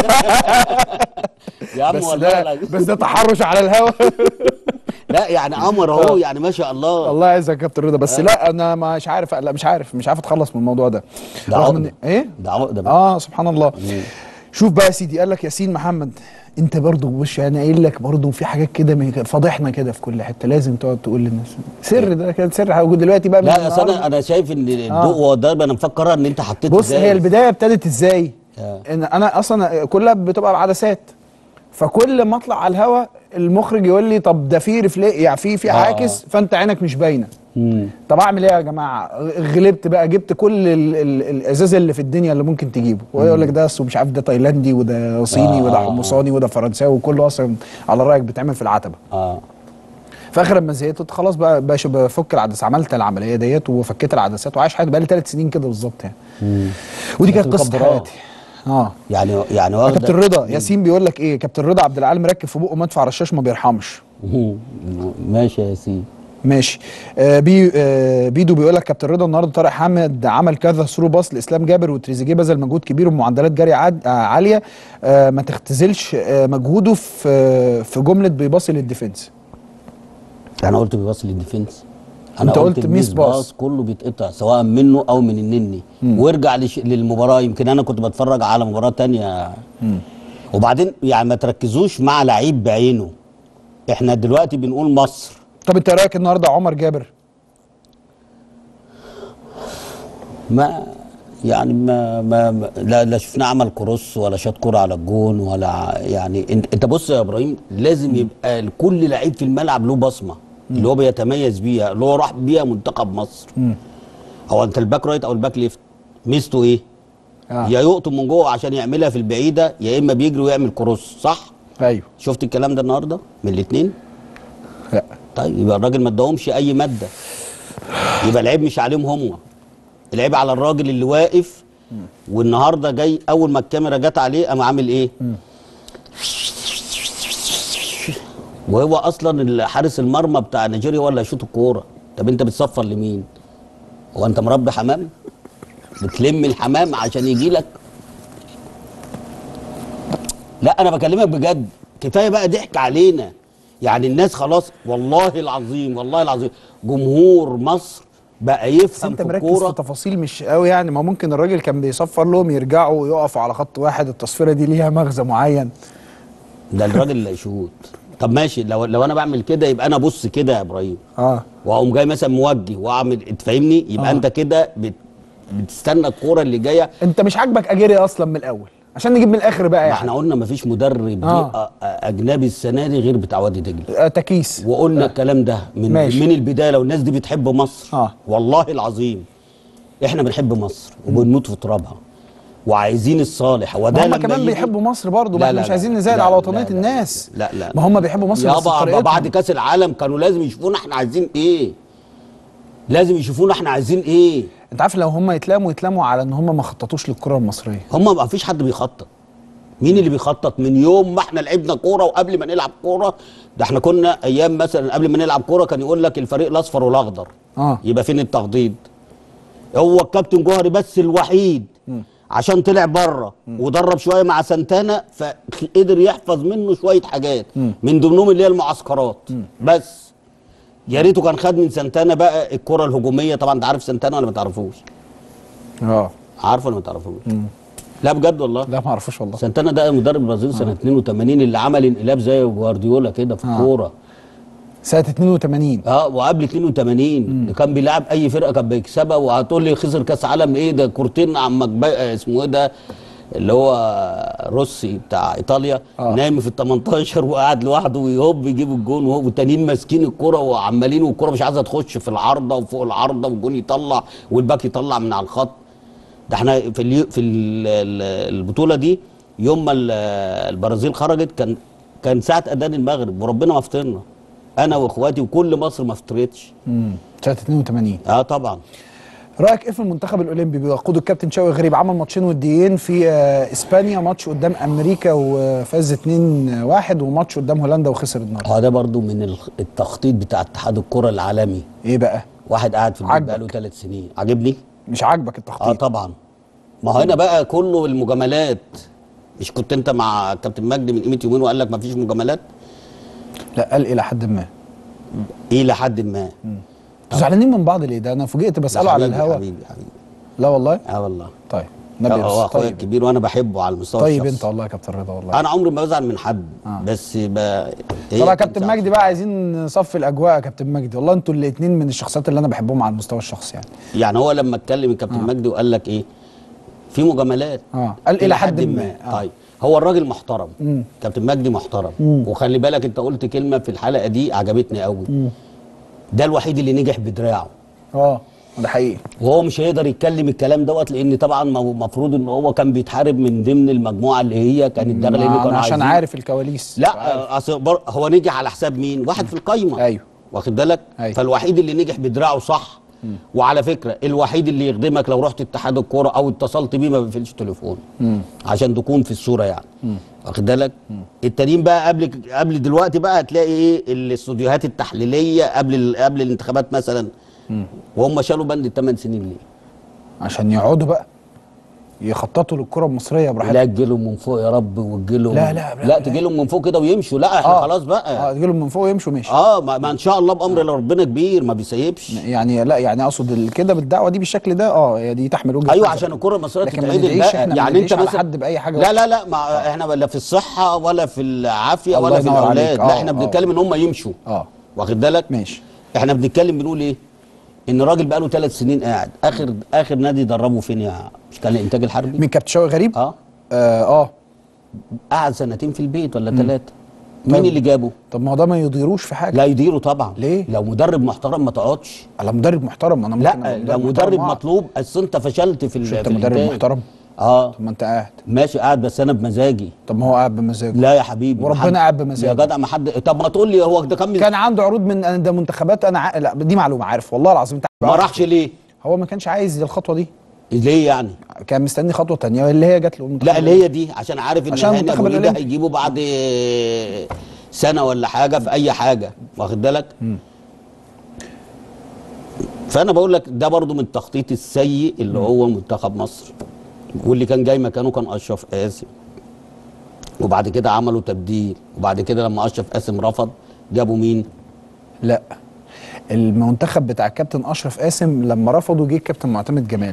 يا عم بس والله ده العظيم. بس ده تحرش على الهوا لا يعني قمر اهو يعني ما شاء الله الله يعزك يا كابتن رضا بس لا انا مش عارف لا مش عارف مش عارف اتخلص من الموضوع ده ده رغم عقدة. إن- ايه ده عقده بقى. اه سبحان الله شوف بقى يا سيدي قال لك ياسين محمد انت برضو وش انا قايل لك برضو في حاجات كده من- فضحنا كده في كل حته لازم تقعد تقول للناس سر ده كان سر موجود دلوقتي بقى من لا اصل النهاردة. انا انا شايف ان آه. الضوء هو ده انا مفكرها ان انت حطيت بص إزاز. هي البدايه ابتدت ازاي آه. ان انا اصلا كلها بتبقى بعدسات فكل ما اطلع على الهوا المخرج يقول لي طب ده في رفلي يعني في في آه. عاكس فانت عينك مش باينه مم. طب اعمل ايه يا جماعه غلبت بقى جبت كل ال ال الازاز اللي في الدنيا اللي ممكن تجيبه ويقول لك ده أصل مش عارف ده تايلاندي وده صيني آه، وده آه، حمصاني وده فرنساوي وكله اصلا على رايك بيتعمل في العتبه اه فاخر لما زهقت قلت خلاص بقى باشا بفك العدسه عملت العمليه ديت وفكيت العدسات وعايش حياتي بقى لي ثلاث سنين كده بالظبط يعني مم. ودي كانت قصه مكبراه. حياتي اه يعني يعني يا واخده كابتن رضا ياسين بيقول لك ايه كابتن رضا عبد العال مركب في بقه مدفع رشاش ما بيرحمش مم. ماشي يا ياسين ماشي آه بي آه بيدو بيقول لك كابتن رضا النهارده طارق حامد عمل كذا ثرو باص لاسلام جابر وتريزيجيه بذل مجهود كبير ومعدلات جري عاد آه عاليه آه ما تختزلش آه مجهوده في آه في جمله بيباصي للديفنس انا قلت بيباص للديفنس أنت قلت ميس الميس باص. باص كله بيتقطع سواء منه او من النني وارجع لش... للمباراه يمكن انا كنت بتفرج على مباراه تانية وبعدين يعني ما تركزوش مع لعيب بعينه احنا دلوقتي بنقول مصر طب انت إيه رايك النهارده عمر جابر ما يعني ما, ما ما- لا, لا شفنا عمل كروس ولا شاط كرة على الجون ولا ع- يعني انت, انت بص يا ابراهيم لازم يبقى كل لعيب في الملعب له بصمه اللي هو بيتميز بيها اللي هو راح بيها منتخب مصر هو انت الباك رايت او الباك ليفت ميزته ايه؟ آه. يا يقطم من جوه عشان يعملها في البعيده يا اما بيجري ويعمل كروس صح؟ ايوه شفت الكلام ده النهارده من الاثنين؟ لا طيب يبقى الراجل ما اداهمش اي ماده يبقى العيب مش عليهم هم العيب على الراجل اللي واقف والنهارده جاي اول ما الكاميرا جت عليه قام عامل ايه وهو اصلا حارس المرمى بتاع نيجيريا ولا يشوط الكوره طب انت بتصفر لمين هو انت مربي حمام بتلم الحمام عشان يجي لك لا انا بكلمك بجد كفايه بقى ضحك علينا يعني الناس خلاص والله العظيم والله العظيم جمهور مصر بقى بس يفهم انت في مركز الكوره في تفاصيل مش قوي يعني ما ممكن الراجل كان بيصفر لهم يرجعوا يقفوا على خط واحد التصفيره دي ليها مغزى معين ده الراجل اللي يشوط طب ماشي لو لو انا بعمل كده يبقى انا ابص كده يا ابراهيم اه واقوم جاي مثلا موجه واعمل انت فاهمني يبقى آه. انت كده بت... بتستنى الكوره اللي جايه انت مش عاجبك اجيري اصلا من الاول عشان نجيب من الاخر بقى ما يعني احنا قلنا مفيش مدرب آه. آه. اجنبي السنه دي غير بتاع وادي دجله آه تكيس وقلنا الكلام ده من ماشي. من البدايه لو الناس دي بتحب مصر آه. والله العظيم احنا بنحب مصر وبنموت في ترابها وعايزين الصالح وده ما هم لما كمان يجي- بيحبوا مصر برضه لا ما احنا لا مش لا عايزين لا نزايد لا على لا وطنيه لا الناس لا لا ما هم بيحبوا مصر بس يابا بطريقتهم. بعد كاس العالم كانوا لازم يشوفونا احنا عايزين ايه لازم يشوفونا احنا عايزين ايه انت عارف لو هم يتلاموا يتلاموا على ان هم ما خططوش للكره المصريه هم ما فيش حد بيخطط مين اللي بيخطط من يوم ما احنا لعبنا كوره وقبل ما نلعب كوره ده احنا كنا ايام مثلا قبل ما نلعب كوره كان يقول لك الفريق الاصفر والاخضر اه يبقى فين التخطيط هو الكابتن جوهري بس الوحيد عشان طلع بره ودرب شويه مع سانتانا فقدر يحفظ منه شويه حاجات من ضمنهم اللي هي المعسكرات بس يا ريته كان خد من سانتانا بقى الكره الهجوميه طبعا انت عارف سانتانا ولا ما تعرفوش اه عارفه ولا ما تعرفوش لا بجد والله لا ما اعرفوش والله سانتانا ده مدرب البرازيل سنه 82 اللي عمل انقلاب زي جوارديولا كده في آه. الكوره سنه 82 اه وقبل 82 اللي كان بيلعب اي فرقه كان بيكسبها وهتقول لي خسر كاس عالم ايه ده كورتين عم مجب- آه، اسمه ايه ده اللي هو روسي بتاع ايطاليا آه. آه. نايم في ال 18 وقاعد لوحده ويهوب يجيب الجون وهو والتانيين ماسكين الكرة وعمالين والكرة مش عايزه تخش في العارضه وفوق العارضه والجون يطلع والباك يطلع من على الخط ده احنا في اليو في ال- ال- البطوله دي يوم ما ال- البرازيل خرجت كان كان ساعه اذان المغرب وربنا ما فطرنا انا واخواتي وكل مصر ما فطرتش امم سنه 82 اه طبعا رايك ايه في المنتخب الاولمبي بيقوده الكابتن شوقي غريب عمل ماتشين وديين في آه، اسبانيا ماتش قدام امريكا وفاز 2-1 وماتش قدام هولندا وخسر النهارده هو ده برضو من الخ- التخطيط بتاع اتحاد الكره العالمي ايه بقى واحد قاعد في البيت عاجبك. بقاله ثلاث سنين عاجبني مش عاجبك التخطيط اه طبعا ما هو هنا بقى كله المجاملات مش كنت انت مع كابتن مجدي من قيمه يومين وقال لك ما فيش مجاملات لا قال الى حد ما ايه لحد ما انتوا زعلانين من بعض ليه ده انا فوجئت بساله ده على حبيبي- الهوا حبيبي حبيبي لا والله اه والله طيب لا، نبي هو بس. اخويا طيب الكبير وانا بحبه على المستوى طيب الشخصي. انت والله يا كابتن رضا والله انا عمري ما بزعل من حد آه. بس ب... طب يا كابتن مجدي بقى عايزين نصفي الاجواء يا كابتن مجدي والله انتوا الاثنين من الشخصيات اللي انا بحبهم على المستوى الشخصي يعني يعني هو لما اتكلم الكابتن مجدي وقال لك ايه في مجاملات اه قال الى حد ما آه. طيب هو الراجل محترم مم. كابتن مجدي محترم مم. وخلي بالك انت قلت كلمه في الحلقه دي عجبتني قوي مم. ده الوحيد اللي نجح بدراعه اه ده حقيقي وهو مش هيقدر يتكلم الكلام دوت لان طبعا المفروض ان هو كان بيتحارب من ضمن المجموعه اللي هي كانت داخله لان ما كانوا أنا عشان عايزين- عارف الكواليس لا آه، اصل بر- هو نجح على حساب مين؟ واحد في القايمه ايوه واخد بالك؟ أيوة. فالوحيد اللي نجح بدراعه صح وعلى فكره الوحيد اللي يخدمك لو رحت اتحاد الكوره او اتصلت بيه ما بيقفلش تليفون مم. عشان تكون في الصوره يعني واخد بالك؟ التانيين بقى قبل قبل دلوقتي بقى هتلاقي ايه الاستوديوهات التحليليه قبل ال- قبل الانتخابات مثلا وهم شالوا بند الثمان سنين ليه؟ عشان يقعدوا بقى يخططوا للكره المصريه براحتهم لا تجيلهم من فوق يا رب وتجيلهم لا- لا- لا- لا تجيلهم من فوق كده ويمشوا لا احنا خلاص بقى اه تجيلهم من فوق ويمشوا ماشي اه ما, ما ان شاء الله بامر ربنا كبير ما بيسيبش يعني لا يعني اقصد ال- كده بالدعوه دي بالشكل ده اه هي دي تحمل وجهه ايوه نظر. عشان الكره المصريه لكن ما تتعدل ندعيش بقى احنا يعني ما انت ندعيش على مثلا حد باي حاجه لا لا لا ما احنا لا في الصحه ولا في العافيه الله ولا في ينور عليك. الاولاد آه، لا احنا آه. بنتكلم ان هم يمشوا اه واخد بالك ماشي احنا بنتكلم بنقول ايه ان الراجل بقى له ثلاث سنين قاعد اخر اخر نادي دربه فين يا مش كان الانتاج الحربي مين كابتن شوقي غريب اه اه, آه. قعد سنتين في البيت ولا ثلاثه مين اللي جابه طب ما هو ده ما يضيروش في حاجه لا يديره طبعا ليه؟ لو مدرب محترم ما تقعدش على مدرب محترم انا ممكن لا أبقى لو مدرب محترم وأقعد. مطلوب اصل انت فشلت في ال- مش انت في مدرب الإنتاج. محترم اه طب ما انت قاعد ماشي قاعد بس انا بمزاجي طب ما هو قاعد بمزاجه لا يا حبيبي وربنا محد- قاعد بمزاجه. يا جدع ما حد طب ما تقول لي هو ده كان كان عنده عروض من ده منتخبات انا ع... لا دي معلومه عارف والله العظيم انت ما راحش ليه هو ما كانش عايز الخطوه دي ليه يعني كان مستني خطوه تانية اللي هي جات له المنتخب لا اللي هي دي عشان عارف ان عشان هاني المنتخب ابو ريده الأولمبي. هيجيبه بعد سنه ولا حاجه في اي حاجه واخد بالك فانا بقول لك ده برضو من التخطيط السيء اللي هو منتخب مصر واللي كان جاي مكانه كان اشرف قاسم وبعد كده عملوا تبديل وبعد كده لما اشرف قاسم رفض جابوا مين لا المنتخب بتاع الكابتن اشرف قاسم لما رفضوا جه الكابتن معتمد جمال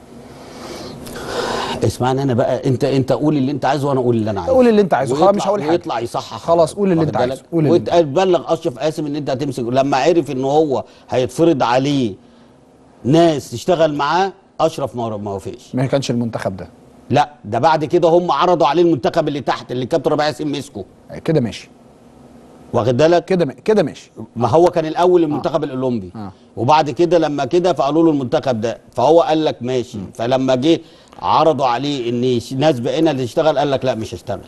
اسمعني انا بقى انت انت قول اللي انت عايزه وانا اقول اللي انا عايزه قول اللي انت عايزه خلاص مش ويطلع- هقول حاجه ويطلع يصحح خلاص قول اللي واخد انت عايزه بالك؟ قول اللي انت وتبلغ اشرف قاسم ان انت هتمسك لما عرف ان هو هيتفرض عليه ناس تشتغل معاه اشرف ما ما وافقش ما كانش المنتخب ده لا ده بعد كده هم عرضوا عليه المنتخب اللي تحت اللي الكابتن ربيع ياسين مسكه كده ماشي واخد بالك كده كده ماشي ما هو كان الاول المنتخب الاولمبي وبعد كده لما كده فقالوا له المنتخب ده فهو قال لك ماشي فلما جه عرضوا عليه ان ش- ناس بقينا اللي تشتغل قال لك لا مش هشتغل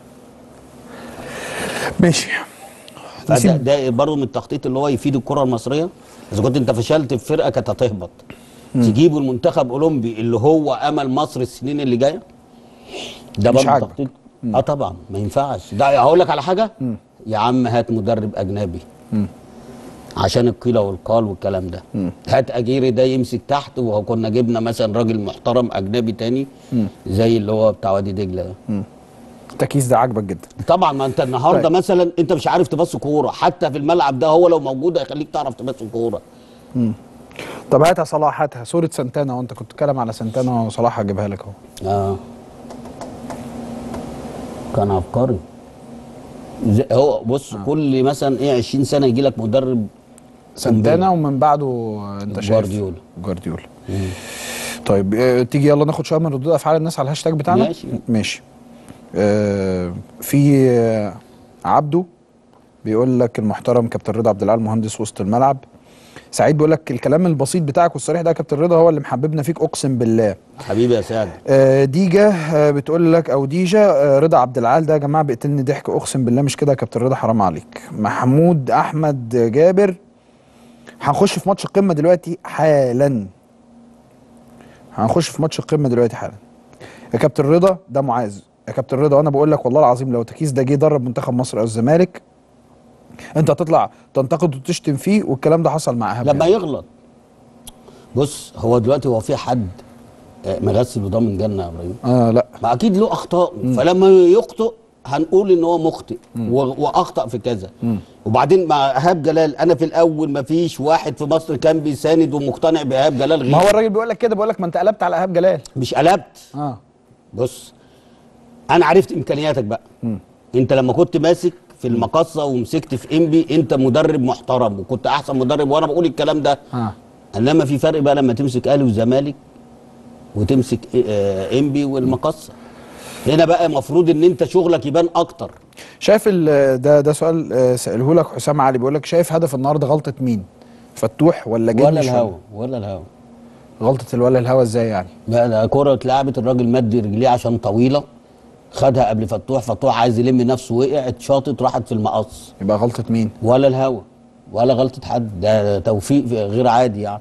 ماشي فده نسيب- ده برضه من التخطيط اللي هو يفيد الكره المصريه اذا كنت انت فشلت في فرقه كانت هتهبط تجيبوا المنتخب اولمبي اللي هو امل مصر السنين اللي جايه ده مش برضه عاجبك. تخطيط اه طبعا ما ينفعش ده هقول لك على حاجه يا عم هات مدرب اجنبي عشان القيل والقال والكلام ده هات اجيري ده يمسك تحت وكنا جبنا مثلا راجل محترم اجنبي تاني زي اللي هو بتاع وادي دجله ده التكييس ده عاجبك جدا طبعا ما انت النهارده طيب. طيب. مثلا انت مش عارف تبص كوره حتى في الملعب ده هو لو موجود هيخليك تعرف تبص كوره مم. طب هاتها صلاح هاتها صوره سانتانا وانت كنت بتتكلم على سانتانا وصلاح هجيبها لك اهو اه كان عبقري زي- هو بص آه. كل مثلا ايه 20 سنه يجي لك مدرب سانتانا ومن بعده انت شايف جوارديولا. جوارديولا طيب آه، تيجي يلا ناخد شويه من ردود افعال الناس على الهاشتاج بتاعنا ماشي. ماشي آه في آه عبده بيقول لك المحترم كابتن رضا عبد العال مهندس وسط الملعب سعيد بيقول لك الكلام البسيط بتاعك والصريح ده يا كابتن رضا هو اللي محببنا فيك اقسم بالله حبيبي يا سعد آه، ديجا آه، بتقول لك او ديجا آه، رضا عبد العال ده يا جماعه بيقتلني ضحك اقسم بالله مش كده يا كابتن رضا حرام عليك محمود احمد جابر هنخش في ماتش القمه دلوقتي حالا هنخش في ماتش القمه دلوقتي حالا يا كابتن رضا ده معاذ يا كابتن رضا وانا بقول لك والله العظيم لو تكيس ده جه يدرب منتخب مصر او الزمالك انت هتطلع تنتقد وتشتم فيه والكلام ده حصل مع ايهاب لما جلال. يغلط بص هو دلوقتي هو في حد آه، مغسل وضامن جنه يا ابراهيم اه لا ما اكيد له اخطاء فلما يخطئ هنقول ان هو مخطئ و- واخطا في كذا وبعدين مع ايهاب جلال انا في الاول ما فيش واحد في مصر كان بيساند ومقتنع بايهاب جلال غير ما هو الراجل بيقول لك كده بيقول لك ما انت قلبت على ايهاب جلال مش قلبت اه بص انا عرفت امكانياتك بقى انت لما كنت ماسك في المقصه ومسكت في انبي انت مدرب محترم وكنت احسن مدرب وانا بقول الكلام ده اه انما في فرق بقى لما تمسك اهلي وزمالك وتمسك آه، انبي والمقصه هنا بقى المفروض ان انت شغلك يبان اكتر شايف ال- ده ده سؤال آه، سأله لك حسام علي بيقول لك شايف هدف النهارده غلطة مين؟ فتوح ولا جنش ولا الهوا ولا الهوا غلطة الولا الهوا ازاي يعني؟ بقى ده كرة اتلعبت الراجل مد رجليه عشان طويله خدها قبل فتوح فتوح عايز يلم نفسه وقعت شاطت راحت في المقص يبقى غلطة مين؟ ولا الهوا ولا غلطة حد ده توفيق غير عادي يعني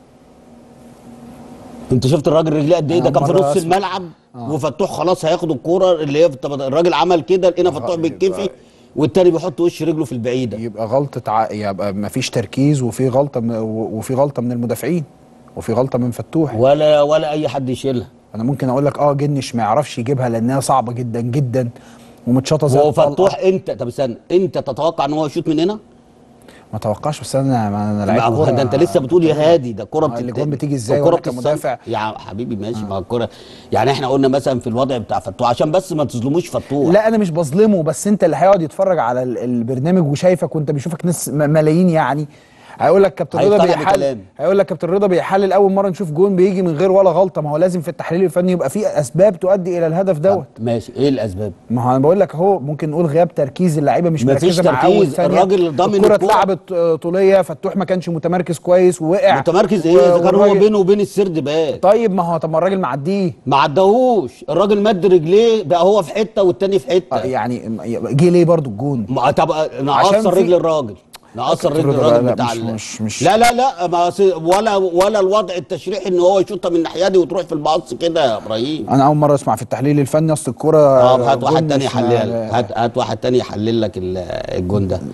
انت شفت الراجل رجليه قد ايه ده أنا كان في مرة نص أسمع. الملعب وفتوح خلاص هياخد الكوره اللي هي طب الراجل عمل كده لقينا فتوح بالكفي والتاني بيحط وش رجله في البعيده يبقى غلطة ع... يبقى ما فيش تركيز وفي غلطة من... و- وفي غلطة من المدافعين وفي غلطة من فتوح ولا ولا اي حد يشيلها انا ممكن اقول لك اه جنش ما يعرفش يجيبها لانها صعبة جدا جدا ومتشاطة زي هو الطلقة. فتوح انت طب استنى انت تتوقع ان هو يشوط من هنا؟ ما توقعش بس انا ما انا لعيب ما هو كورة ده انت لسه بتقول يا هادي ده الكوره آه، الأجوان بتيجي ازاي الكوره وأنا كمدافع؟ يا حبيبي ماشي ما الكوره يعني احنا قلنا مثلا في الوضع بتاع فتوح عشان بس ما تظلموش فتوح لا انا مش بظلمه بس انت اللي هيقعد يتفرج على ال- البرنامج وشايفك وانت بيشوفك ناس م- ملايين يعني هيقول لك كابتن رضا هيقتنع بيحلل بكلامي. هيقول لك كابتن رضا بيحلل اول مره نشوف جون بيجي من غير ولا غلطه ما هو لازم في التحليل الفني يبقى في اسباب تؤدي الى الهدف دوت ماشي ايه الاسباب؟ ما هو انا بقول لك اهو ممكن نقول غياب تركيز اللعيبه مش مفيش مركزه مع تركيز، اول ثانيه الراجل ضامن الكره الكرة. اتلعبت آه، طوليه فتوح ما كانش متمركز كويس ووقع متمركز ايه؟ و- اذا كان هو والراجل- بينه وبين السرد باك طيب ما هو طب ما الراجل معديه ما عداهوش الراجل مد رجليه بقى هو في حته والتاني في حته يعني جه ليه برضو الجون ما طب عشان نقصر في- رجل الراجل نقصر كابتن رجل رضا بقى، الراجل لا، بتاع مش- ال- مش- مش- لا لا لا ما أصل- ولا ولا الوضع التشريحي ان هو يشوطها من الناحيه دي وتروح في الباص كده يا ابراهيم انا اول مره اسمع في التحليل الفني اصل الكوره طب هات واحد جون تاني مش- يحلل هات هات واحد تاني يحلل لك ال- الجون ده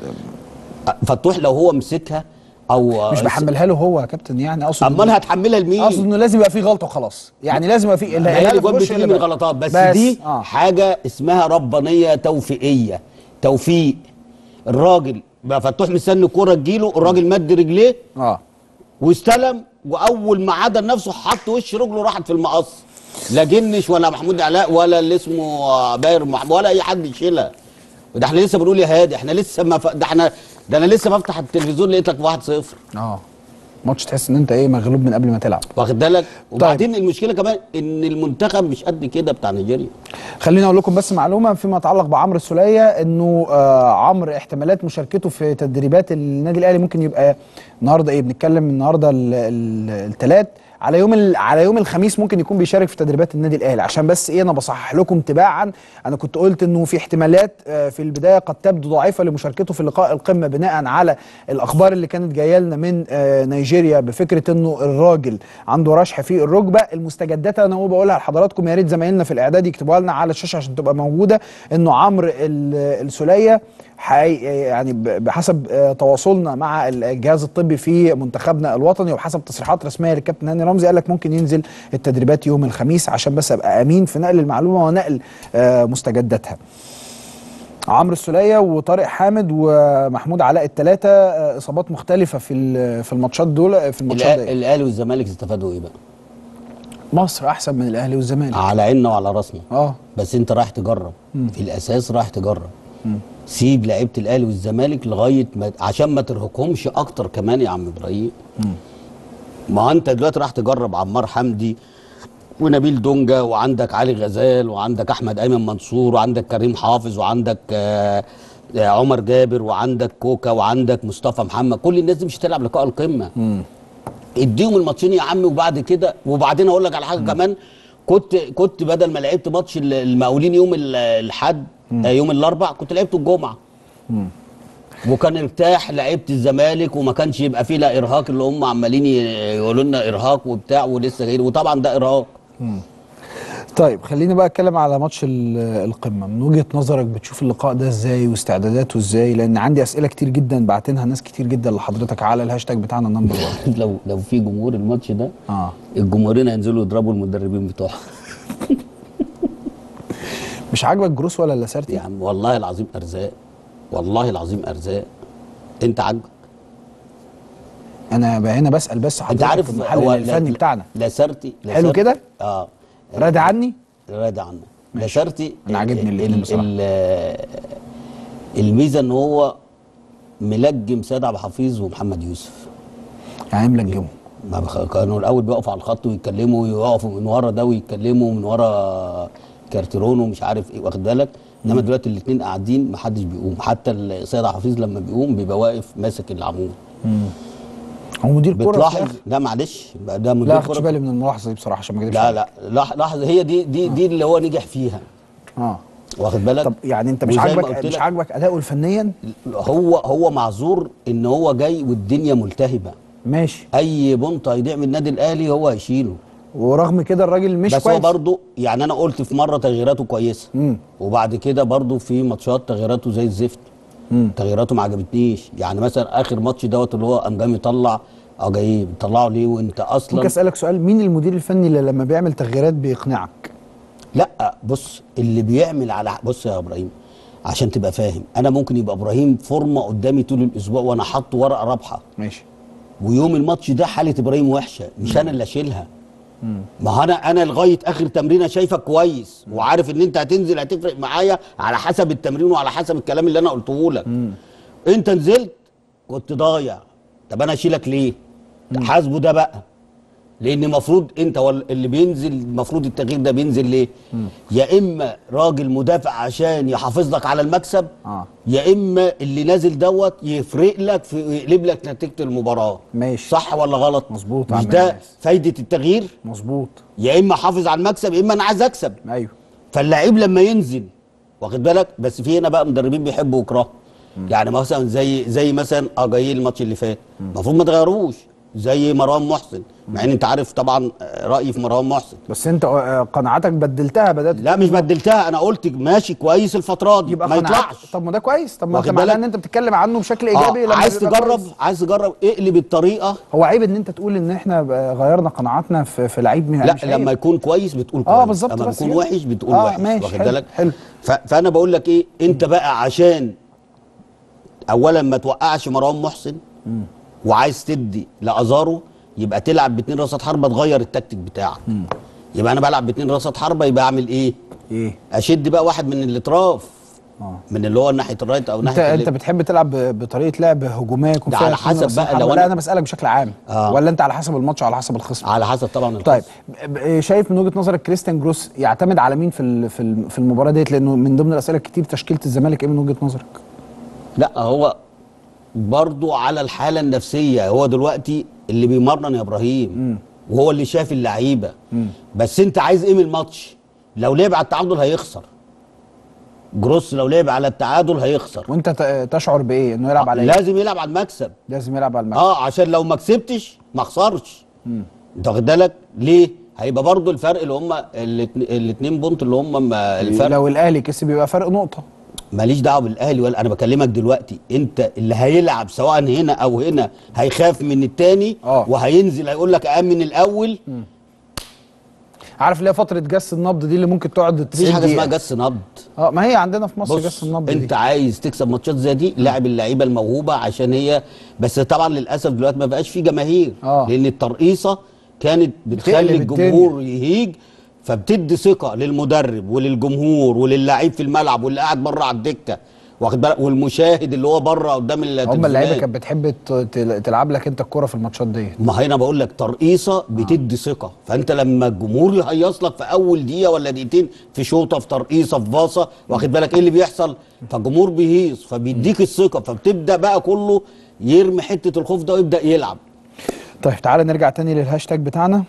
فتوح لو هو مسكها او مش بحملها له هو يا كابتن يعني اقصد امال هتحملها لمين؟ اقصد انه لازم يبقى فيه غلطه وخلاص يعني لازم يبقى فيه ما هي الهدف الجون الوش بتيجي اللي من بقى. غلطات بس, بس دي آه. حاجه اسمها ربانيه توفيقيه توفيق الراجل بقى فتوح مستني الكوره تجيله الراجل مد رجليه اه واستلم واول ما عدل نفسه حط وش رجله راحت في المقص لا جنش ولا محمود علاء ولا اللي اسمه آه، باير محمود ولا اي حد يشيلها وده احنا لسه بنقول يا هادي احنا لسه ما ف... ده احنا ده انا لسه بفتح التلفزيون لقيت لك 1-0 اه ماتش تحس ان انت ايه مغلوب من قبل ما تلعب واخد بالك وبعدين المشكله كمان ان المنتخب مش قد كده بتاع نيجيريا خليني اقول لكم بس معلومه فيما يتعلق بعمرو السوليه انه آه عمرو احتمالات مشاركته في تدريبات النادي الاهلي ممكن يبقى النهارده ايه بنتكلم النهارده الثلاث على يوم ال- على يوم الخميس ممكن يكون بيشارك في تدريبات النادي الاهلي عشان بس ايه انا بصحح لكم تباعا انا كنت قلت انه في احتمالات آه، في البدايه قد تبدو ضعيفه لمشاركته في لقاء القمه بناء على الاخبار اللي كانت جايه لنا من آه، نيجيريا بفكره انه الراجل عنده رشح في الركبه المستجدات انا هو بقولها لحضراتكم يا ريت زمايلنا في الاعداد يكتبوها لنا على الشاشه عشان تبقى موجوده انه عمرو ال- السوليه حي يعني ب- بحسب آه، تواصلنا مع الجهاز الطبي في منتخبنا الوطني وبحسب تصريحات رسميه للكابتن هاني رمزي قال لك ممكن ينزل التدريبات يوم الخميس عشان بس ابقى امين في نقل المعلومه ونقل آه، مستجداتها. عمرو السوليه وطارق حامد ومحمود علاء الثلاثه آه، اصابات مختلفه في ال- في الماتشات دول في الماتشات الأ- دي الاهلي والزمالك استفادوا ايه بقى؟ مصر احسن من الاهلي والزمالك على عيننا وعلى راسنا اه بس انت رايح تجرب مم. في الاساس رايح تجرب مم. سيب لعيبه الاهلي والزمالك لغايه ما عشان ما ترهقهمش اكتر كمان يا عم ابراهيم ما انت دلوقتي راح تجرب عمار حمدي ونبيل دونجا وعندك علي غزال وعندك احمد ايمن منصور وعندك كريم حافظ وعندك آه، آه، عمر جابر وعندك كوكا وعندك مصطفى محمد كل الناس دي مش هتلعب لقاء القمه اديهم الماتشين يا عم وبعد كده وبعدين اقول لك على حاجه كمان كنت كنت بدل ما لعبت ماتش ال- المقاولين يوم ال- الحد آه، يوم الاربع كنت لعبته الجمعه وكان ارتاح لعيبه الزمالك وما كانش يبقى فيه لا ارهاق اللي هم عمالين ي- يقولوا لنا ارهاق وبتاع ولسه جايين وطبعا ده ارهاق طيب خليني بقى اتكلم على ماتش ال- القمه من وجهه نظرك بتشوف اللقاء ده ازاي واستعداداته ازاي لان عندي اسئله كتير جدا بعتنها ناس كتير جدا لحضرتك على الهاشتاج بتاعنا نمبر 1 لو لو في جمهور الماتش ده اه الجمهورين هينزلوا يضربوا المدربين بتوعهم مش عاجبك جروس ولا لاسارتي يا عم والله العظيم ارزاق والله العظيم ارزاق انت عاجبك انا بقى هنا بسال بس حضرتك انت عارف المحلل الفني بتاعنا لاسارتي حلو كده؟ اه راضي عني راضي عنك لاسارتي أنا عاجبني الاتنين ال- بصراحة. ال- الميزه ان هو ملجم سيد عبد الحفيظ ومحمد يوسف يعني ملجمه ما بخ... كانوا الاول بيقفوا على الخط ويتكلموا ويقفوا من ورا ده ويتكلموا من ورا كارتيرون ومش عارف ايه واخد بالك انما دلوقتي الاثنين قاعدين محدش بيقوم حتى السيد عبد الحفيظ لما بيقوم بيبقى واقف ماسك العمود هو مدير كوره في بتلاحظ الآخر؟ لا معلش بقى ده مدير لا كرة. خدش بالي من الملاحظه دي بصراحه عشان ما اكذبش لا عليك. لا لح- لحظه هي دي دي دي اللي هو نجح فيها اه واخد بالك طب يعني انت مش وزي ما عاجبك قلت مش لك، عاجبك اداؤه الفنيا هو هو معذور ان هو جاي والدنيا ملتهبه ماشي اي بونت هيضيع من النادي الاهلي هو هيشيله ورغم كده الراجل مش بس كويس هو برضه يعني انا قلت في مره تغييراته كويسه مم. وبعد كده برضه في ماتشات تغييراته زي الزفت مم. تغييراته ما عجبتنيش يعني مثلا اخر ماتش دوت اللي هو قام جاي مطلع اه جاي بتطلعه ليه وانت ممكن اصلا اسالك سؤال مين المدير الفني اللي لما بيعمل تغييرات بيقنعك لا بص اللي بيعمل على بص يا ابراهيم عشان تبقى فاهم انا ممكن يبقى ابراهيم فورمه قدامي طول الاسبوع وانا حاطه ورقه رابحه ماشي ويوم الماتش ده حاله ابراهيم وحشه مش انا اللي اشيلها ما هو انا انا لغايه اخر تمرينه شايفك كويس وعارف ان انت هتنزل هتفرق معايا على حسب التمرين وعلى حسب الكلام اللي انا قلته لك انت نزلت كنت ضايع طب انا اشيلك ليه حاسبه ده بقى لان المفروض انت وال- اللي بينزل المفروض التغيير ده بينزل ليه يا اما راجل مدافع عشان يحافظ لك على المكسب اه يا اما اللي نازل دوت يفرق لك في يقلب لك نتيجه المباراه ماشي صح ولا غلط مظبوط يا مش عم ده الناس. فايده التغيير مظبوط يا اما حافظ على المكسب يا اما انا عايز اكسب ايوه فاللعيب لما ينزل واخد بالك بس في هنا بقى مدربين بيحبوا يكرهوا يعني مثلا زي زي مثلا اجاييه الماتش اللي فات المفروض ما تغيروش زي مروان محسن مع ان انت عارف طبعا رايي في مروان محسن بس انت آه، قناعاتك بدلتها بدات لا مش بدلتها انا قلت ماشي كويس الفتره دي يبقى ما قناعات يطلعش طب ما ده كويس طب ما انت واخد معناه بالك؟ ان انت بتتكلم عنه بشكل آه ايجابي لما عايز بيبقى تجرب كويس. عايز تجرب اقلب الطريقه هو عيب ان انت تقول ان احنا بقى غيرنا قناعاتنا في, في لعيب مش لا عيب. لما يكون كويس بتقول كويس اه بالظبط لما بس يكون كده. وحش بتقول آه، وحش ماشي، واخد حلو، بالك حلو. ف... فانا بقول لك ايه انت بقى عشان اولا ما توقعش مروان محسن وعايز تدي لازارو يبقى تلعب باتنين راسات حربه تغير التكتيك بتاعك يبقى انا بلعب باتنين راسات حربه يبقى اعمل ايه ايه اشد بقى واحد من الاطراف من اللي هو ناحيه الرايت او انت ناحيه انت الليفت. بتحب تلعب ب- بطريقه لعب هجوميه يكون ده فيها على اتنين حسب رأسين بقى حربة. لو لا أنا- انا بسالك بشكل عام آه. ولا انت على حسب الماتش وعلى حسب الخصم على حسب طبعا طيب ب- شايف من وجهه نظرك كريستيان جروس يعتمد على مين في ال- في ال- في المباراه ديت لانه من ضمن الاسئله الكتير تشكيله الزمالك ايه من وجهه نظرك لا هو برضو على الحالة النفسية هو دلوقتي اللي بيمرن يا ابراهيم وهو اللي شاف اللعيبة بس انت عايز ايه من الماتش لو لعب على التعادل هيخسر جروس لو لعب على التعادل هيخسر وانت ت- تشعر بايه انه يلعب على ايه لازم يلعب على المكسب لازم يلعب على المكسب اه عشان لو ما كسبتش ما خسرش انت واخد بالك ليه هيبقى برضو الفرق اللي هم الاثنين بونت اللي هم ما- الفرق لو الاهلي كسب يبقى فرق نقطه ماليش دعوه بالاهلي ولا انا بكلمك دلوقتي انت اللي هيلعب سواء هنا او هنا هيخاف من التاني آه. وهينزل هيقول لك امن الاول عارف اللي هي فتره جس النبض دي اللي ممكن تقعد في 90 حاجه اسمها دقيقة. جس نبض اه ما هي عندنا في مصر جس بص النبض انت دي عايز تكسب ماتشات زي دي لاعب اللعيبه الموهوبه عشان هي بس طبعا للاسف دلوقتي ما بقاش في جماهير آه. لان الترقيصه كانت بتخلي بتقلب الجمهور يهيج فبتدي ثقه للمدرب وللجمهور وللعيب في الملعب واللي قاعد بره على الدكه واخد بالك والمشاهد اللي هو بره قدام التلفزيونات هم اللعيبه كانت بتحب ت- تل- تلعب لك انت الكوره في الماتشات ديت ما هنا بقول لك ترقيصه بتدي ثقه فانت لما الجمهور يهيص لك في اول دقيقه ولا دقيقتين في شوطه في ترقيصه في باصه واخد بالك ايه اللي بيحصل فالجمهور بيهيص فبيديك الثقه فبتبدا بقى كله يرمي حته الخوف ده ويبدا يلعب طيب تعالى نرجع تاني للهاشتاج بتاعنا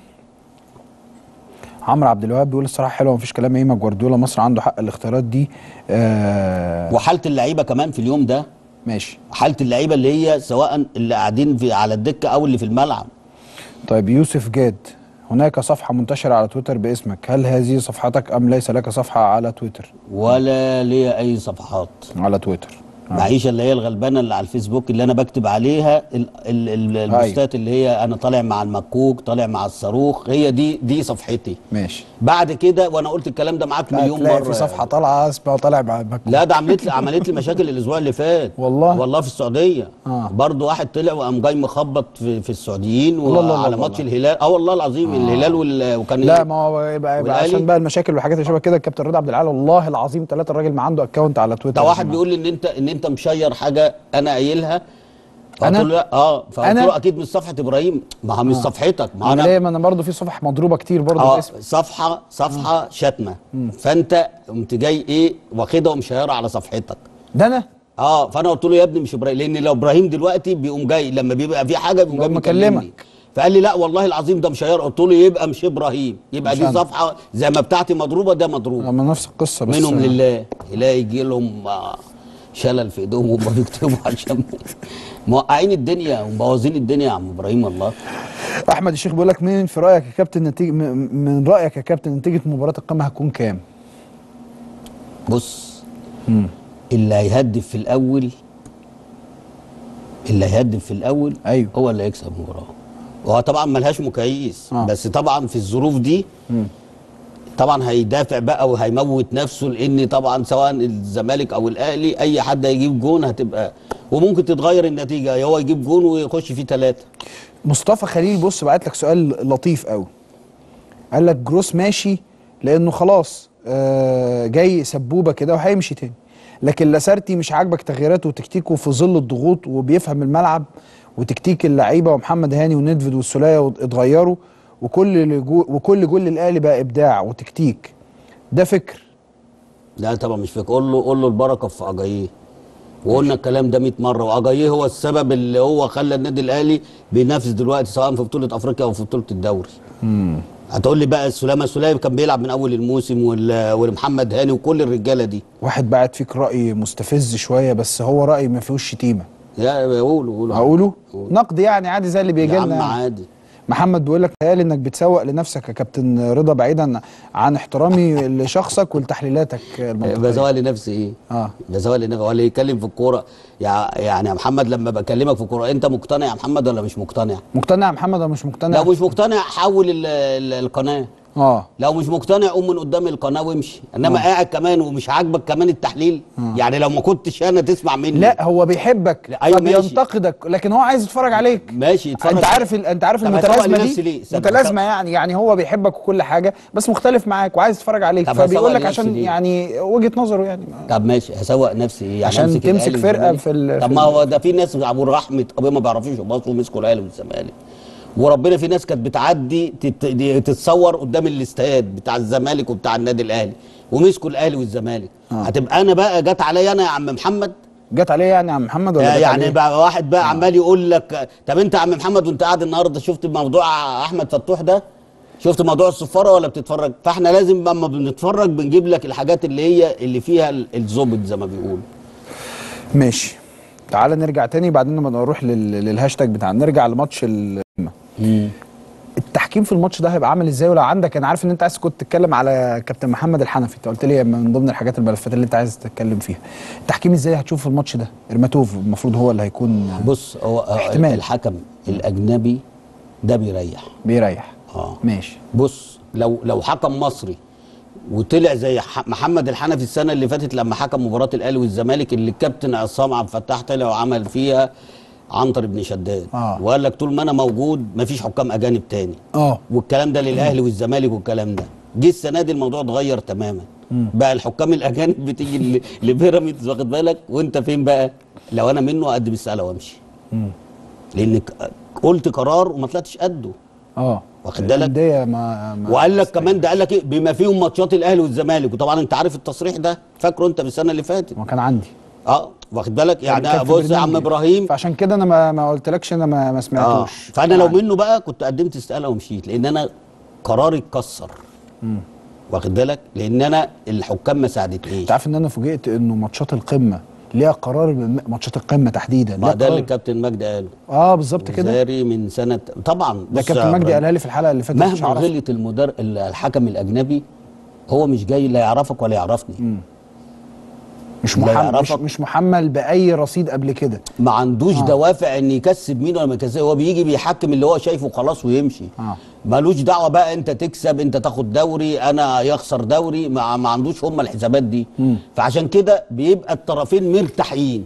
عمرو عبد الوهاب بيقول الصراحه حلوه مفيش كلام ايما جوارديولا مصر عنده حق الاختيارات دي آه وحاله اللعيبه كمان في اليوم ده ماشي حاله اللعيبه اللي هي سواء اللي قاعدين في على الدكه او اللي في الملعب طيب يوسف جاد هناك صفحة منتشرة على تويتر باسمك هل هذه صفحتك أم ليس لك صفحة على تويتر ولا ليا اي صفحات على تويتر معيشه اللي هي الغلبانه اللي على الفيسبوك اللي انا بكتب عليها ال- ال- ال- البوستات اللي هي انا طالع مع المكوك طالع مع الصاروخ هي دي دي صفحتي ماشي بعد كده وانا قلت الكلام ده معاك مليون تلاقي مره في صفحة طالعة اسمها طالع مع المكوك. لا ده عملت لي عملت لي مشاكل الاسبوع اللي فات والله والله في السعوديه آه. برضه واحد طلع وقام جاي مخبط في, في السعوديين الله الله وعلى الله ماتش الله. الهلال اه والله العظيم الهلال وال... وكان لا ما هو يبقى, يبقى والأهلي؟ عشان بقى المشاكل والحاجات اللي شبه كده الكابتن رضا عبد العال والله العظيم ثلاثة الراجل ما عنده اكونت على تويتر ده يا واحد جماعة. بيقول لي ان انت ان انت مشير حاجه انا قايلها فقلت أنا؟ له لا اه فقلت أنا؟ له اكيد مش صفحه ابراهيم ما هي مش آه. صفحتك ما ما انا ليه ما انا برضه في صفح مضروبة كتير برضه اه باسمي صفحه صفحه شتمه فانت قمت جاي ايه واخدها ومشيرها على صفحتك ده انا اه فانا قلت له يا ابني مش ابراهيم لان لو ابراهيم دلوقتي بيقوم جاي لما بيبقى في حاجه بيقوم جاي بيقوم مكلمني مكلمك. فقال لي لا والله العظيم ده مشير قلت له يبقى مش ابراهيم يبقى مش دي أنا. صفحه زي ما بتاعتي مضروبه ده مضروب ما نفس القصة بس منهم لله يلاقي يجي لهم آه، شلل في ايدهم وهم بيكتبوا عشان موقعين الدنيا ومبوظين الدنيا يا عم ابراهيم والله احمد الشيخ بيقول لك مين في رايك يا كابتن نتيجه م- من رايك يا كابتن نتيجه مباراه القمه هتكون كام؟ بص اللي هيهدف في الاول اللي هيهدف في الاول ايوه هو اللي هيكسب المباراه وهو طبعا ملهاش مقاييس آه. بس طبعا في الظروف دي طبعا هيدافع بقى وهيموت نفسه لان طبعا سواء الزمالك او الاهلي اي حد هيجيب جون هتبقى وممكن تتغير النتيجه يا هو يجيب جون ويخش فيه ثلاثه مصطفى خليل بص بعت لك سؤال لطيف قوي قال لك جروس ماشي لانه خلاص آه جاي سبوبه كده وهيمشي تاني لكن لاسارتي مش عاجبك تغييراته وتكتيكه في ظل الضغوط وبيفهم الملعب وتكتيك اللعيبه ومحمد هاني ونيدفيد والسوليه اتغيروا وكل اللي جو وكل جول الاهلي بقى ابداع وتكتيك ده فكر لا طبعا مش فاكر قول له قول له البركه في اجاييه وقلنا الكلام ده 100 مره واجاييه هو السبب اللي هو خلى النادي الاهلي بينافس دلوقتي سواء في بطوله افريقيا او في بطوله الدوري هتقول لي بقى السلامه السلامه كان بيلعب من اول الموسم وال- والمحمد هاني وكل الرجاله دي واحد بعت فيك راي مستفز شويه بس هو راي ما فيهوش شتيمه يا قولوا قولوا هقوله نقد يعني عادي زي اللي بيجي يا عم لنا عادي محمد بيقول لك قال انك بتسوق لنفسك يا كابتن رضا بعيدا عن احترامي لشخصك ولتحليلاتك المنطقيه بزوق لنفسي ايه؟ اه بزوق لنفسي ولا يتكلم في الكوره يع- يعني يا محمد لما بكلمك في الكوره انت مقتنع يا محمد ولا مش مقتنع؟ مقتنع يا محمد ولا مش مقتنع لو مش مقتنع حول ال- ال- القناه اه لو مش مقتنع قوم من قدام القناه وامشي انما آه. قاعد كمان ومش عاجبك كمان التحليل آه. يعني لو ما كنتش انا تسمع مني لا هو بيحبك أيوة ماشي. فبينتقدك لكن هو عايز يتفرج عليك ماشي يتفرج انت عارف ال... انت عارف طب هسوق المتلازمه لنفسي دي ليه؟ استنى، متلازمه يعني يعني هو بيحبك وكل حاجه بس مختلف معاك وعايز يتفرج عليك طب هسوق فبيقول لك لنفسي عشان ليه؟ يعني وجهه نظره يعني طب ماشي هسوق نفسي ايه يعني عشان أمسك تمسك الأهلي فرقة والزمالك؟ في ال- طب في ما ال- هو ده في ناس ابو رحمه ابويا ما بيعرفوش يبصوا ومسكوا الاهلي والزمالك وربنا في ناس كانت بتعدي تت- دي- تتصور قدام الاستاد بتاع الزمالك وبتاع النادي الاهلي ومسكوا الاهلي والزمالك آه. هتبقى انا بقى جت عليا انا يا عم محمد جت عليه يعني يا عم محمد ولا آه، جت يعني عليه؟ بقى واحد بقى عمال يقول لك طب انت يا عم محمد وانت قاعد النهارده شفت موضوع احمد فتوح ده شفت موضوع الصفاره ولا بتتفرج فاحنا لازم لما بنتفرج بنجيب لك الحاجات اللي هي اللي فيها ال- الظبط زي ما بيقولوا ماشي تعال نرجع تاني بعدين لما نروح لل... للهاشتاج بتاعنا نرجع لماتش ال... التحكيم في الماتش ده هيبقى عامل ازاي ولو عندك انا عارف ان انت عايز كنت تتكلم على كابتن محمد الحنفي انت قلت لي من ضمن الحاجات الملفات اللي انت عايز تتكلم فيها التحكيم ازاي هتشوف في الماتش ده ارماتوف المفروض هو اللي هيكون بص هو هو احتمال. الحكم الاجنبي ده بيريح بيريح اه ماشي بص لو لو حكم مصري وطلع زي ح- محمد الحنفي السنه اللي فاتت لما حكم مباراه الاهلي والزمالك اللي الكابتن عصام عبد الفتاح طلع وعمل فيها عنتر بن شداد آه. وقال لك طول ما انا موجود مفيش حكام اجانب تاني اه والكلام ده للاهلي والزمالك والكلام ده جه السنه دي الموضوع اتغير تماما بقى الحكام الاجانب بتيجي ل- لبيراميدز واخد بالك وانت فين بقى لو انا منه اقدم الساله وامشي لان ك- قلت قرار وما طلعتش قده اه واخد بالك الأندية ما, ما وقال لك كمان ده قال لك ايه بما فيهم ماتشات الاهلي والزمالك وطبعا انت عارف التصريح ده فاكره انت من السنه اللي فاتت ما كان عندي اه واخد بالك يعني كان في بص يا عم برنامجي. ابراهيم فعشان كده انا ما, ما قلتلكش انا ما, ما اه سمعتوش فانا لو يعني. منه بقى كنت قدمت استقاله ومشيت لان انا قراري اتكسر واخد بالك لان انا الحكام ما ساعدتنيش انت عارف ان انا فوجئت انه ماتشات القمه ليها قرار بالم- ماتشات القمه تحديدا ما ليها ده اللي قرار الكابتن مجدي قاله اه بالظبط كده وزاري من سنه طبعا ده بص يا كابتن مجدي إبراهيم، قالها لي في الحلقه اللي فاتت مش مهما عارف. غلط المدر الحكم الاجنبي هو مش جاي لا يعرفك ولا يعرفني مش لا محمل مش, يعرفك. مش محمل باي رصيد قبل كده ما عندوش آه. آه. دوافع ان يكسب مين ولا ما يكسب هو بيجي بيحكم اللي هو شايفه خلاص ويمشي اه ملوش دعوه بقى انت تكسب انت تاخد دوري انا يخسر دوري ما, ما عندوش هم الحسابات دي مم. فعشان كده بيبقى الطرفين مرتاحين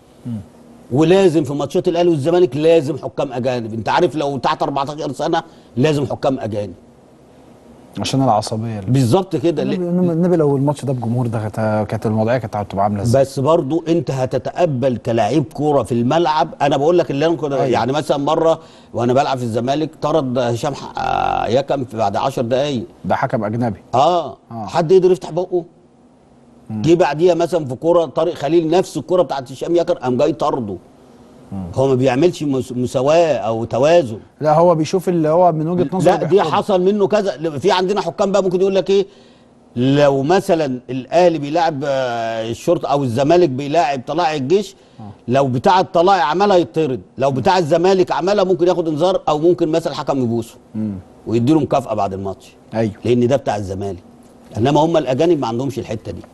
ولازم في ماتشات الاهلي والزمالك لازم حكام اجانب انت عارف لو تحت 14 سنه لازم حكام اجانب عشان العصبيه اللي بالظبط كده ليه؟ النبي النبي لو الماتش ده بجمهور ده كانت كانت الموضوعيه كانت هتبقى عامله ازاي بس برضو انت هتتقبل كلاعب كوره في الملعب انا بقول لك اللي انا كنت أيوة. يعني مثلا مره وانا بلعب في الزمالك طرد هشام ح- آه، يكم في بعد 10 دقائق ده حكم اجنبي اه, آه. حد يقدر يفتح بقه جه بعديها مثلا في كوره طارق خليل نفس الكوره بتاعت هشام يكر قام جاي طرده هو ما بيعملش مس- مساواه او توازن لا هو بيشوف اللي هو من وجهه نظره لا دي بيحكم. حصل منه كذا في عندنا حكام بقى ممكن يقول لك ايه لو مثلا الاهلي بيلاعب آه، الشرطه او الزمالك بيلاعب طلائع الجيش لو بتاع الطلائع عملها يطرد لو بتاع الزمالك عملها ممكن ياخد انذار او ممكن مثلا الحكم يبوسه مم. ويديله مكافاه بعد الماتش ايوه لان ده بتاع الزمالك انما هم الاجانب ما عندهمش الحته دي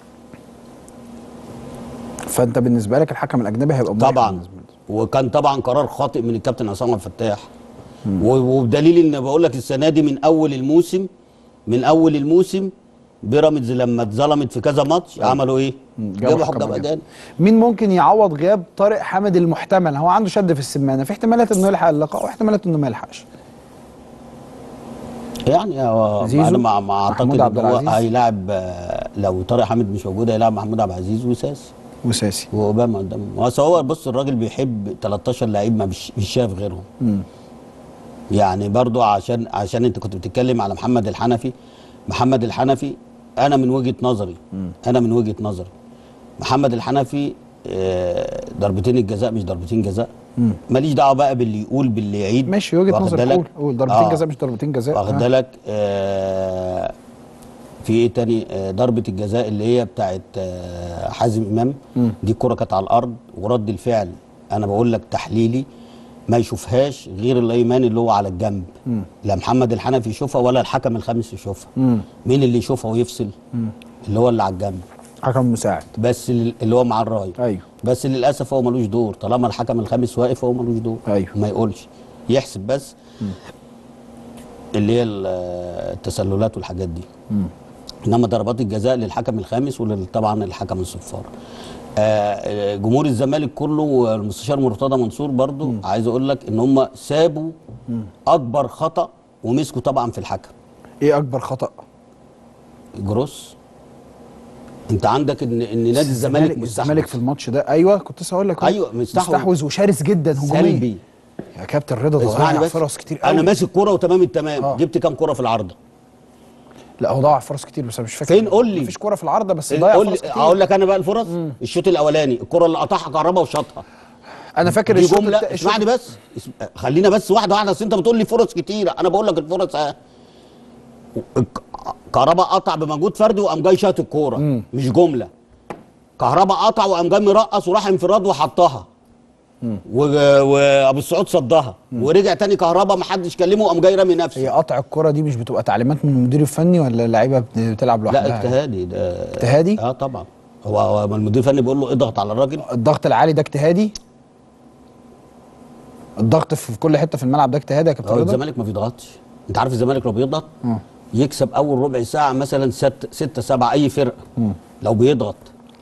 فانت بالنسبه لك الحكم الاجنبي هيبقى مريح طبعا بالنسبة لك. وكان طبعا قرار خاطئ من الكابتن عصام عبد الفتاح و- وبدليل ان بقول لك السنه دي من اول الموسم من اول الموسم بيراميدز لما اتظلمت في كذا ماتش عملوا ايه؟ جابوا حكام اجانب مين ممكن يعوض غياب طارق حامد المحتمل هو عنده شد في السمانه في احتمالات انه يلحق اللقاء واحتمالات انه ما يلحقش يعني هو زيزو؟ انا مع مع محمود اعتقد عبد ان هو العزيز؟ هيلاعب آه، لو طارق حامد مش موجود هيلاعب محمود عبد العزيز وساسي وساسي واوباما قدامه بس هو بص الراجل بيحب 13 لعيب ما مش مش شايف غيرهم مم. يعني برضو عشان عشان انت كنت بتتكلم على محمد الحنفي محمد الحنفي انا من وجهه نظري انا من وجهه نظري محمد الحنفي آه، ضربتين الجزاء مش ضربتين جزاء مم. ماليش دعوه بقى باللي يقول باللي يعيد ماشي وجهه واخد نظر بالك؟ قول قول ضربتين آه. جزاء مش ضربتين جزاء واخد آه. بالك آه في ايه تاني آه ضربه الجزاء اللي هي بتاعت آه حازم امام مم. دي الكره كانت على الارض ورد الفعل انا بقول لك تحليلي ما يشوفهاش غير الايماني اللي هو على الجنب مم. لا محمد الحنفي يشوفها ولا الحكم الخامس يشوفها مم. مين اللي يشوفها ويفصل مم. اللي هو اللي على الجنب حكم مساعد بس ال- اللي هو مع الراي ايوه بس للاسف هو ملوش دور طالما الحكم الخامس واقف هو ملوش دور ايوه ما يقولش يحسب بس اللي هي ال- التسللات والحاجات دي مم. انما ضربات الجزاء للحكم الخامس وطبعا الحكم الصفار آه، جمهور الزمالك كله والمستشار مرتضى منصور برضو عايز اقول لك ان هم سابوا اكبر خطا ومسكوا طبعا في الحكم ايه اكبر خطا جروس انت عندك ان ان نادي الزمالك مستحوذ الزمالك في الماتش ده ايوه كنت لسه هقول لك أهو. أيوة، مستحوذ. مستحوذ وشرس جدا هجوميا سلبي يا كابتن رضا ده اسمعني ضيع بس فرص كتير قوي انا ماسك كوره وتمام التمام آه. جبت كام كوره في العارضه لا هو ضيع فرص كتير بس انا مش فاكر فين قول لي مفيش كوره في العارضه بس ضيع قول فرص لي كتير اقول لك انا بقى الفرص الشوط الاولاني الكره اللي قطعها كهربا وشاطها انا فاكر دي الشوط جمله التا- الشوط- اسمعني بس اسم- خلينا بس واحده واحده اصل انت بتقول لي فرص كتيره انا بقول لك الفرص اهي الك- كهربا قطع بمجهود فردي وقام جاي شاط الكوره مش جمله كهربا قطع وقام جاي مرقص وراح انفراد وحطها و- وابو السعود صدها ورجع تاني كهربا ما حدش كلمه وقام جاي رامي نفسه هي قطع الكوره دي مش بتبقى تعليمات من المدير الفني ولا اللعيبه بت- بتلعب لوحدها لا اجتهادي ده اجتهادي؟ اه طبعا هو هو ما المدير الفني بيقول له اضغط على الراجل الضغط العالي ده اجتهادي الضغط في كل حته في الملعب ده اجتهادي يا كابتن هو رضا الزمالك ما بيضغطش انت عارف الزمالك لو بيضغط آه. يكسب اول ربع ساعه مثلا ست ستة سبعة اي فرقه لو بيضغط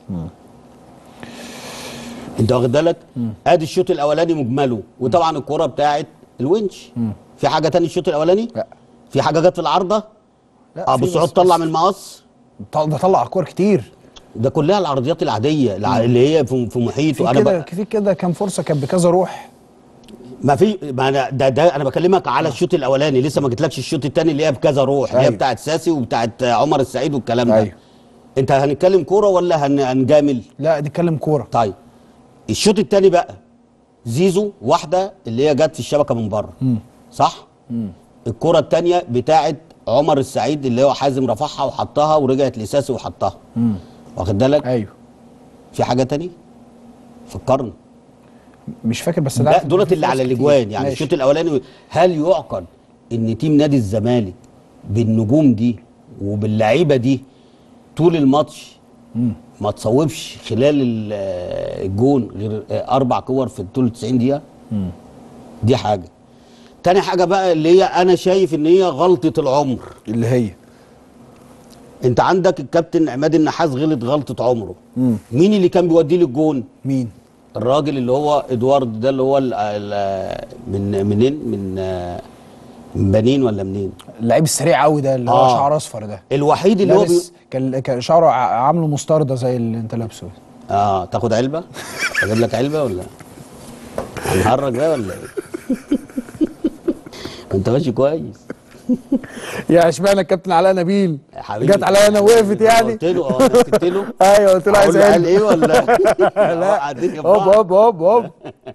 انت واخد بالك ادي الشوط الاولاني مجمله وطبعا الكره بتاعت الونش في حاجه تاني الشوط الاولاني لا في حاجه جت في العارضه لا ابو في سعود بس- طلع بس- من المقص طل- ده طلع كور كتير ده كلها العرضيات العاديه الع- اللي هي في في محيط في وانا كده بقى في كده كام فرصه كانت بكذا روح ما في ما أنا ده, ده انا بكلمك على الشوط الاولاني لسه ما جيتلكش الشوط الثاني اللي هي بكذا روح اللي هي أيوة. بتاعت ساسي وبتاعت عمر السعيد والكلام ده أيوة. انت هنتكلم كوره ولا هن- هنجامل لا نتكلم كوره طيب الشوط الثاني بقى زيزو واحده اللي هي جت في الشبكه من بره صح الكره الثانيه بتاعت عمر السعيد اللي هو حازم رفعها وحطها ورجعت لساسي وحطها واخد بالك ايوه في حاجه تاني فكرنا مش فاكر بس لا عارف إن دولت في اللي فرص على كتير. الاجوان يعني ماشي. الشوط الاولاني هل يعقل ان تيم نادي الزمالك بالنجوم دي وباللعيبه دي طول الماتش ما تصوبش خلال ال- آه، الجون غير آه، اربع كور في طول 90 دقيقه دي حاجه تاني حاجه بقى اللي هي انا شايف ان هي غلطه العمر اللي هي انت عندك الكابتن عماد النحاس غلط غلطه عمره مم. مين اللي كان بيوديه للجون مين الراجل اللي هو ادوارد ده اللي هو ال ال من منين من آه، من بنين ولا منين اللعيب السريع قوي ده اللي هو آه. شعر اصفر ده الوحيد اللي هو بي... لابس كان كان شعره ع- عامله مستردة زي اللي انت لابسه اه تاخد علبه اجيب لك علبه ولا هنهرج بقى ولا ايه انت ماشي كويس يا اشمعنى الكابتن علاء نبيل يا حبيبي جت عليا انا وقفت يعني قلت له اه أنا قلت له ايوه قلت له عايز أقول له قال علبة. ايه ولا لا قاعدين جنب هوب بعض. هوب هوب هوب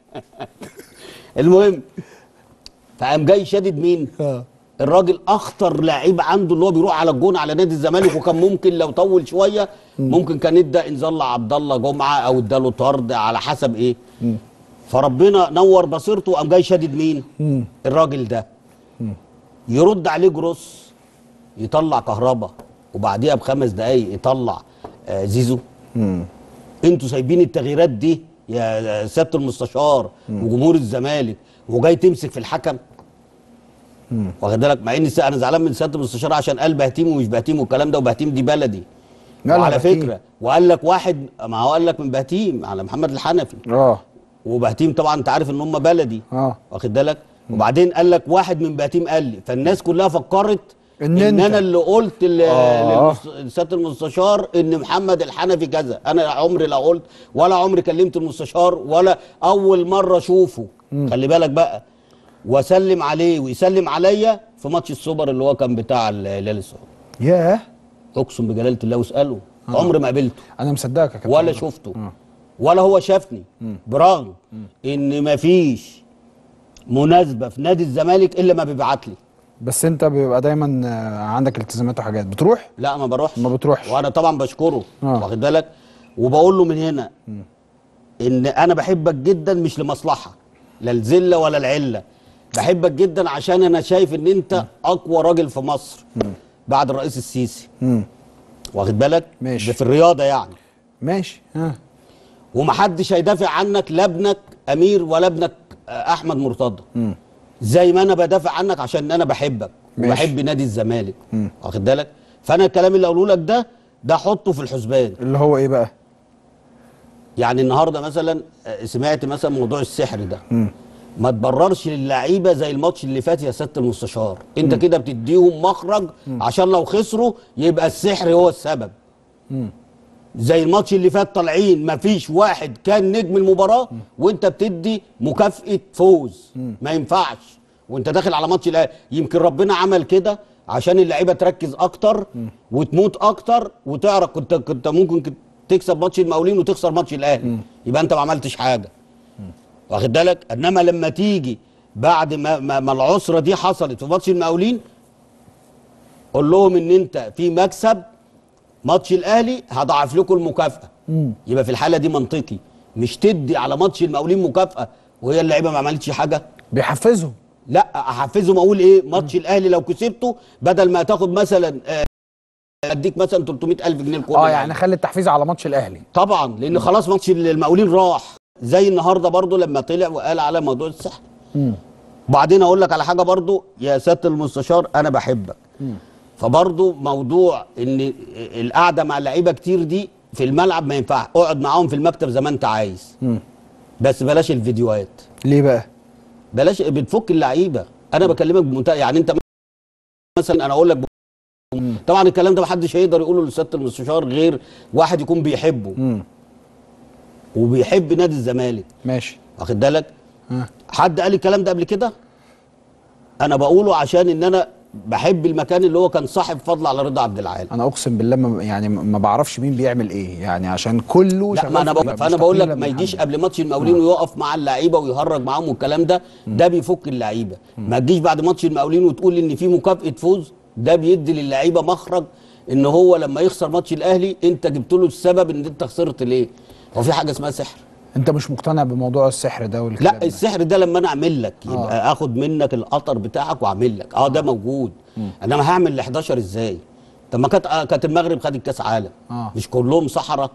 المهم فقام جاي شادد مين؟ آه. الراجل اخطر لعيب عنده اللي هو بيروح على الجون على نادي الزمالك وكان ممكن لو طول شويه ممكن كان ادى انذار لعبد الله جمعه او اداله طرد على حسب ايه فربنا نور بصيرته وقام جاي شادد مين؟ مم. الراجل ده يرد عليه جروس يطلع كهربا وبعديها بخمس دقايق يطلع آه زيزو مم. انتوا سايبين التغييرات دي يا سياده المستشار وجمهور الزمالك وجاي تمسك في الحكم واخد بالك مع ان انا زعلان من سياده المستشار عشان قال بهتيم ومش بهتيم والكلام ده وبهتيم دي بلدي لا، لا، وعلى بهتيم. فكره وقال لك واحد ما هو قال لك من بهتيم على محمد الحنفي اه وبهتيم طبعا انت عارف ان هم بلدي اه واخد بالك وبعدين قال لك واحد من بهتيم قال لي فالناس كلها فكرت إن ان, أنت. انا اللي قلت ل- آه. للمس- لسياده المستشار ان محمد الحنفي كذا انا عمري لا قلت ولا عمري كلمت المستشار ولا اول مره اشوفه خلي بالك بقى واسلم عليه ويسلم عليا في ماتش السوبر اللي هو كان بتاع الهلال السعودي ياه اقسم بجلاله الله واساله عمري ما قابلته انا مصدقك يا كابتن ولا رضا. شفته آه. ولا هو شافني برغم ان مفيش مناسبه في نادي الزمالك الا ما بيبعت لي بس انت بيبقى دايما آه، عندك التزامات وحاجات بتروح لا ما بروحش ما بتروحش وانا طبعا بشكره آه. واخد بالك وبقول له من هنا ان انا بحبك جدا مش لمصلحه لا الذله ولا العله بحبك جدا عشان انا شايف ان انت اقوى راجل في مصر بعد الرئيس السيسي مم. واخد بالك ماشي. ده في الرياضه يعني ماشي ها ومحدش هيدافع عنك لا ابنك امير ولا ابنك آه، احمد مرتضى مم. زي ما انا بدافع عنك عشان انا بحبك ماشي. وبحب نادي الزمالك مم. واخد بالك فانا الكلام اللي اقوله لك ده ده حطه في الحسبان اللي هو ايه بقى يعني النهارده مثلا آه، سمعت مثلا موضوع السحر ده مم. ما تبررش للعيبه زي الماتش اللي فات يا سياده المستشار انت كده بتديهم مخرج عشان لو خسروا يبقى السحر هو السبب مم. زي الماتش اللي فات طالعين ما فيش واحد كان نجم المباراه وانت بتدي مكافاه فوز ما ينفعش وانت داخل على ماتش الاهلي يمكن ربنا عمل كده عشان اللعيبه تركز اكتر وتموت اكتر وتعرف كنت كنت ممكن كنت تكسب ماتش المقاولين وتخسر ماتش الاهلي يبقى انت ما عملتش حاجه واخد بالك انما لما تيجي بعد ما, ما, ما العسره دي حصلت في ماتش المقاولين قول لهم ان انت في مكسب ماتش الاهلي هضاعف لكم المكافاه مم. يبقى في الحاله دي منطقي مش تدي على ماتش المقاولين مكافاه وهي اللعيبه ما عملتش حاجه بيحفزهم لا احفزهم اقول ايه ماتش الاهلي لو كسبته بدل ما تاخد مثلا آه، اديك مثلا 300000 جنيه لكل اه لعيب. يعني خلي التحفيز على ماتش الاهلي طبعا لان خلاص ماتش المقاولين راح زي النهارده برضو لما طلع وقال على موضوع السحر مم. وبعدين اقول لك على حاجه برضو يا سياده المستشار انا بحبك فبرضو موضوع ان القعده مع لعيبه كتير دي في الملعب ما ينفعش اقعد معاهم في المكتب زي ما انت عايز مم. بس بلاش الفيديوهات ليه بقى بلاش بتفك اللعيبه انا بكلمك بمنتهى يعني انت مثلا انا اقول لك ب- طبعا الكلام ده محدش هيقدر يقوله لسياده المستشار غير واحد يكون بيحبه مم. وبيحب نادي الزمالك ماشي واخد بالك ها. حد قال الكلام ده قبل كده انا بقوله عشان ان انا بحب المكان اللي هو كان صاحب فضل على رضا عبد العال انا اقسم بالله ما يعني ما بعرفش مين بيعمل ايه يعني عشان كله لا شغال ما انا في- بقول مش فانا بقول لك تقليلا ما من يجيش حد. قبل ماتش المقاولين ويقف مع اللعيبه ويهرج معاهم والكلام ده ده بيفك اللعيبه ما تجيش بعد ماتش المقاولين وتقول ان في مكافاه فوز ده بيدي للعيبه مخرج ان هو لما يخسر ماتش الاهلي انت جبت له السبب ان انت خسرت ليه هو في حاجه اسمها سحر انت مش مقتنع بموضوع السحر ده والكلام لا ده. السحر ده لما انا اعمل لك يبقى آه. اخد منك القطر بتاعك واعمل لك اه ده موجود انما هعمل ال 11 ازاي طب ما كانت آه كانت المغرب خدت كاس عالم آه. مش كلهم صحراء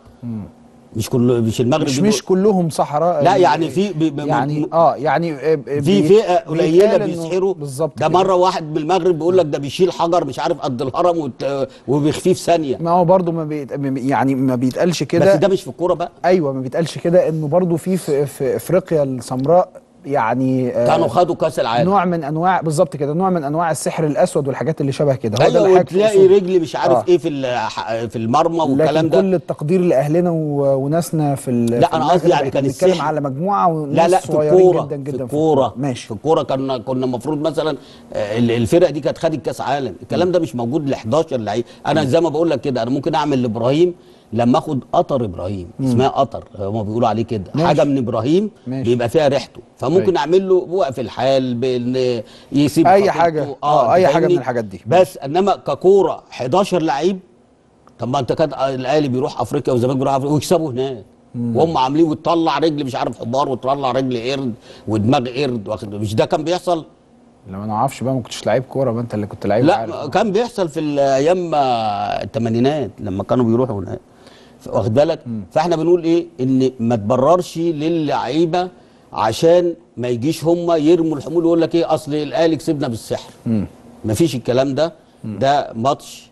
مش كل مش المغرب مش دي مش كلهم صحراء لا يعني في ب- ب- يعني م- اه يعني آه، آه، في بي- فئه قليله بيتقال إنه- بيسحروا بالظبط ده كده. مره واحد من المغرب بيقول لك ده بيشيل حجر مش عارف قد الهرم وت- وبيخفيه في ثانيه ما هو برضه ما بيت... يعني ما بيتقالش بس كده ده مش في الكوره بقى ايوه ما بيتقالش كده انه برضه في في, في افريقيا السمراء يعني آه، كانوا خدوا كاس العالم نوع من انواع بالظبط كده نوع من انواع السحر الاسود والحاجات اللي شبه كده هو ده ايوه اللي حضرتك وتلاقي تقصده. رجلي مش عارف آه. ايه في ال- في المرمى والكلام لكن ده كل التقدير لاهلنا و... وناسنا في ال... لا، في أنا قصدي المغرب، يعني إحنا كان بنتكلم السحر. على مجموعه وناس لا لا في صغيرين الكوره جدا جدا في الكوره ماشي في الكوره كنا كنا المفروض مثلا آه، ال- الفرق دي كانت خدت كاس عالم الكلام ده مش موجود ل 11 لعيب انا زي ما بقول لك كده انا ممكن اعمل لابراهيم لما اخد قطر ابراهيم اسمها قطر هم بيقولوا عليه كده ماشي. حاجه من ابراهيم ماشي. بيبقى فيها ريحته فممكن أيوة. اعمل له وقف الحال بان يسيب أي خطيبته. حاجة. آه، أنت أي حاجة فاهمني؟ من الحاجات دي. بس انما ككوره 11 لعيب طب ما انت كان الاهلي بيروح افريقيا والزمالك بيروح افريقيا ويكسبوا هناك وهم عاملين وتطلع رجل مش عارف حمار وتطلع رجل قرد ودماغ قرد واخد مش ده كان بيحصل لما انا عارفش بقى ما كنتش لعيب كوره ما انت اللي كنت لعيب لا عارف. كان بيحصل في الايام الثمانينات لما كانوا بيروحوا هناك واخد بالك فاحنا بنقول ايه ان ما تبررش للعيبه عشان ما يجيش هم يرموا الحمول ويقول لك ايه اصل الاهلي كسبنا بالسحر مم. مفيش الكلام ده ده ماتش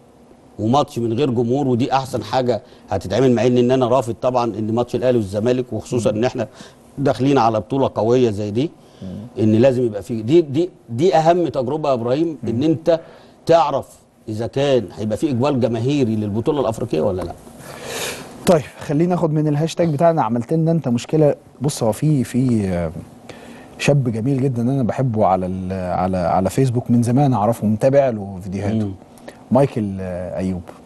وماتش من غير جمهور ودي احسن حاجه هتتعمل مع ان ان انا رافض طبعا ان ماتش الاهلي والزمالك وخصوصا ان احنا داخلين على بطوله قويه زي دي ان لازم يبقى في دي دي دي اهم تجربه يا ابراهيم ان انت تعرف اذا كان هيبقى في اقبال جماهيري للبطوله الافريقيه ولا لا طيب خلينا ناخد من الهاشتاج بتاعنا عملت لنا انت مشكله بص هو في في آه، شاب جميل جدا انا بحبه على ال- على على فيسبوك من زمان اعرفه متابع له فيديوهاته مم. مايكل آه، ايوب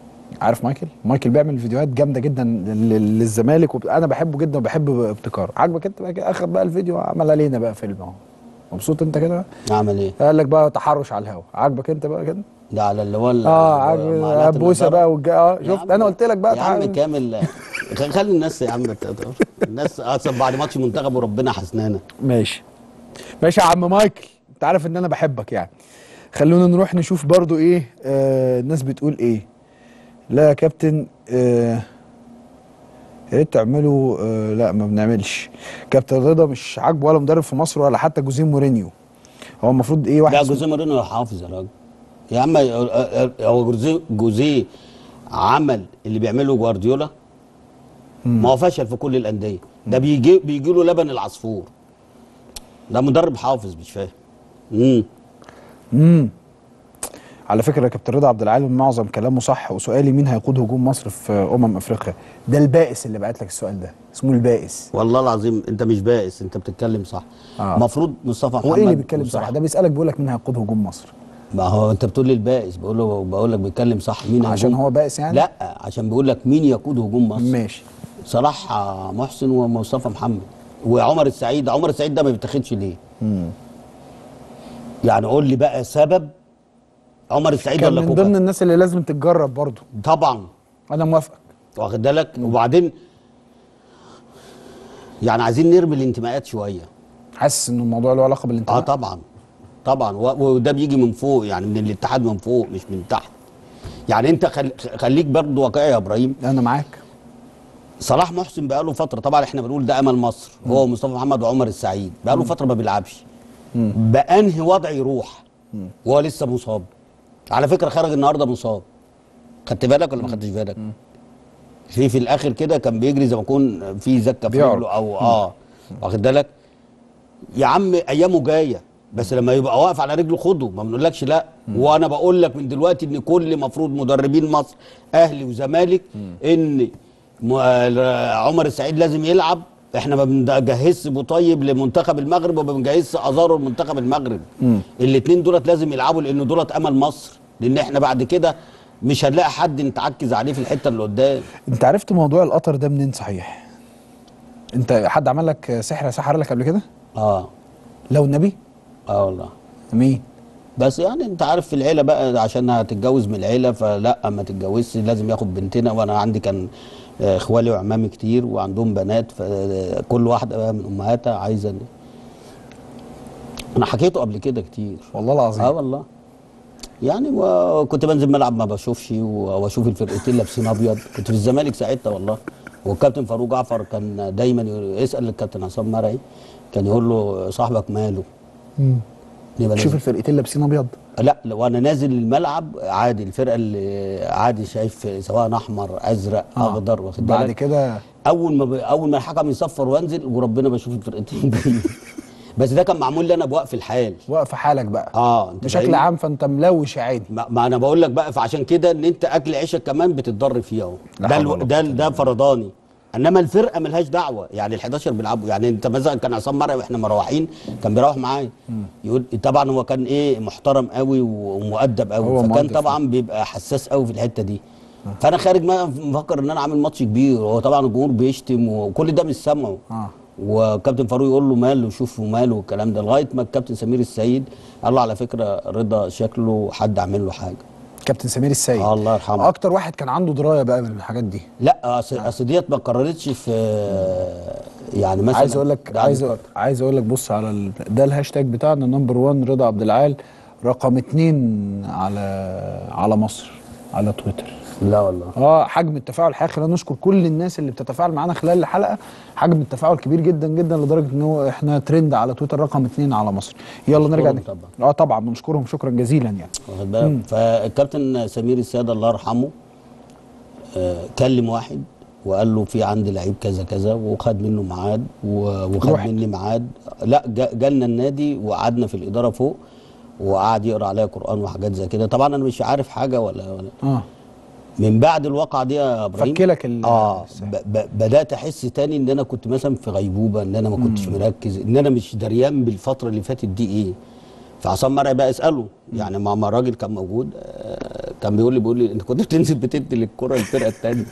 عارف مايكل مايكل بيعمل فيديوهات جامده جدا لل- للزمالك وب... انا بحبه جدا وبحب ابتكاره عاجبك انت بقى كده اخد بقى الفيديو عمل علينا بقى فيلم اهو مبسوط انت كده عمل ايه؟ قال لك بقى تحرش على الهوا عاجبك انت بقى كده ده على اللي هو ال- اه معلقة عاجبك بوسه النضارة. بقى والج... اه يا شفت عم- انا قلت لك بقى يا عم تعال- كامل خ- خلي الناس يا عم ت- الناس اصلا بعد ماتش منتخب وربنا حسنانا ماشي ماشي يا عم مايكل انت عارف ان انا بحبك يعني خلونا نروح نشوف برضو ايه آه الناس بتقول ايه لا يا كابتن آه يا ريت تعملوا آه لا ما بنعملش كابتن رضا مش عاجبه ولا مدرب في مصر ولا حتى جوزيه مورينيو هو المفروض ايه واحد لا اسمه- جوزيه مورينيو حافظ يا راجل يا عم هو جوزيه جوزيه عمل اللي بيعمله جوارديولا ما هو فشل في كل الانديه ده بيجي بيجي له لبن العصفور ده مدرب حافظ مش فاهم امم امم على فكره يا كابتن رضا عبد العال معظم كلامه صح وسؤالي مين هيقود هجوم مصر في امم افريقيا ده البائس اللي بعت لك السؤال ده اسمه البائس والله العظيم انت مش بائس انت بتتكلم صح آه. المفروض مصطفى محمد هو ايه اللي بيتكلم وصح. صح ده بيسالك بيقول لك مين هيقود هجوم مصر ما هو انت بتقول لي البائس بقول له بقول لك بيتكلم صح مين عشان هجوم؟ هو بائس يعني لا عشان بيقول لك مين يقود هجوم مصر ماشي صلاح محسن ومصطفى محمد وعمر السعيد عمر السعيد ده ما بيتاخدش ليه مم. يعني قول لي بقى سبب عمر السعيد كان ولا من كوكا ضمن الناس اللي لازم تتجرب برضو طبعا انا موافقك واخد بالك وبعدين يعني عايزين نرمي الانتماءات شويه حاسس ان الموضوع له علاقه بالانتماء اه طبعا طبعا و- وده بيجي من فوق يعني من الاتحاد من فوق مش من تحت يعني انت خل... خليك برضه واقعي يا ابراهيم انا معاك صلاح محسن بقاله فتره طبعا احنا بنقول ده امل مصر هو مصطفى محمد وعمر السعيد بقاله فتره ما بيلعبش بانهي وضع يروح وهو لسه مصاب على فكره خرج النهارده مصاب خدت بالك ولا ما خدتش بالك في في الاخر كده كان بيجري زي ما يكون في زكه في بيعرج. رجله او اه واخد بالك يا عم ايامه جايه بس لما يبقى واقف على رجله خده ما بنقولكش لا وانا بقول لك من دلوقتي ان كل مفروض مدربين مصر اهلي وزمالك ان م- آه، عمر السعيد لازم يلعب احنا ما بنجهزش بوطيب لمنتخب المغرب وما بنجهزش ازارو لمنتخب المغرب الاثنين دولت لازم يلعبوا لان دولت امل مصر لان احنا بعد كده مش هنلاقي حد نتعكز عليه في الحته اللي قدام انت عرفت موضوع القطر ده منين صحيح انت حد عمل لك سحر سحر لك قبل كده اه لو النبي اه والله مين بس يعني انت عارف في العيله بقى عشان هتتجوز من العيله فلا ما تتجوزش لازم ياخد بنتنا وانا عندي كان آه، اخوالي وعمامي كتير وعندهم بنات فكل واحده بقى من امهاتها عايزه ان- انا حكيته قبل كده كتير والله العظيم اه والله يعني وكنت بنزل ملعب ما بشوفش و- واشوف الفرقتين لابسين ابيض كنت في الزمالك ساعتها والله والكابتن فاروق جعفر كان دايما يقول- يسال الكابتن عصام مرعي كان يقول له صاحبك ماله مم. يبقى شوف لازم- الفرقتين لابسين ابيض لا وانا نازل الملعب عادي الفرقه اللي عادي شايف سواء احمر ازرق آه. اخضر واخد بعد بالك كده اول ما ب... اول ما الحكم يصفر وانزل وربنا بشوف الفرقتين جايين. بس ده كان معمول لي انا بوقف الحال واقف حالك بقى اه انت بشكل فاهمني؟ عام فانت ملوش عادي ما, ما انا بقول لك بقى فعشان كده ان انت اكل عيشك كمان بتتضر فيه اهو لا ده حول الو... ولا ده ده فرضاني انما الفرقه ملهاش دعوه يعني ال11 بيلعبوا يعني انت مثلا كان عصام مرعي واحنا مروحين كان بيروح معايا يقول طبعا هو كان ايه محترم قوي ومؤدب هو قوي فكان مؤدب طبعا بيبقى حساس قوي في الحته دي فانا خارج ما مفكر ان انا عامل ماتش كبير وهو طبعا الجمهور بيشتم وكل ده مش سامعه اه وكابتن فاروق يقول له ماله شوفوا ماله والكلام ده لغايه ما الكابتن سمير السيد قال له على فكره رضا شكله حد عامل له حاجه كابتن سمير السيد آه الله يرحمه اكتر واحد كان عنده درايه بقى بالحاجات دي لا اصل اصل ديت ما قررتش في يعني مثلا عايز اقول لك ده عايز عند- عايز اقول لك بص على ال... ده الهاشتاج بتاعنا نمبر 1 رضا عبد العال رقم اتنين على على مصر على تويتر لا والله اه حجم التفاعل الحقيقي خلينا نشكر كل الناس اللي بتتفاعل معانا خلال الحلقه حجم التفاعل كبير جدا جدا لدرجه ان هو احنا ترند على تويتر رقم اتنين على مصر يلا نرجع نشكرهم نك... اه طبعا بنشكرهم شكرا جزيلا يعني واخد بالك فالكابتن سمير السيد الله يرحمه آه كلم واحد وقال له في عندي لعيب كذا كذا وخد منه ميعاد و- وخد روح. مني ميعاد لا جا- جالنا النادي وقعدنا في الاداره فوق وقعد يقرا عليا قران وحاجات زي كده طبعا انا مش عارف حاجه ولا, ولا اه من بعد الواقعه دي يا ابراهيم فكلك ال- اه ب ب بدات احس تاني ان انا كنت مثلا في غيبوبه ان انا ما كنتش مركز ان انا مش دريان بالفتره اللي فاتت دي ايه فعصام مرعي بقى اساله يعني ما ما الراجل كان موجود آه كان بيقول لي بيقول لي انت كنت بتنزل بتدي للكره الفرقه الثانيه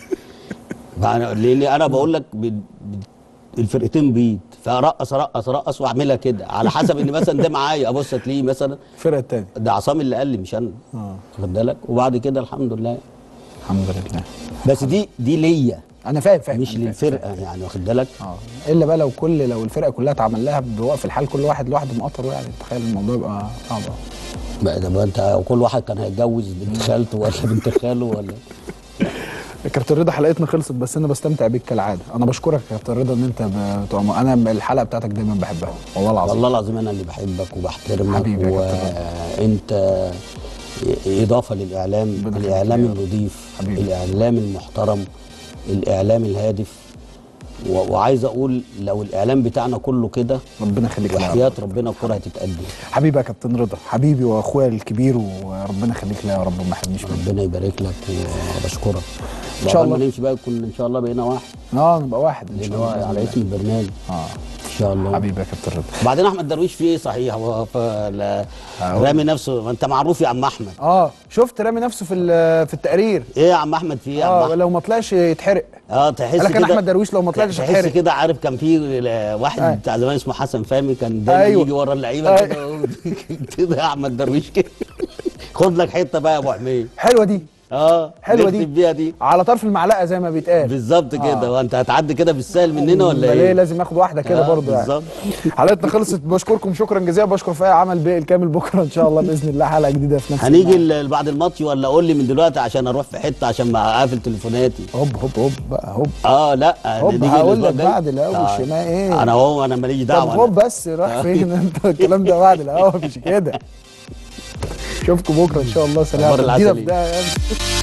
لان انا بقول لك ب- ب- الفرقتين بيض فرقص رقص رقص واعملها كده على حسب ان مثلا ده معايا ابص تلاقيه مثلا الفرقه الثانيه ده عصام اللي قال لي مش انا اه واخد بالك وبعد كده الحمد لله الحمد لله بس دي دي ليا انا فاهم فاهم مش أنا فاهم، للفرقه يعني واخد بالك اه الا بقى لو كل لو الفرقه كلها اتعمل لها بوقف الحال كل واحد لوحده مقطر يعني تخيل الموضوع يبقى صعب أوي. بقى ده بقى انت كل واحد كان هيتجوز بنت خالته ولا بنت خاله ولا يا كابتن رضا حلقتنا خلصت بس انا بستمتع بيك كالعاده انا بشكرك يا كابتن رضا ان انت بتبقى م- انا الحلقه بتاعتك دايما بحبها والله العظيم والله العظيم انا اللي بحبك وبحترمك حبيبي يا وانت اضافه للاعلام الاعلام النظيف الاعلام المحترم الاعلام الهادف و- وعايز اقول لو الاعلام بتاعنا كله كده ربنا يخليك يا رب. وحياه ربنا الكره هتتقدم حبيبي يا كابتن رضا حبيبي واخويا الكبير وربنا يخليك ليا يا رب ما يحرمنيش منك ربنا يبارك لك وبشكرك إن شاء الله. لما نمشي بقى كل ان شاء الله بقينا واحد اه نبقى واحد ان لان شاء هو الله بإذن على الله. اسم البرنامج اه ان شاء الله حبيبي يا كابتن رضا وبعدين احمد درويش فيه ايه صحيح هو ف- لا- رامي نفسه ما انت معروف يا عم احمد اه شفت رامي نفسه في ال- في التقرير ايه يا عم احمد في ايه يا عم اه احمد لو ما طلعش يتحرق اه تحس قال لك كده انا احمد درويش لو ما طلعتش تحس هتحرق كده عارف كان في واحد أيوة. بتاع زمان اسمه حسن فهمي كان دايما أيوة. يجي ورا اللعيبه أيوة. كده كده يا احمد درويش كده خد لك حته بقى يا ابو حميد حلوه دي اه حلوه نكتب دي بيها دي على طرف المعلقه زي ما بيتقال بالظبط كده آه. وانت هتعدي كده بالسهل مننا ولا أمال ايه؟ لازم اخد واحده كده آه، برضه يعني بالظبط حلقتنا خلصت بشكركم شكرا جزيلا بشكر فيها عمل باقي الكامل بكره ان شاء الله باذن الله حلقه جديده في نفس هنيجي الميعاد. ال- بعد الماتش ولا قول لي من دلوقتي عشان اروح في حته عشان ما اقفل تليفوناتي هوب هوب هوب بقى هوب اه لا هوب نيجي هقول الأسبوع لك الجاي؟ بعد الاول آه. شماء ايه انا هو انا ماليش طب دعوه هوب أنا. بس راح فين انت الكلام ده بعد القهوه مش كده اشوفكم بكره ان شاء الله سلام أخبار ادينا العسل في ده يعني